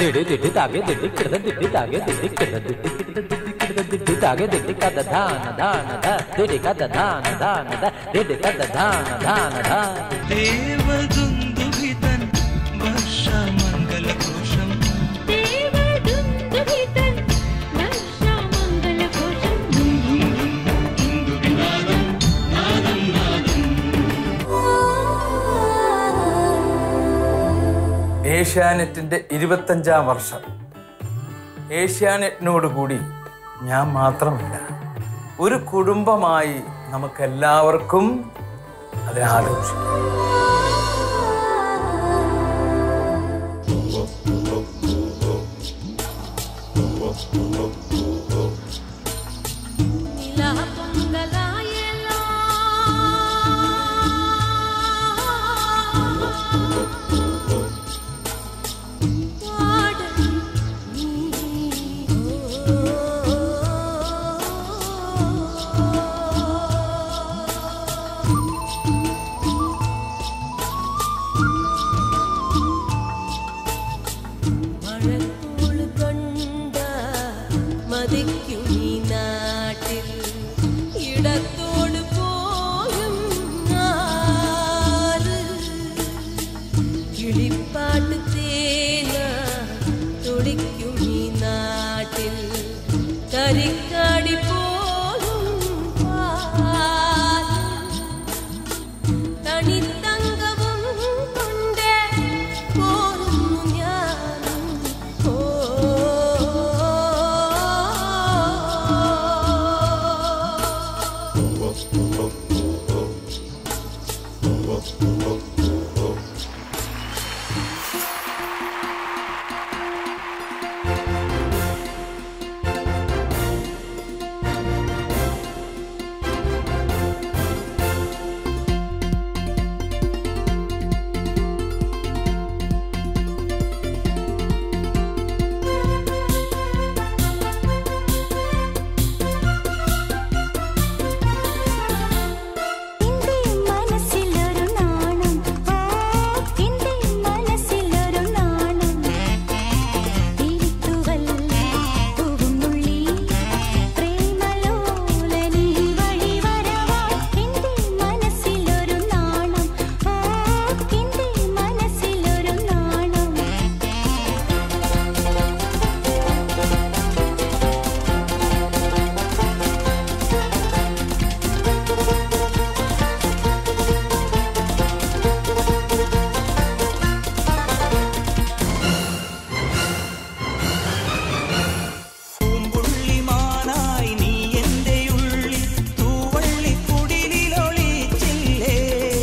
ദിടി ദിടി താകെ ദിടി കിടത ദിടി താകെ ദിടി കിടത ദിടി കിടത ദിടി കിടത ദിടി താകെ ദിടി കഥ ധാന ധാന ധ ദിടി കഥ ധാന ധാന ധ ദിടി കഥ ധാന ധാന ധ ദേവദുന്ദുഭിതൻ വർഷമംഗലഘോഷം ദേവദുന്ദുഭിതൻ വർഷമംഗലഘോഷം ദുന്ദുഭിനാദം നാദം നാദം ഏഷ്യാനെറ്റിൻ്റെ ഇരുപത്തഞ്ചാം വർഷം ഏഷ്യാനെറ്റിനോട് കൂടി ഞാൻ മാത്രമല്ല ഒരു കുടുംബമായി നമുക്കെല്ലാവർക്കും അതിനെ ആഘോഷിക്കാം മഴക്കോള് കൊണ്ട മതിക്കും ഈ നാട്ടിൽ ഇടത്തോട് പോയും ആറ് കിളിപ്പാട്ട് തേന തുടിക്കും ഈ നാട്ടിൽ കരിക്കാടി പോലും പാല് തണിത്തങ്കവും കൊണ്ട് പോരുന്നു ഞാനും ഓ മനസ്സിലൊരു നാണം ഓ എന്റെ മനസ്സിലൊരു നാണം തിരിത്തുവൽ പൂവുന്നുള്ളി പ്രേമലോലനി വഴി വരവാൻ എന്റെ മനസ്സിലൊരു നാണം ഓ എന്റെ മനസ്സിലൊരു നാണം പൂമ്പുള്ളിമാനായി നീ എൻ്റെ ഉള്ളിൽ തൂവള്ളിക്കുടിലൊളിച്ചില്ലേ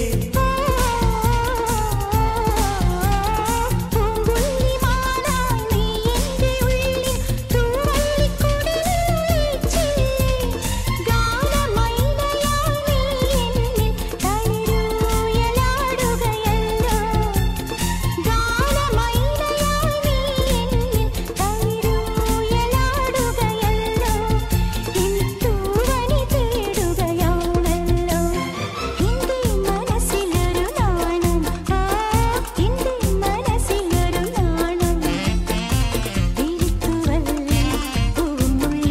മനസ്സിലൊരു നാണം ആ എന്റെ മനസ്സിലൊരു നാണം തിരിത്തുവൽ പൂമുള്ളി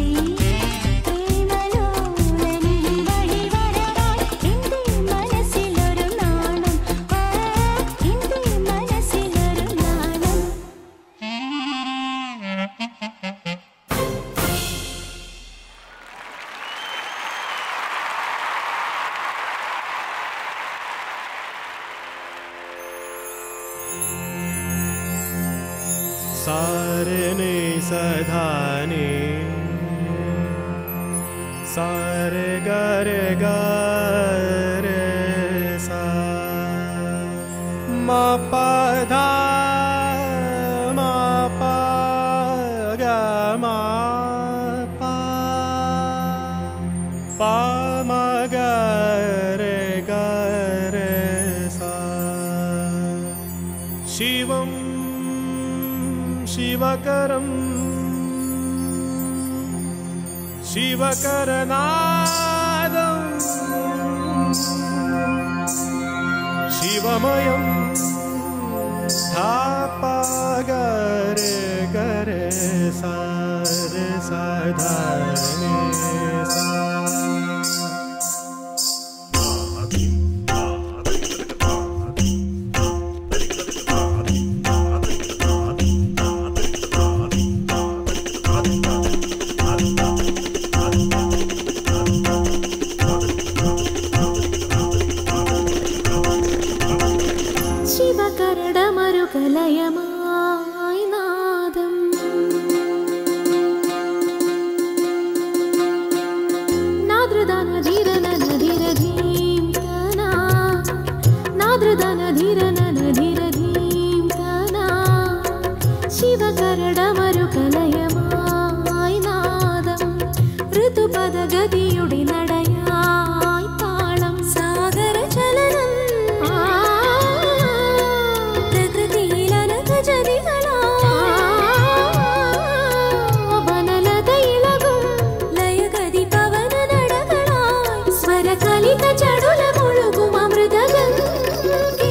പ്രേമലോലനി വഴി വരവാൻ എന്റെ മനസ്സിലൊരു നാണം ആ എന്റെ മനസ്സിലൊരു നാണം സാരനെ സധാനെ സാരെ ഗരെ ഗരെ സാ മാ പധ മാ പ ഗ മാ പ പ മ ഗ രെ ഗ രെ സാ ശിവം ശിവകരം ശിവകരനാദം ശിവമയം ധാപഗരെ ശിവകരടമരുകലയമായി നാദം നാദ്രദാന ധീരന ധീര ധീം തനാ നാദ്രദാന ധീരന ധീര ധീം തനാ ശിവകരടമരുകലയമായി നാദം ഋതുപദഗതിയുടെ നടയായി താളം സാഗര ചലനം വനലത ഇളകും ലയഗതി പവന നടകളായി സ്വരകലിത ചടുല മുഴുകും അമൃതഗംഗേ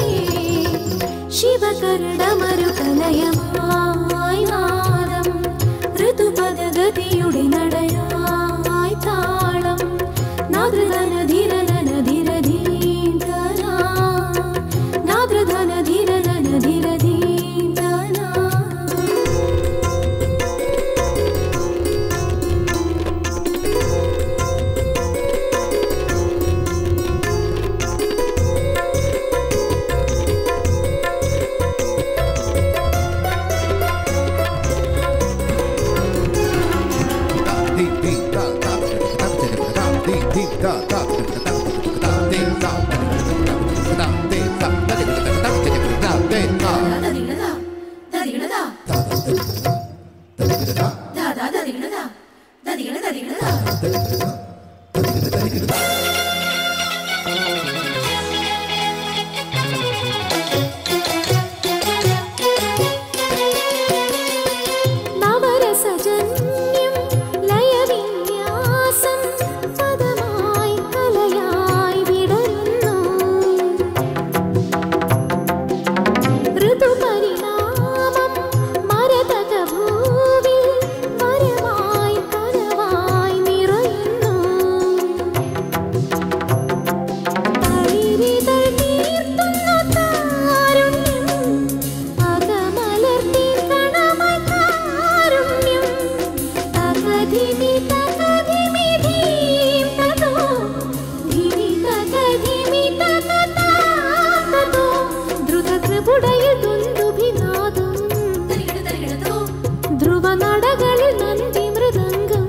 ശിവകരടമരുകലയമായി നാദം ഋതുപദഗതിയുടെ നടയായി താളം നാദ്രധന ധീരന ധീര ധീം തനാ നാദ്രധന ധീരന ധീര ധീം തനാ നവരസജന്യം ലയവിന്യാസം പദമായി കലയായി വിടരുന്നു ഋതുപരിണാമം മരതക ഭൂവിൽ വരമായി കനവായി നിറയുന്നു തളിരിതൾ നീർത്തുന്നു താരുണ്യം അകമലർത്തി കണമായി കാരുണ്യം തകധിമി തകധിമി ധീം തതോ ധിമി തകധിമി തകതാതോ ദ്രുതകൃപുടയിൽ ദുന്ദുഭിനാദം ധ്രുവ നടകളിൽ നന്ദി മൃദംഗം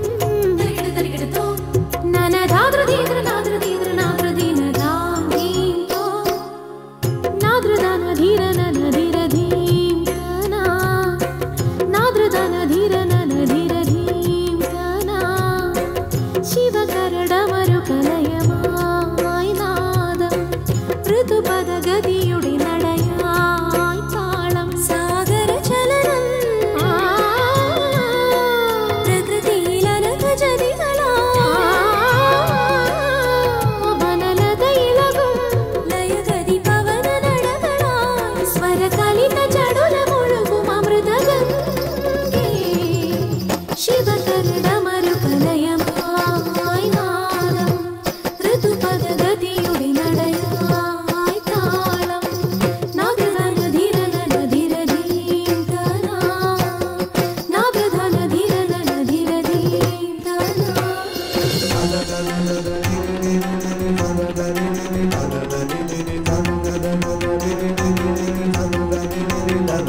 നനധാതൃതീതൃ നാതൃതീതൃ നാതൃദീനധാം ധീം തോ നാദ്രദാന ധീരന ധീര ധീം തനാ നാദ്രദാന ധീരന ധീര ധീം തനാ ശിവകരടമരുകലയമായി നാദം ഋതുപദഗതിയുടെ നടയായി താളം സാഗര ചലനം വനലത ഇളകും ലയഗതി പവന നടകളായി സ്വരകലിത ചടുല മുഴുകും അമൃതഗംഗേ ശിവകരുണമരുകലയമായി നാദം ഋതുപദഗതിയുടെ നടയായി താളം നാഗധന ധീരന ധീര ധീം തനാ നാഗധന ധീരന ധീര ധീം തനാ Thank you.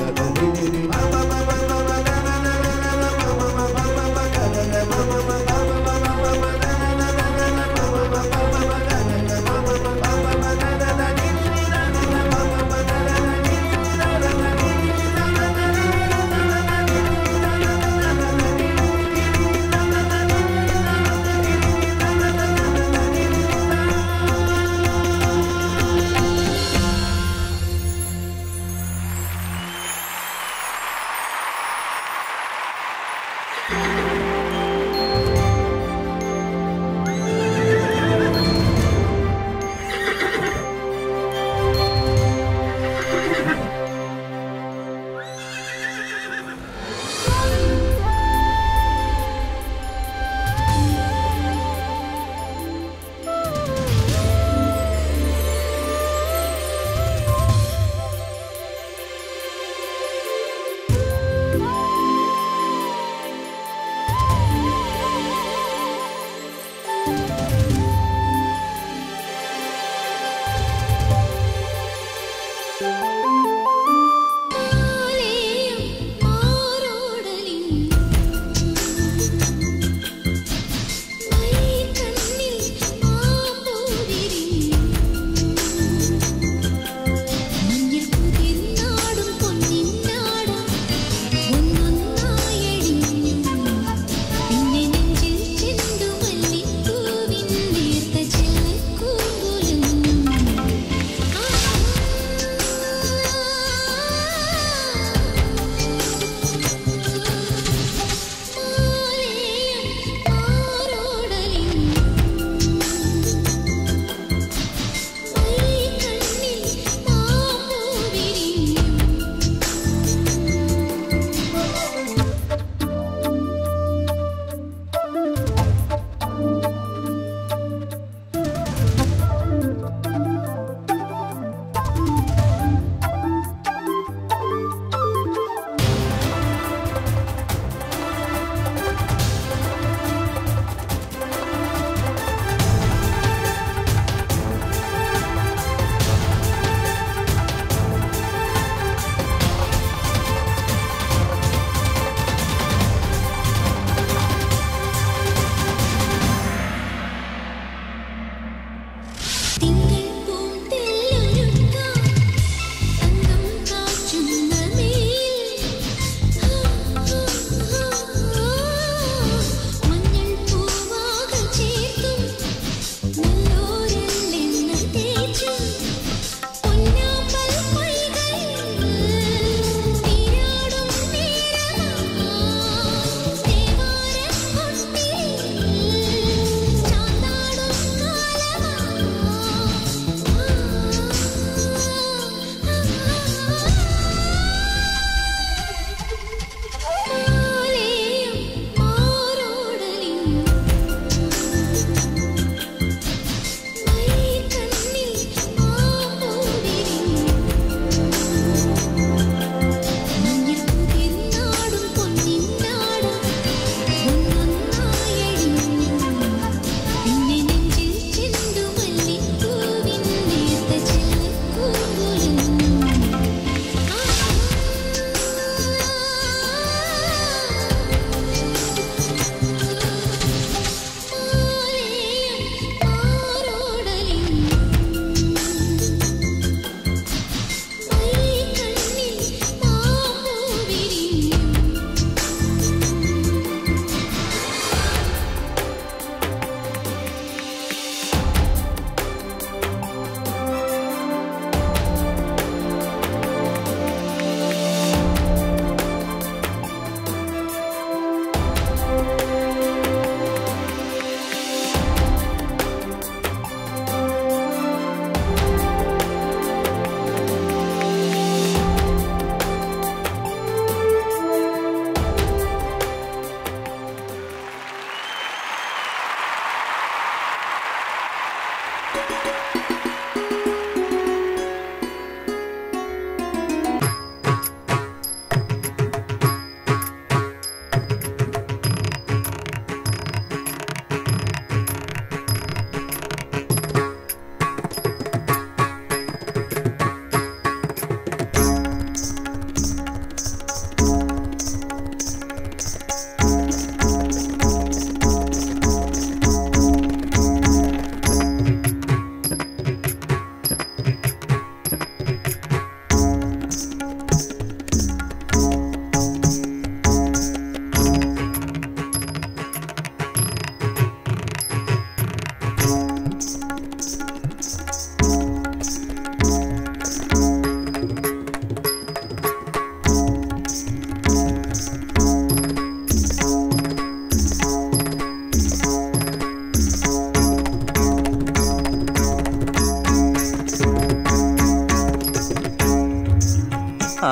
ആ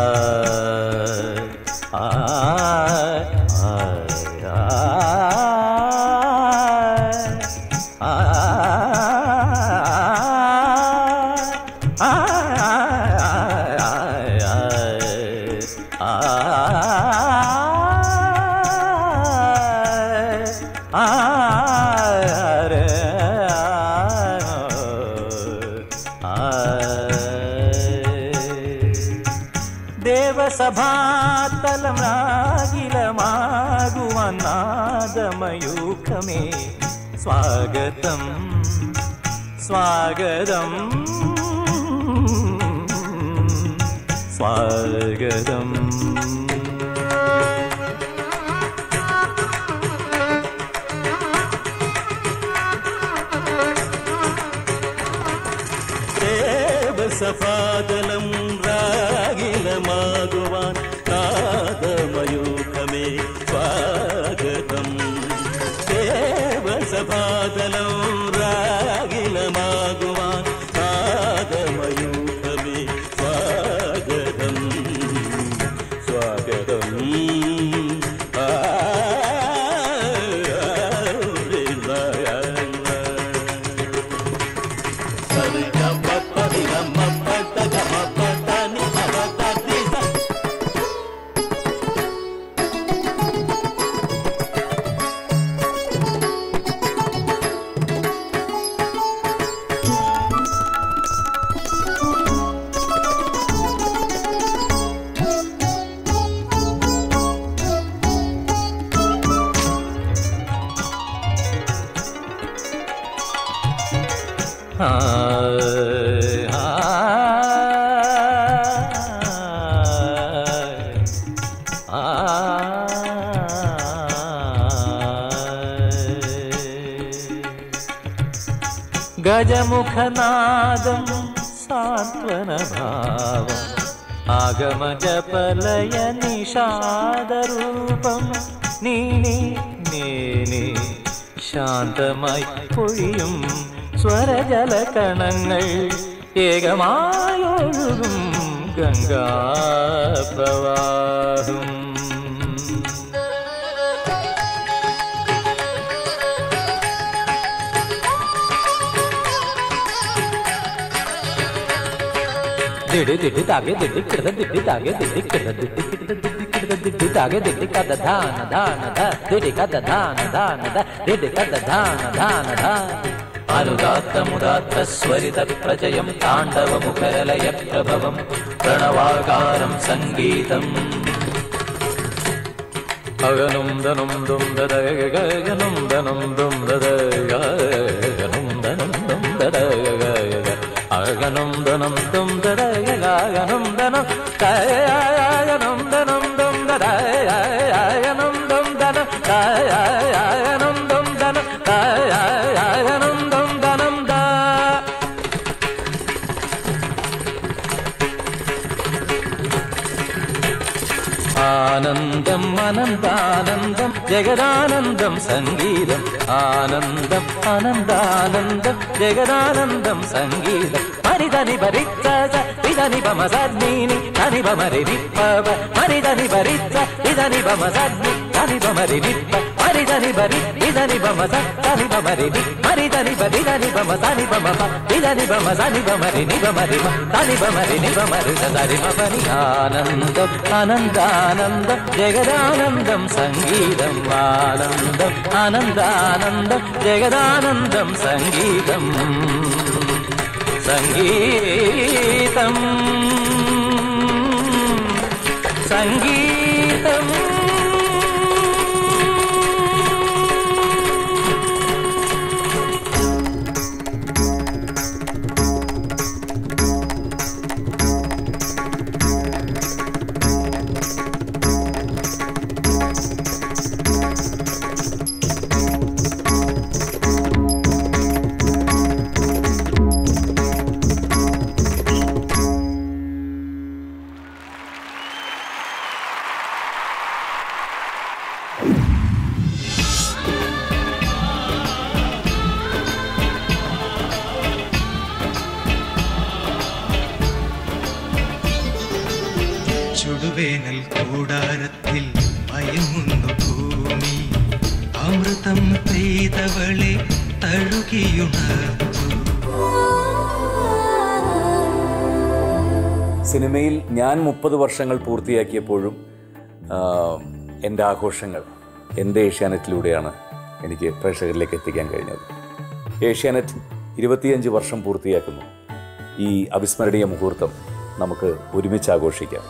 ആ ദേവസഭാതലം രാഗിലമാകുവാൻ നാദമയൂഖമേ സ്വാഗതം സ്വാഗതം സ്വാഗതം ദേവസഭാതലം രാഗിലമാകുവാൻ നാദമയൂഖമേ സ്വാഗതം ദേവസഭാതലം രാഗിലമാകുവാൻ നാദമയൂഖമേ സ്വാഗതം സ്വാഗതം ആ ആ ഗജമുഖനാദം സാന്ത്വനഭാവം ആഗമജപലയ നിഷാദരൂപം നീനി നീനി ശാന്തമായി പൊഴിയും സ്വരജലകണങ്ങൾ ഏകമായൊഴുകും ഗംഗാപ്രവാഹം ദിടി ദിടി താകെ ദിടി കിടത ദിടി താകെ ദിടി കിടത ദിടി കിടത ദിടി കിടത ദിടി താകെ ദിടി കഥ ധാന ധാന ധ ദിടി കഥ ധാന ധാന ധ ദിടി കഥ ധാന ധാന ധ അനുദാത്തമുദാത്ത സ്വരിത പ്രജയം താണ്ഡവമുഖരലയ പ്രഭവം പ്രണവാകാരം സംഗീതം അഗനും ദനും ദും ദദ ഗഗനും ദനും ദും ദദ ഗഗനും ദനും ദും ദദ ഗഗ അഗനും ദനം ദും ദദ ഗഗനും ദനം കയനും ദനം ദും ദദ അയനും ദും ദന കയനും ദും ദന കയനും ദും ദനം ദ ആനന്ദം അനന്താനന്ദം ജഗദാനന്ദം സംഗീതം ആനന്ദം അനന്താനന്ദം ജഗദാനന്ദം സംഗീതം മരിതനി ഭരിച്ച ഇതനി ബമസദ്നീനി തനി ബമരി നിപ്പവ മരിതനി ഭരിച്ച ഇതനി ബമസദ്നി തനി ബമരി നിപ്പ മരിതനി ഭരി ഇതനി ബമസ തനി ബമരി നി മരിതനി ഭരി തനി ബമസനി ബമ ഇതനി ബമസനി ബമരി നി ബമരി മ തനി ബമരി നി ബമരി തരി മപനി ആനന്ദം അനന്താനന്ദം ജഗദാനന്ദം സംഗീതം ആനന്ദം അനന്താനന്ദം ജഗദാനന്ദം സംഗീതം സംഗീതം സംഗീതം ചുടുവേനൽ കൂടാരത്തിൽ മയങ്ങുന്നു ഭൂമി അമൃതം പെയ്തവളെ തഴുകിയുണർത്തു സിനിമയിൽ ഞാൻ മുപ്പത് വർഷങ്ങൾ പൂർത്തിയാക്കിയപ്പോഴും ആ, എൻ്റെ ആഘോഷങ്ങൾ എൻ്റെ ഏഷ്യാനെറ്റിലൂടെയാണ് എനിക്ക് പ്രേക്ഷകരിലേക്ക് എത്തിക്കാൻ കഴിഞ്ഞത് ഏഷ്യാനെറ്റ് ഇരുപത്തിയഞ്ച് വർഷം പൂർത്തിയാക്കുന്നു ഈ അവിസ്മരണീയ മുഹൂർത്തം നമുക്ക് ഒരുമിച്ച് ആഘോഷിക്കാം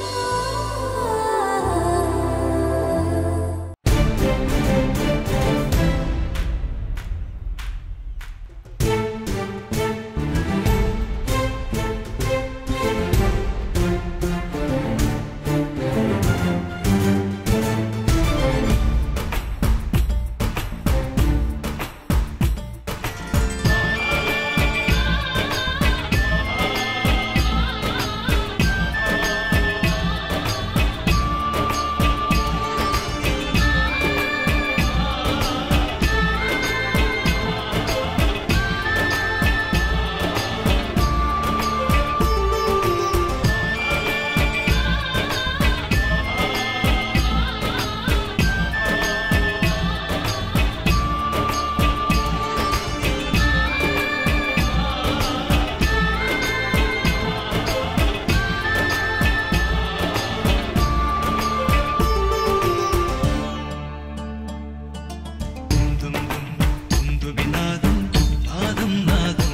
തുന്തുവിനാദം നാദം നാദം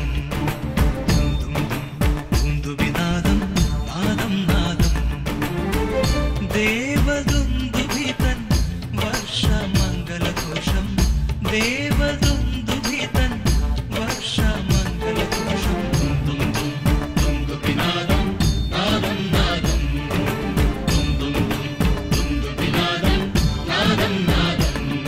തുന്തുവിനാദം നാദം നാദം ദേവദുന്ദുഭിതൻ വർഷമംഗലഘോഷം ദേവദുന്ദുഭിതൻ വർഷമംഗലഘോഷം തുന്തുവിനാദം നാദം നാദം തുന്തുവിനാദം നാദം നാദം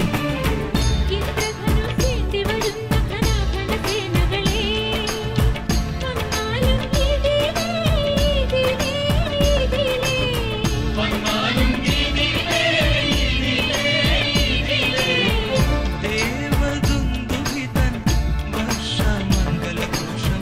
ദേവദുന്ദുഭിതൻ വർഷമംഗലഘോഷം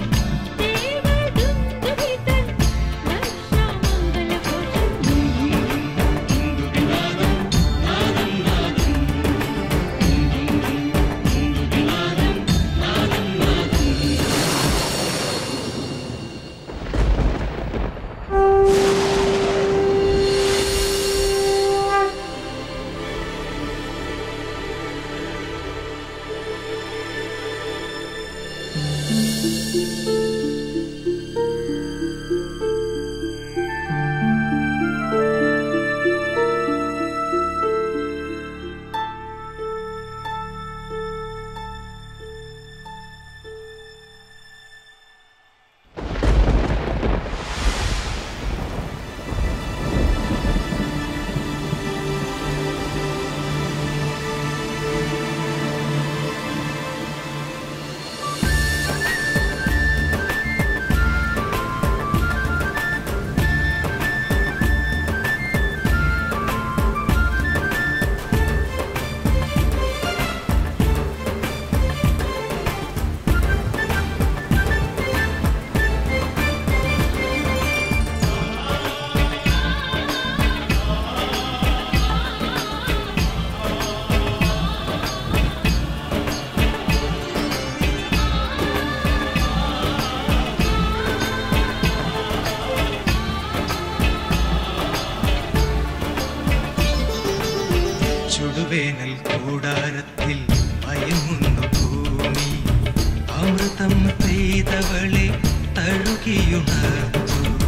ചുടുവേനൽ കൂടാരത്തിൽ മയങ്ങുന്നു ഭൂമി അമൃതം പെയ്തവളെ തഴുകിയുണർത്തു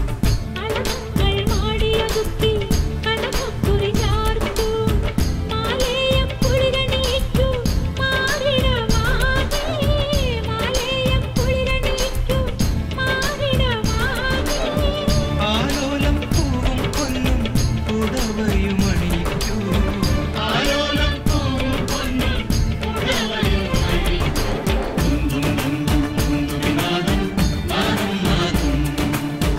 ആലോലം പൂവും പൊന്നും പുടവയും അണിയിക്കൂ ആലോലം പൂവും പൊന്നും പുടവയും അണിയിക്കൂ തുന്തും തുന്തും തുന്തുവിനാദം നാദം നാദം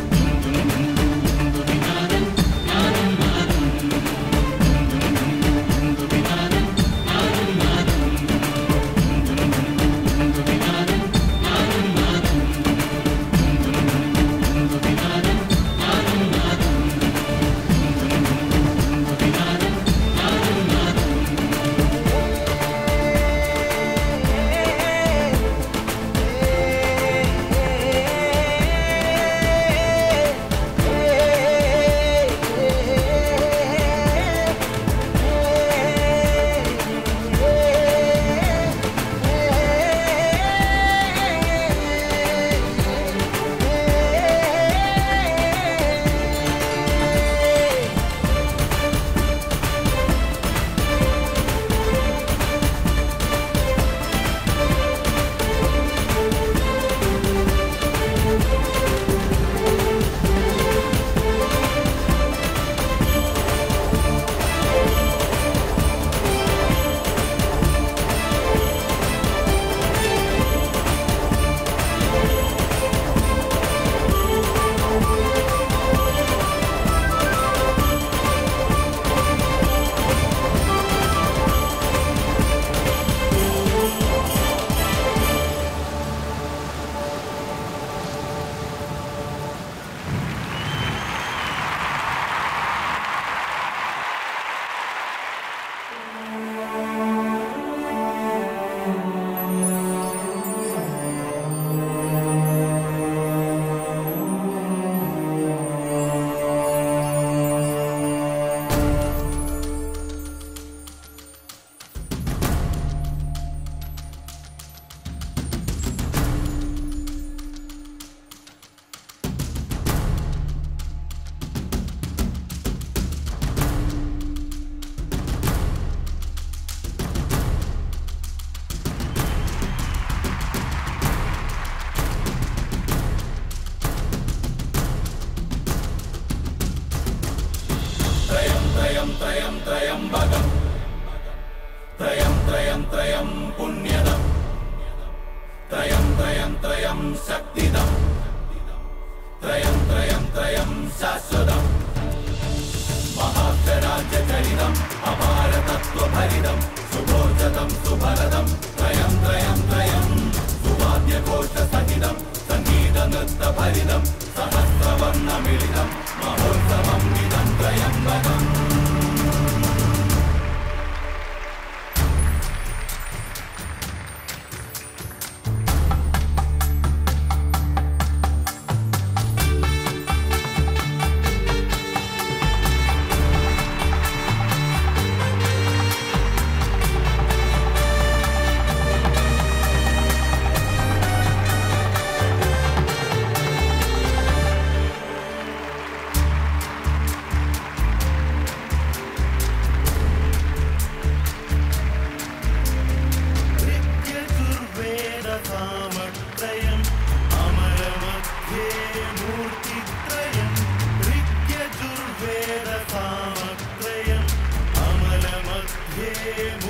त्रयं त्रयं त्रयम्बकम् त्रयं त्रयं त्रयं पुण्यदम् त्रयं त्रयं त्रयं शक्तिदम् त्रयं त्रयं त्रयं शाश्वतम् महाक्षराज्यचरितम् अपारतत्त्वभरितम् सुभोजतं सुभरदम् त्रयं त्रयं त्रयं सुवाद्यघोषसहितम् सङ्गीतनृत्तभरितम् सहस्रवर्णमिलितम् महोत्सवम् इदं त्रयम्बकम् ऋग्यजुर्वेदसामत्रयम् अमरमध्ये मूर्तित्रयम् ऋग्यजुर्वेदसामत्रयम् अमलमध्ये